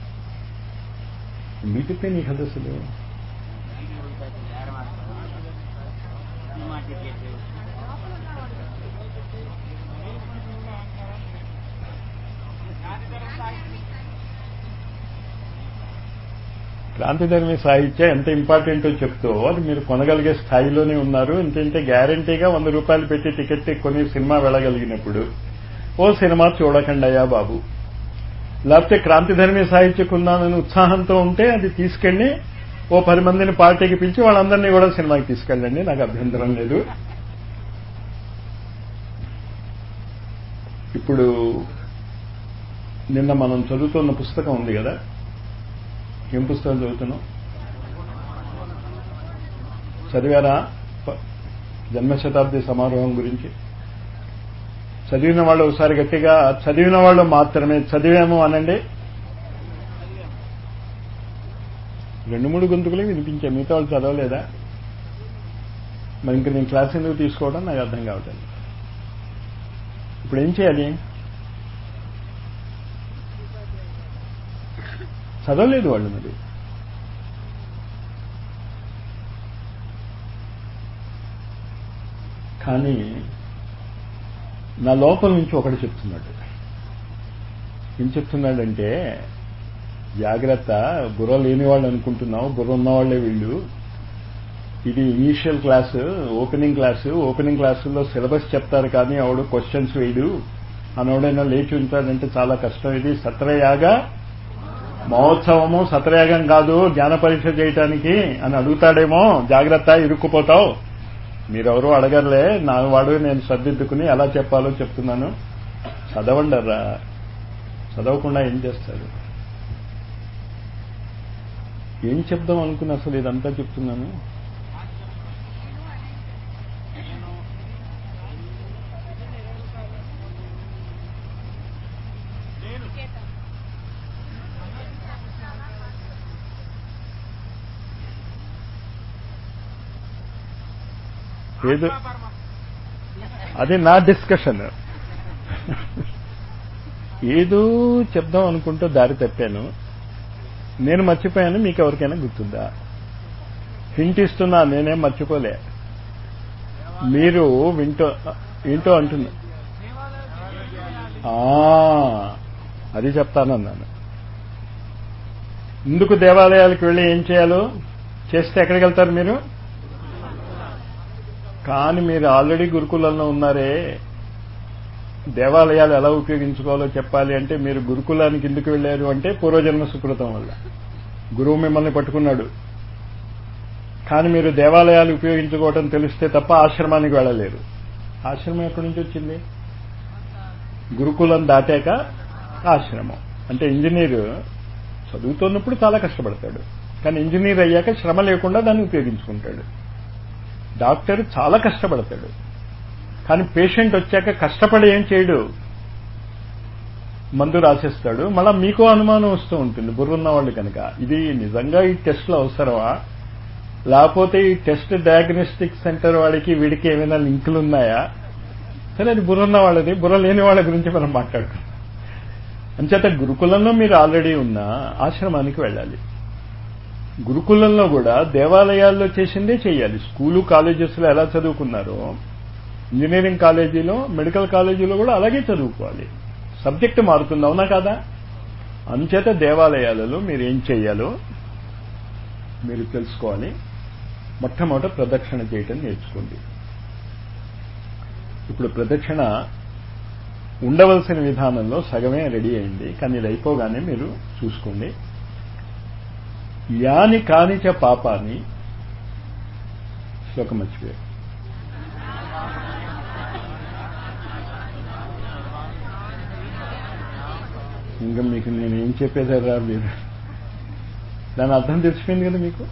మీకు చెప్పే నీ కథ అసలు క్రాంతిధర్మి సాహిత్యం ఎంత ఇంపార్టెంటో చెప్తూ అది మీరు కొనగలిగే స్థాయిలోనే ఉన్నారు ఎందుకంటే గ్యారంటీగా వంద రూపాయలు పెట్టి టికెట్ కొని సినిమా వెళ్ళగలిగినప్పుడు ఓ సినిమా చూడకండి అయ్యా బాబు లేకపోతే క్రాంతిధర్మి సాహిత్యకున్నానని ఉత్సాహంతో ఉంటే అది తీసుకెళ్ళి ఓ పది మందిని పార్టీకి పిలిచి వాళ్ళందరినీ కూడా సినిమాకి తీసుకెళ్ళండి నాకు అభ్యంతరం లేదు ఇప్పుడు నిన్న మనం చదువుతున్న పుస్తకం ఉంది కదా ఏం పుస్తకం చదువుతున్నాం చదివారా ప- జన్మశతాబ్ది సమారోహం గురించి చదివిన వాళ్ళు ఒకసారి గట్టిగా చదివిన వాళ్ళు మాత్రమే చదివాము అనండి రెండు మూడు గొంతుకులే వినిపించాయి మిగతా వాళ్ళు చదవలేదా మరి ఇంక నేను క్లాస్ ఎందుకు తీసుకోవడం నాకు అర్థం కావట్లేదు ఇప్పుడు ఏం చేయాలి చదవలేదు వాళ్ళు మరి కానీ నా లోపల నుంచి ఒకటి చెప్తున్నాడు ఏం చెప్తున్నాడంటే జాగ్రత్త బుర్ర లేని వాళ్ళు అనుకుంటున్నావు బుర్ర ఉన్నవాళ్లే వీళ్ళు ఇది initial class opening class opening క్లాసుల్లో సిలబస్ చెప్తారు కానీ ఆవిడ క్వశ్చన్స్ వేయడు అనోడైనా లేచి ఉంటాడంటే చాలా కష్టం ఇది సత్రయాగ మహోత్సవము సత్రయాగం కాదు జ్ఞాన పరీక్ష చేయటానికి అని అడుగుతాడేమో జాగ్రత్త ఇరుక్కుపోతావు మీరెవరూ అడగర్లే నా వాడు నేను సర్దిద్దుకుని ఎలా చెప్పాలో చెప్తున్నాను చదవండర్రా చదవకుండా ఏం చేస్తారు ఏం చెప్దాం అనుకున్నా అసలు ఇదంతా చెప్తున్నాను ఏదో అది నా డిస్కషన్ ఏదో చెప్దాం అనుకుంటూ దారి తప్పాను నేను మర్చిపోయాను మీకు ఎవరికైనా గుర్తుందా హింట్ ఇస్తున్నా నేనేం మర్చిపోలే మీరు వింటో ఏంటో అంటున్నా ఆ, అది చెప్తానన్నాను ఎందుకు దేవాలయాలకు వెళ్ళి ఏం చేయాలో చేస్తే ఎక్కడికి వెళ్తారు మీరు కానీ మీరు ఆల్రెడీ గురుకులంలో ఉన్నారే దేవాలయాలు ఎలా ఉపయోగించుకోవాలో చెప్పాలి అంటే మీరు గురుకులానికి ఎందుకు వెళ్ళారు అంటే పూర్వజన్మ సుకృతం వల్ల గురువు మిమ్మల్ని పట్టుకున్నాడు కానీ మీరు దేవాలయాలు ఉపయోగించుకోవటం తెలిస్తే తప్ప ఆశ్రమానికి వెళ్ళలేరు ఆశ్రమం ఎక్కడి నుంచి వచ్చింది గురుకులం దాటాక ఆశ్రమం అంటే ఇంజనీర్ చదువుతున్నప్పుడు చాలా కష్టపడతాడు కానీ ఇంజనీర్ అయ్యాక శ్రమ లేకుండా దాన్ని ఉపయోగించుకుంటాడు డాక్టర్ చాలా కష్టపడతాడు కానీ పేషెంట్ వచ్చాక కష్టపడి ఏం చేయడు మందు రాసేస్తాడు మళ్ళా మీకు అనుమానం వస్తూ ఉంటుంది బుర్రున్న వాళ్ళు కనుక ఇది నిజంగా ఈ టెస్ట్లు అవసరమా లేకపోతే ఈ టెస్ట్ డయాగ్నోస్టిక్ సెంటర్ వాడికి వీడికి ఏమైనా లింకులు ఉన్నాయా సరే అది బుర్రున్న వాళ్ళది బుర్ర లేని వాళ్ళ గురించి మనం మాట్లాడుకుంటాం అంచేత గురుకులంలో మీరు ఆల్రెడీ ఉన్న ఆశ్రమానికి వెళ్ళాలి గురుకులంలో కూడా దేవాలయాల్లో చేసిందే చేయాలి స్కూలు కాలేజెస్లో ఎలా చదువుకున్నారో ఇంజనీరింగ్ కాలేజీలో మెడికల్ కాలేజీలో కూడా అలాగే చదువుకోవాలి సబ్జెక్ట్ మారుతుంది అవునా కాదా అంచేత దేవాలయాలలో మీరు ఏం చేయాలో మీరు తెలుసుకోవాలి మొట్టమొదట ప్రదక్షిణ చేయటం నేర్చుకోండి ఇప్పుడు ప్రదక్షిణ ఉండవలసిన విధానంలో సగమే రెడీ అయింది కానీ ఇది అయిపోగానే మీరు చూసుకోండి యాని కానిచ పాపాన్ని శ్లోకం మర్చిపోయారు ఇంకా మీకు నేను ఏం చెప్పేదారా మీరు దాని అర్థం తెలిసిపోయింది కదా మీకు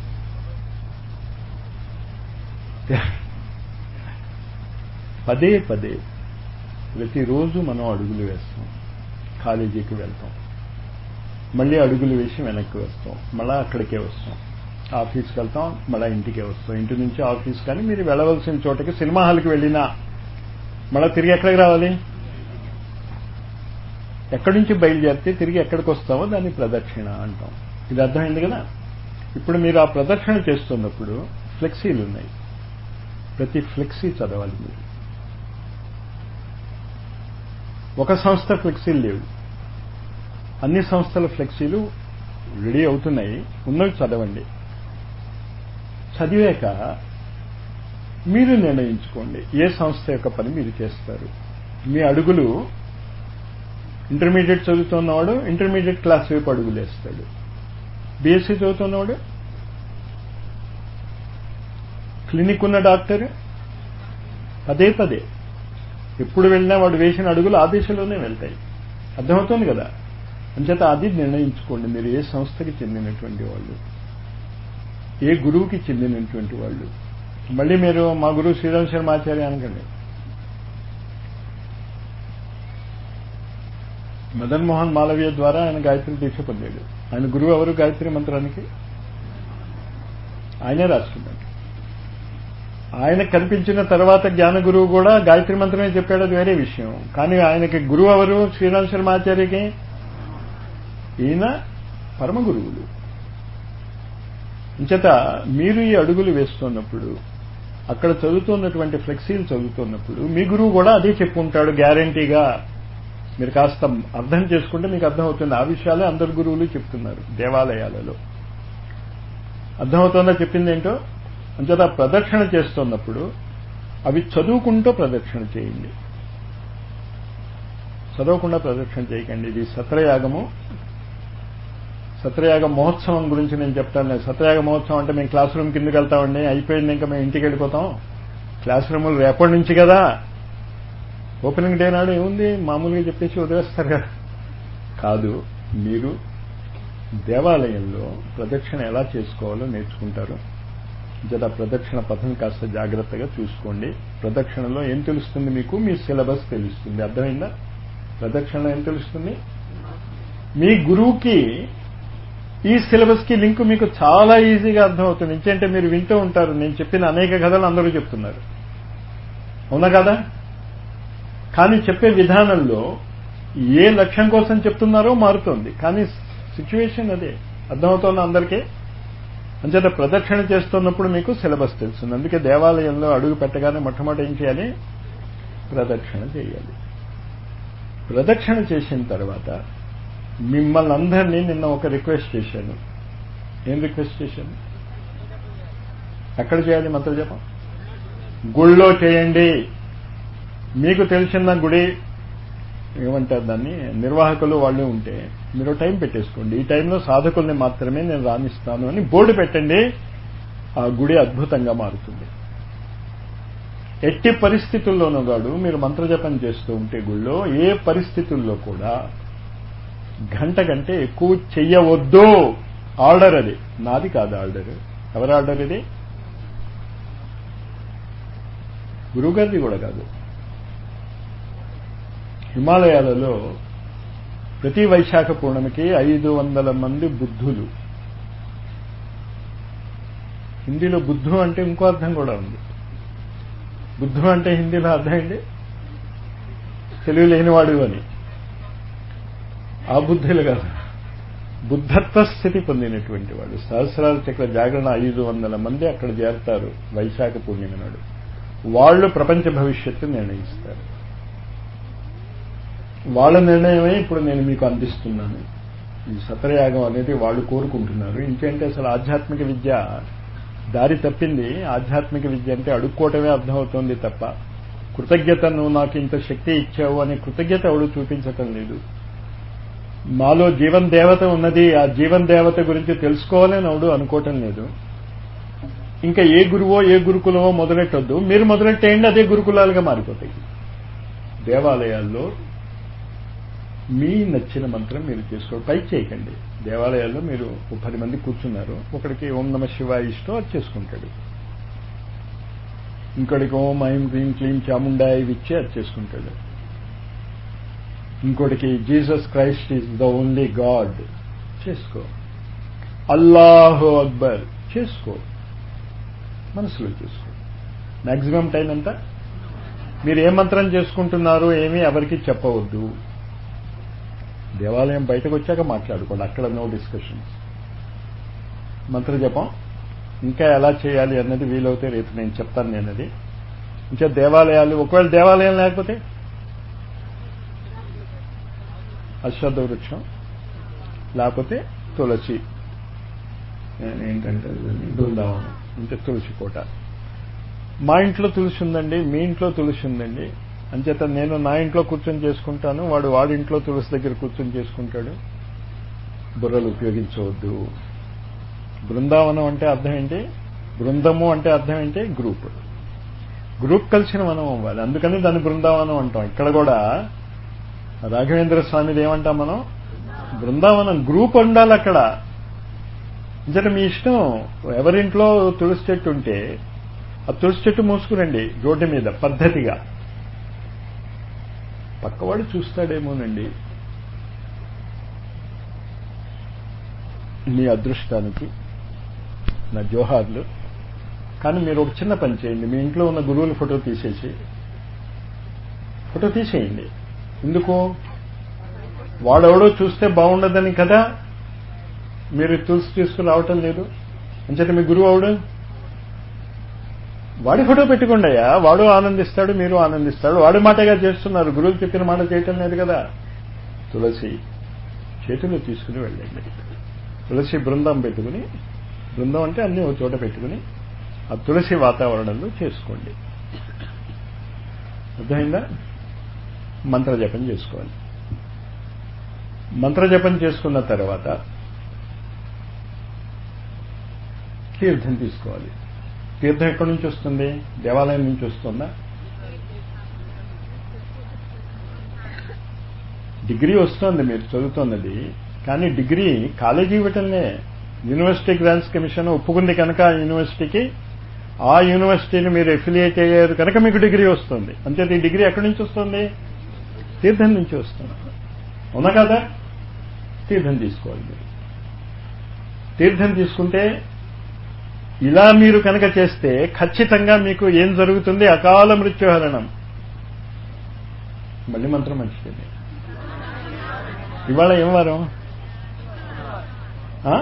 పదే పదే ప్రతిరోజు మనం అడుగులు వేస్తాం కాలేజీకి వెళ్తాం మళ్ళీ అడుగులు వేసి వెనక్కి వస్తాం మళ్ళీ అక్కడికే వస్తాం ఆఫీస్కి వెళ్తాం మళ్ళీ ఇంటికే వస్తాం ఇంటి నుంచి ఆఫీస్ కానీ మీరు వెళ్ళవలసిన చోటకి సినిమా హాల్కి వెళ్ళినా మళ్ళీ తిరిగి ఎక్కడికి రావాలి ఎక్కడి నుంచి బయలుదేరితే తిరిగి ఎక్కడికి వస్తామో దాన్ని ప్రదక్షిణ అంటాం ఇది అర్థమైంది కదా ఇప్పుడు మీరు ఆ ప్రదక్షిణ చేస్తున్నప్పుడు ఫ్లెక్సీలు ఉన్నాయి ప్రతి ఫ్లెక్సీ చదవాలి మీరు ఒక సంస్థ ఫ్లెక్సీలు లేవు అన్ని సంస్థల ఫ్లెక్సీలు రెడీ అవుతున్నాయి ఉన్నవి చదవండి చదివాక మీరు నిర్ణయించుకోండి ఏ సంస్థ యొక్క పని మీరు చేస్తారు మీ అడుగులు ఇంటర్మీడియట్ చదువుతున్నవాడు ఇంటర్మీడియట్ క్లాస్ వైపు అడుగులు వేస్తాడు బీఎస్సీ చదువుతున్నవాడు క్లినిక్ ఉన్న డాక్టర్ పదే పదే ఎప్పుడు వెళ్ళినా వాడు వేసిన అడుగులు ఆ దిశలోనే వెళ్తాయి అర్థమవుతుంది కదా అంచేత అది నిర్ణయించుకోండి మీరు ఏ సంస్థకి చెందినటువంటి వాళ్ళు ఏ గురువుకి చెందినటువంటి వాళ్ళు మళ్ళీ మీరు మా గురువు శ్రీరామ్ శర్మాచార్య అనకండి మదన్ మోహన్ మాలవీయ ద్వారా ఆయన గాయత్రి దీక్ష పొందాడు ఆయన గురువు ఎవరు గాయత్రి మంత్రానికి ఆయనే రాసుకున్నాడు ఆయన కనిపించిన తర్వాత జ్ఞాన గురువు కూడా గాయత్రి మంత్రమే చెప్పాడు అది వేరే విషయం కానీ ఆయనకి గురువు ఎవరు శ్రీరామ్ శర్మాచార్యకి ఈయన పరమ గురువులు ఇంచేత మీరు ఈ అడుగులు వేస్తున్నప్పుడు అక్కడ చదువుతున్నటువంటి ఫ్లెక్సీలు చదువుతున్నప్పుడు మీ గురువు కూడా అదే చెప్పుకుంటాడు గ్యారంటీగా మీరు కాస్త అర్థం చేసుకుంటే మీకు అర్థమవుతుంది ఆ విషయాలే అందరు గురువులు చెప్తున్నారు దేవాలయాలలో అర్థమవుతుందా చెప్పింది ఏంటో అంచేత ప్రదక్షిణ చేస్తున్నప్పుడు అవి చదువుకుంటూ ప్రదక్షిణ చేయండి చదవకుండా ప్రదక్షిణ చేయకండి ఇది సత్రయాగము సత్రయాగ మహోత్సవం గురించి నేను చెప్తాను సత్రయాగ మహోత్సవం అంటే మేము క్లాస్ రూమ్ కిందకి వెళ్తామండి అయిపోయింది ఇంకా మేము ఇంటికి వెళ్ళిపోతాం క్లాస్ రూములు రేపటి నుంచి కదా ఓపెనింగ్ డే నాడు ఏముంది మామూలుగా చెప్పేసి వదిలేస్తారు కదా కాదు మీరు దేవాలయంలో ప్రదక్షిణ ఎలా చేసుకోవాలో నేర్చుకుంటారు జర ప్రదక్షిణ పథం కాస్త జాగ్రత్తగా చూసుకోండి ప్రదక్షిణలో ఏం తెలుస్తుంది మీకు మీ సిలబస్ తెలుస్తుంది అర్థమైందా ప్రదక్షిణలో ఏం తెలుస్తుంది మీ గురువుకి ఈ సిలబస్ కి లింక్ మీకు చాలా ఈజీగా అర్థమవుతుంది ఇంకేంటే మీరు వింటూ ఉంటారు నేను చెప్పిన అనేక కథలు అందరూ చెప్తున్నారు అవునా కదా కానీ చెప్పే విధానంలో ఏ లక్ష్యం కోసం చెప్తున్నారో మారుతోంది కానీ సిచ్యువేషన్ అదే అర్థమవుతోంది అందరికీ అంచేత ప్రదక్షిణ చేస్తున్నప్పుడు మీకు సిలబస్ తెలుస్తుంది అందుకే దేవాలయంలో అడుగు పెట్టగానే మొట్టమొదటి ఏం చేయాలి ప్రదక్షిణ చేయాలి ప్రదక్షిణ చేసిన తర్వాత మిమ్మల్ని అందరినీ నిన్న ఒక రిక్వెస్ట్ చేశాను ఏం రిక్వెస్ట్ చేశాను ఎక్కడ చేయాలి మంత్రజపం గుళ్ళో చేయండి మీకు తెలిసిన గుడి ఏమంటారు దాన్ని నిర్వాహకులు వాళ్ళు ఉంటే మీరు టైం పెట్టేసుకోండి ఈ టైంలో సాధకుల్ని మాత్రమే నేను రాణిస్తాను అని బోర్డు పెట్టండి ఆ గుడి అద్భుతంగా మారుతుంది ఎట్టి పరిస్థితుల్లోనూ గాడు మీరు మంత్రజపం చేస్తూ ఉంటే గుళ్ళో ఏ పరిస్థితుల్లో కూడా గంట కంటే ఎక్కువ చెయ్యవద్దు ఆర్డర్ అది నాది కాదు ఆర్డర్ ఎవరి ఆర్డర్ ఇది గురువుగారిది కూడా కాదు హిమాలయాలలో ప్రతి వైశాఖ పూర్ణమికి ఐదు వందల మంది బుద్ధులు హిందీలో బుద్ధు అంటే ఇంకో అర్థం కూడా ఉంది బుద్ధు అంటే హిందీలో అర్థం ఏంటి తెలివి లేనివాడు అని ఆ బుద్ధులు కాదు బుద్ధత్వ స్థితి పొందినటువంటి వాడు సహస్రాల చక్ర జాగరణ ఐదు వందల మంది అక్కడ చేరతారు వైశాఖ పూర్ణిమ నాడు వాళ్ళు ప్రపంచ భవిష్యత్తు నిర్ణయిస్తారు వాళ్ళ నిర్ణయమే ఇప్పుడు నేను మీకు అందిస్తున్నాను ఈ సత్రయాగం అనేది వాళ్ళు కోరుకుంటున్నారు ఇంకేంటే అసలు ఆధ్యాత్మిక విద్య దారి తప్పింది ఆధ్యాత్మిక విద్య అంటే అడుక్కోవటమే అర్థమవుతోంది తప్ప కృతజ్ఞత నువ్వు నాకు ఇంత శక్తి ఇచ్చావు అనే కృతజ్ఞత ఎవడు చూపించటం లేదు మాలో జీవన్ దేవత ఉన్నది ఆ జీవన్ దేవత గురించి తెలుసుకోవాలని ఎవడు అనుకోవటం లేదు ఇంకా ఏ గురువో ఏ గురుకులమో మొదలెట్టొద్దు మీరు మొదలెట్టేయండి అదే గురుకులాలుగా మారిపోతాయి దేవాలయాల్లో మీ నచ్చిన మంత్రం మీరు చేసుకోండి పై చేయకండి దేవాలయాల్లో మీరు ఒక పది మంది కూర్చున్నారు ఒకడికి ఓం నమ శివాయ ఇష్టం అది చేసుకుంటాడు ఇంకోటికి ఓం ఐం క్లీం క్లీం చాముండాయ ఇచ్చే అది చేసుకుంటాడు ఇంకోటికి Jesus Christ is the only god చేసుకో అల్లాహు అక్బర్ చేసుకో మనసులో చేసుకో మాక్సిమం టైం ఎంత మీరు ఏ మంత్రం చేసుకుంటున్నారో ఏమీ ఎవరికి చెప్పవద్దు దేవాలయం బయటకు వచ్చాక మాట్లాడుకోండి అక్కడ నో డిస్కషన్స్ మంత్ర జపం ఇంకా ఎలా చేయాలి అన్నది వీలవుతే రేపు నేను చెప్తాను నేను అది ఇంకా దేవాలయాలు ఒకవేళ దేవాలయం లేకపోతే అశ్వద్ధ వృక్షం లేకపోతే తులసి ఏంటంటే బృందావనం అంటే తులసి కోట మా ఇంట్లో తులసి ఉందండి మీ ఇంట్లో తులసి ఉందండి అంచేత నేను నా ఇంట్లో కూర్చొని చేసుకుంటాను వాడు వాడి ఇంట్లో తులసి దగ్గర కూర్చొని చేసుకుంటాడు బుర్రలు ఉపయోగించవద్దు బృందావనం అంటే అర్థం ఏంటి బృందము అంటే అర్థం ఏంటి గ్రూప్ గ్రూప్ కలిసిన మనం అవ్వాలి అందుకని దాన్ని బృందావనం అంటాం ఇక్కడ కూడా రాఘవేంద్ర స్వామిది ఏమంటాం మనం బృందావనం గ్రూప్ ఉండాలి అక్కడ అంటే మీ ఇష్టం ఎవరింట్లో తులసి చెట్టు ఉంటే ఆ తులసి చెట్టు మోసుకురండి రోడ్డు మీద పద్ధతిగా పక్కవాడు చూస్తాడేమోనండి నీ అదృష్టానికి నా జోహార్లు కానీ మీరు ఒక చిన్న పని చేయండి మీ ఇంట్లో ఉన్న గురువుల ఫోటో తీసేసి ఫోటో తీసేయండి ఎందుకు వాడెవడో చూస్తే బాగుండదని కదా మీరు తులసి తీసుకుని రావటం లేదు అంచేత మీ గురువు అవడు వాడి ఫోటో పెట్టుకోండియా వాడు ఆనందిస్తాడు మీరు ఆనందిస్తాడు వాడి మాటగా చేస్తున్నారు గురువులు చెప్పిన మాట చేయటం లేదు కదా తులసి చేతిలో తీసుకుని వెళ్ళండి తులసి బృందం పెట్టుకుని బృందం అంటే అన్ని ఒక చోట పెట్టుకుని ఆ తులసి వాతావరణంలో చేసుకోండి అర్థమైందా మంత్రజపం చేసుకోవాలి మంత్రజపం చేసుకున్న తర్వాత తీర్థం తీసుకోవాలి తీర్థం ఎక్కడి నుంచి వస్తుంది దేవాలయం నుంచి వస్తుందా డిగ్రీ వస్తుంది మీరు చదువుతున్నది కానీ డిగ్రీ కాలేజీ ఇవ్వటంలే యూనివర్సిటీ గ్రాంట్స్ కమిషన్ ఒప్పుకుంది కనుక ఆ యూనివర్సిటీకి ఆ యూనివర్సిటీని మీరు ఎఫిలియేట్ అయ్యారు కనుక మీకు డిగ్రీ వస్తుంది అంతే ఈ డిగ్రీ ఎక్కడి నుంచి వస్తుంది తీర్థం నుంచి వస్తుంది అవునా కదా తీర్థం తీసుకోవాలి మీరు తీర్థం తీసుకుంటే ఇలా మీరు కనుక చేస్తే ఖచ్చితంగా మీకు ఏం జరుగుతుంది అకాల మృత్యుహరణం మళ్ళీ మంత్రం మంచిది ఇవాళ ఏం వారం ఆ?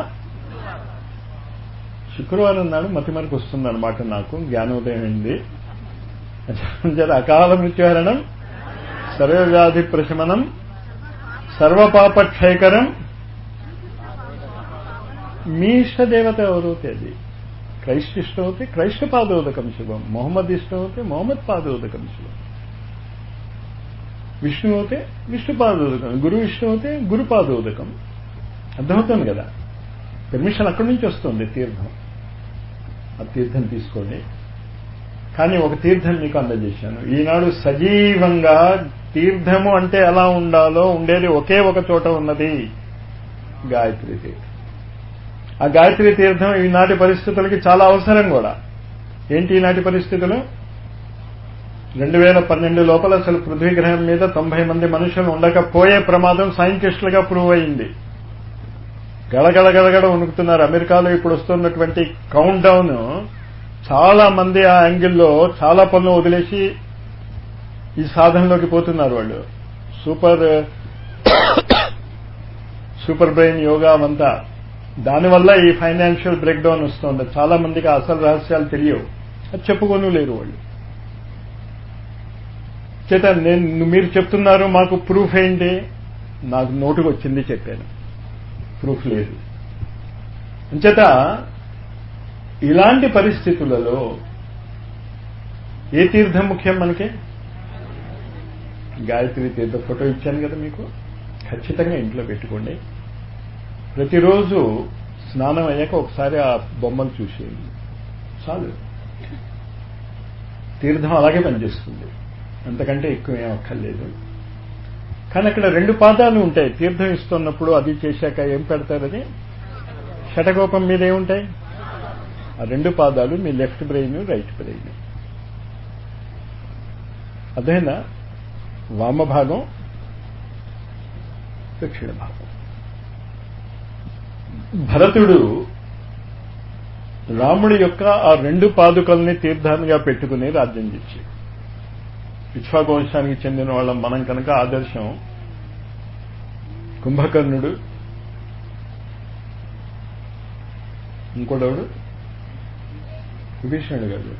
శుక్రవారం నాడు మతి మరకు వస్తుంది అనమాట నాకు జ్ఞానోదయం అయింది జర అకాల మృత్యుహరణం సర్వవ్యాధి ప్రశమనం సర్వపాపక్షయకరం మీ ఇష్టదేవత ఎవరైతే అది క్రైస్ట్ ఇష్టం అవుతే క్రైస్ట్ పాదోదకం శుభం మొహమ్మద్ ఇష్టం అవుతే మొహమ్మద్ పాదోదకం శుభం విష్ణు అవుతే విష్ణు పాదోదకం గురువు ఇష్టం అవుతే గురు పాదోదకం అర్థమవుతుంది కదా పెర్మిషన్ అక్కడి నుంచి వస్తుంది తీర్థం ఆ తీర్థం తీసుకోండి కానీ ఒక తీర్థం మీకు అందజేశాను ఈనాడు సజీవంగా తీర్థము అంటే ఎలా ఉండాలో ఉండేది ఒకే ఒక చోట ఉన్నది గాయత్రి తీర్థం ఆ గాయత్రి తీర్థం ఈనాటి పరిస్థితులకి చాలా అవసరం కూడా ఏంటి ఈనాటి పరిస్థితులు రెండు వేల పన్నెండు లోపల అసలు పృథ్వీ గ్రహం మీద తొంభై మంది మనుషులు ఉండకపోయే ప్రమాదం సైంటిస్టులుగా ప్రూవ్ అయింది గడగడ గడగడ వణుకుతున్నారు అమెరికాలో ఇప్పుడు వస్తున్నటువంటి కౌంట్ డౌన్ చాలా మంది ఆ యాంగిల్లో చాలా పనులు వదిలేసి ఈ సాధనలోకి పోతున్నారు వాళ్ళు సూపర్ సూపర్ బ్రెయిన్ యోగా అంతా దానివల్ల ఈ ఫైనాన్షియల్ బ్రేక్ డౌన్ వస్తుంది చాలా మందికి ఆ అసలు రహస్యాలు తెలియవు అది చెప్పుకోను లేరు వాళ్ళు చేత నేను మీరు చెప్తున్నారు మాకు ప్రూఫ్ ఏంటి నాకు నోటుకు వచ్చింది చెప్పాను ప్రూఫ్ లేదు అంచేత ఇలాంటి పరిస్థితులలో ఏ తీర్థం ముఖ్యం మనకి గాయత్రి తీర్థ ఫోటో ఇచ్చాను కదా మీకు ఖచ్చితంగా ఇంట్లో పెట్టుకోండి ప్రతిరోజు స్నానం అయ్యాక ఒకసారి ఆ బొమ్మలు చూసేయండి చాలు తీర్థం అలాగే పనిచేస్తుంది అంతకంటే ఎక్కువ ఏం అక్కర్లేదు కానీ అక్కడ రెండు పాదాలు ఉంటాయి తీర్థం ఇస్తున్నప్పుడు అది చేశాక ఏం పెడతారు అది షటకోపం మీద ఏముంటాయి ఆ రెండు పాదాలు మీ లెఫ్ట్ బ్రెయిన్ రైట్ బ్రెయిన్ అదేనా వామ భాగం దక్షిణ భాగం భరతుడు రాముడి యొక్క ఆ రెండు పాదుకల్ని తీర్థాలుగా పెట్టుకుని రాజ్యం చేసి ఇక్ష్వాకు వంశానికి చెందిన వాళ్ళం మనం కనుక ఆదర్శం కుంభకర్ణుడు ఇంకోడవుడు విభీషణుడు గారు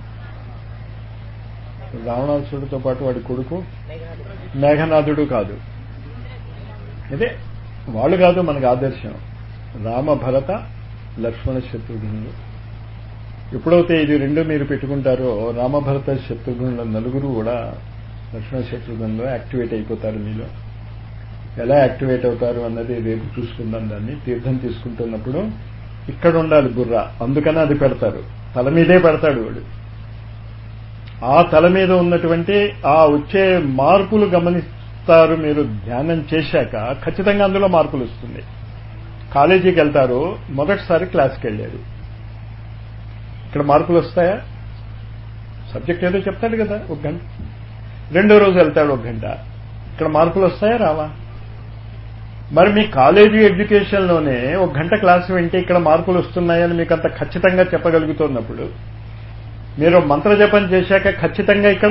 రావణాసుడితో పాటు వాడి కొడుకు మేఘనాథుడు కాదు అదే వాళ్ళు కాదు మనకు ఆదర్శం రామ భరత లక్ష్మణ శత్రుఘ్నులు ఎప్పుడైతే ఇది రెండు మీరు పెట్టుకుంటారో రామభరత శత్రుఘ్నుల నలుగురు కూడా లక్ష్మణ శత్రుఘ్నులు యాక్టివేట్ అయిపోతారు మీలో ఎలా యాక్టివేట్ అవుతారు అన్నది రేపు చూసుకుందాం దాన్ని తీర్థం తీసుకుంటున్నప్పుడు ఇక్కడ ఉండాలి బుర్ర అందుకని అది పెడతారు తల మీదే పెడతాడు వాడు ఆ తల మీద ఉన్నటువంటి ఆ వచ్చే మార్పులు గమనిస్తారు మీరు ధ్యానం చేశాక ఖచ్చితంగా అందులో మార్పులు వస్తుంది కాలేజీకి వెళ్తారు మొదటిసారి క్లాస్కి వెళ్ళారు ఇక్కడ మార్కులు వస్తాయా సబ్జెక్ట్ ఏదో చెప్తాడు కదా ఒక గంట రెండో రోజు వెళ్తాడు ఒక గంట ఇక్కడ మార్కులు వస్తాయా రావా మరి మీ కాలేజీ ఎడ్యుకేషన్లోనే ఒక గంట క్లాస్ వింటే ఇక్కడ మార్కులు వస్తున్నాయని మీకు అంత ఖచ్చితంగా చెప్పగలుగుతున్నప్పుడు మీరు మంత్రజపం చేశాక ఖచ్చితంగా ఇక్కడ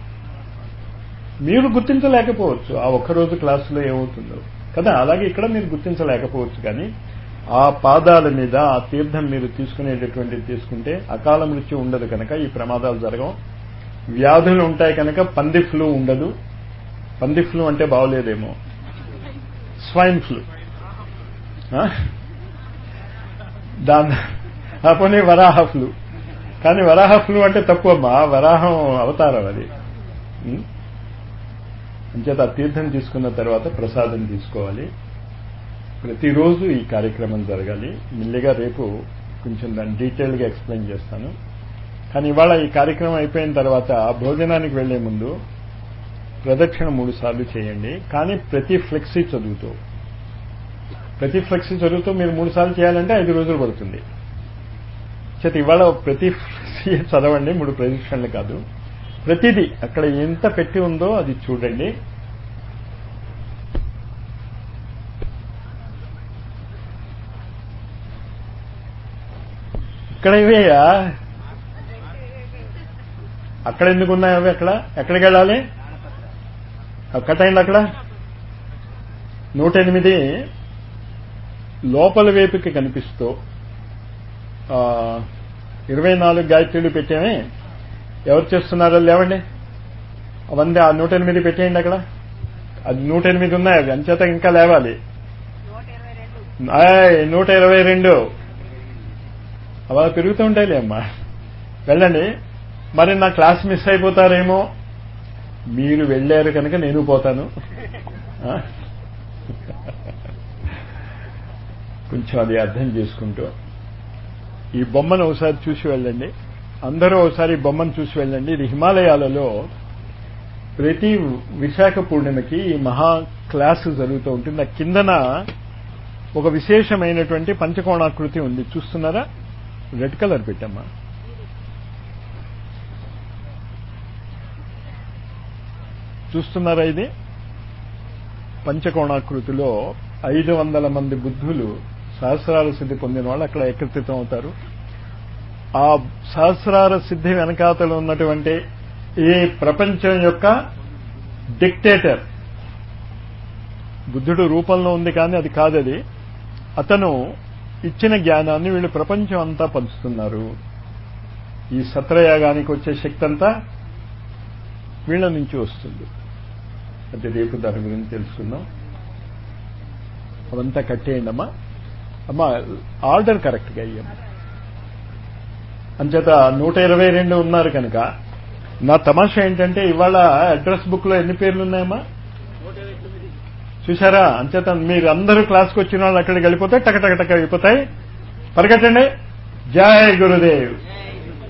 మీరు గుర్తించలేకపోవచ్చు ఆ ఒక్కరోజు క్లాసులో ఏమవుతుందో కదా అలాగే ఇక్కడ మీరు గుర్తించలేకపోవచ్చు కానీ ఆ పాదాల మీద ఆ తీర్థం మీరు తీసుకునేటటువంటిది తీసుకుంటే అకాల మృత్యు ఉండదు కనుక ఈ ప్రమాదాలు జరగవు వ్యాధులు ఉంటాయి కనుక పంది ఫ్లూ ఉండదు పంది ఫ్లూ అంటే బాగోలేదేమో స్వైన్ ఫ్లూ దాని అపోనే వరాహ ఫ్లూ కానీ వరాహ ఫ్లూ అంటే తక్కువ అమ్మా వరాహం అవతారం అది అంచేత ఆ తీర్థం తీసుకున్న తర్వాత ప్రసాదం తీసుకోవాలి ప్రతిరోజు ఈ కార్యక్రమం జరగాలి మెల్లిగా రేపు కొంచెం దాన్ని డీటెయిల్గా ఎక్స్ప్లెయిన్ చేస్తాను కానీ ఇవాళ ఈ కార్యక్రమం అయిపోయిన తర్వాత భోజనానికి వెళ్లే ముందు ప్రదక్షిణ మూడు సార్లు చేయండి కానీ ప్రతి ఫ్లెక్సీ చదువుతూ ప్రతి ఫ్లెక్సీ జరుగుతూ మీరు మూడు సార్లు చేయాలంటే ఐదు రోజులు పడుతుంది చేతి ఇవాళ ప్రతి ఫ్లెక్సీ చదవండి మూడు ప్రదక్షిణలు కాదు ప్రతిదీ అక్కడ ఎంత పెట్టి ఉందో అది చూడండి ఇక్కడ ఇవేయా అక్కడ ఎందుకు ఉన్నాయి అవి అక్కడ ఎక్కడికి వెళ్ళాలి కట్ అయింది అక్కడ నూట ఎనిమిది లోపల వైపుకి కనిపిస్తూ ఆ, ఇరవై నాలుగు గాయత్రులు పెట్టామే ఎవరు చేస్తున్నారో లేవండి అవన్నీ ఆ నూట ఎనిమిది పెట్టేయండి అక్కడ అది నూట ఎనిమిది ఉన్నాయి అవి అంచేత ఇంకా లేవాలి ఆయ్, నూట ఇరవై రెండు అలా పెరుగుతూ ఉంటాయిలే అమ్మా వెళ్ళండి మరి నా క్లాస్ మిస్ అయిపోతారేమో మీరు వెళ్ళారు కనుక నేను పోతాను ఆ? కొంచెం అది అర్థం చేసుకుంటూ ఈ బొమ్మను ఒకసారి చూసి వెళ్ళండి అందరూ ఒకసారి ఈ బొమ్మను చూసి వెళ్ళండి ఇది హిమాలయాలలో ప్రతి విశాఖ పూర్ణిమకి ఈ మహా క్లాసు జరుగుతూ ఉంటుంది ఆ కిందన ఒక విశేషమైనటువంటి పంచకోణాకృతి ఉంది చూస్తున్నారా రెడ్ కలర్ పెట్టమ్మా చూస్తున్నారా ఇది పంచకోణాకృతిలో ఐదు వందల మంది బుద్ధులు సహస్రాల సిద్ధి పొందిన వాళ్ళు అక్కడ ఏకత్రితం అవుతారు ఆ సహస్రార సిద్ధి వెనకాతలు ఉన్నటువంటి ఈ ప్రపంచం యొక్క డిక్టేటర్ బుద్ధుడు రూపంలో ఉంది కానీ అది కాదది అతను ఇచ్చిన జ్ఞానాన్ని వీళ్ళు ప్రపంచం అంతా పంచుతున్నారు ఈ సత్రయాగానికి వచ్చే శక్తి అంతా వీళ్ళ నుంచి వస్తుంది అంటే రేపు దాని గురించి తెలుసుకుందాం అవంతా కట్టేయండి అమ్మా అమ్మా ఆర్డర్ కరెక్ట్గా అయ్యమ్మా అంచేత నూట ఇరవై రెండు ఉన్నారు కనుక నా తమాషా ఏంటంటే ఇవాళ అడ్రస్ బుక్ లో ఎన్ని పేర్లు ఉన్నాయమ్మా చూసారా అంచేత మీరు అందరూ క్లాస్కి వచ్చిన వాళ్ళు అక్కడికి వెళ్ళిపోతే టక టక టక అయిపోతాయి పరిగెట్టండి జై గురుదేవ్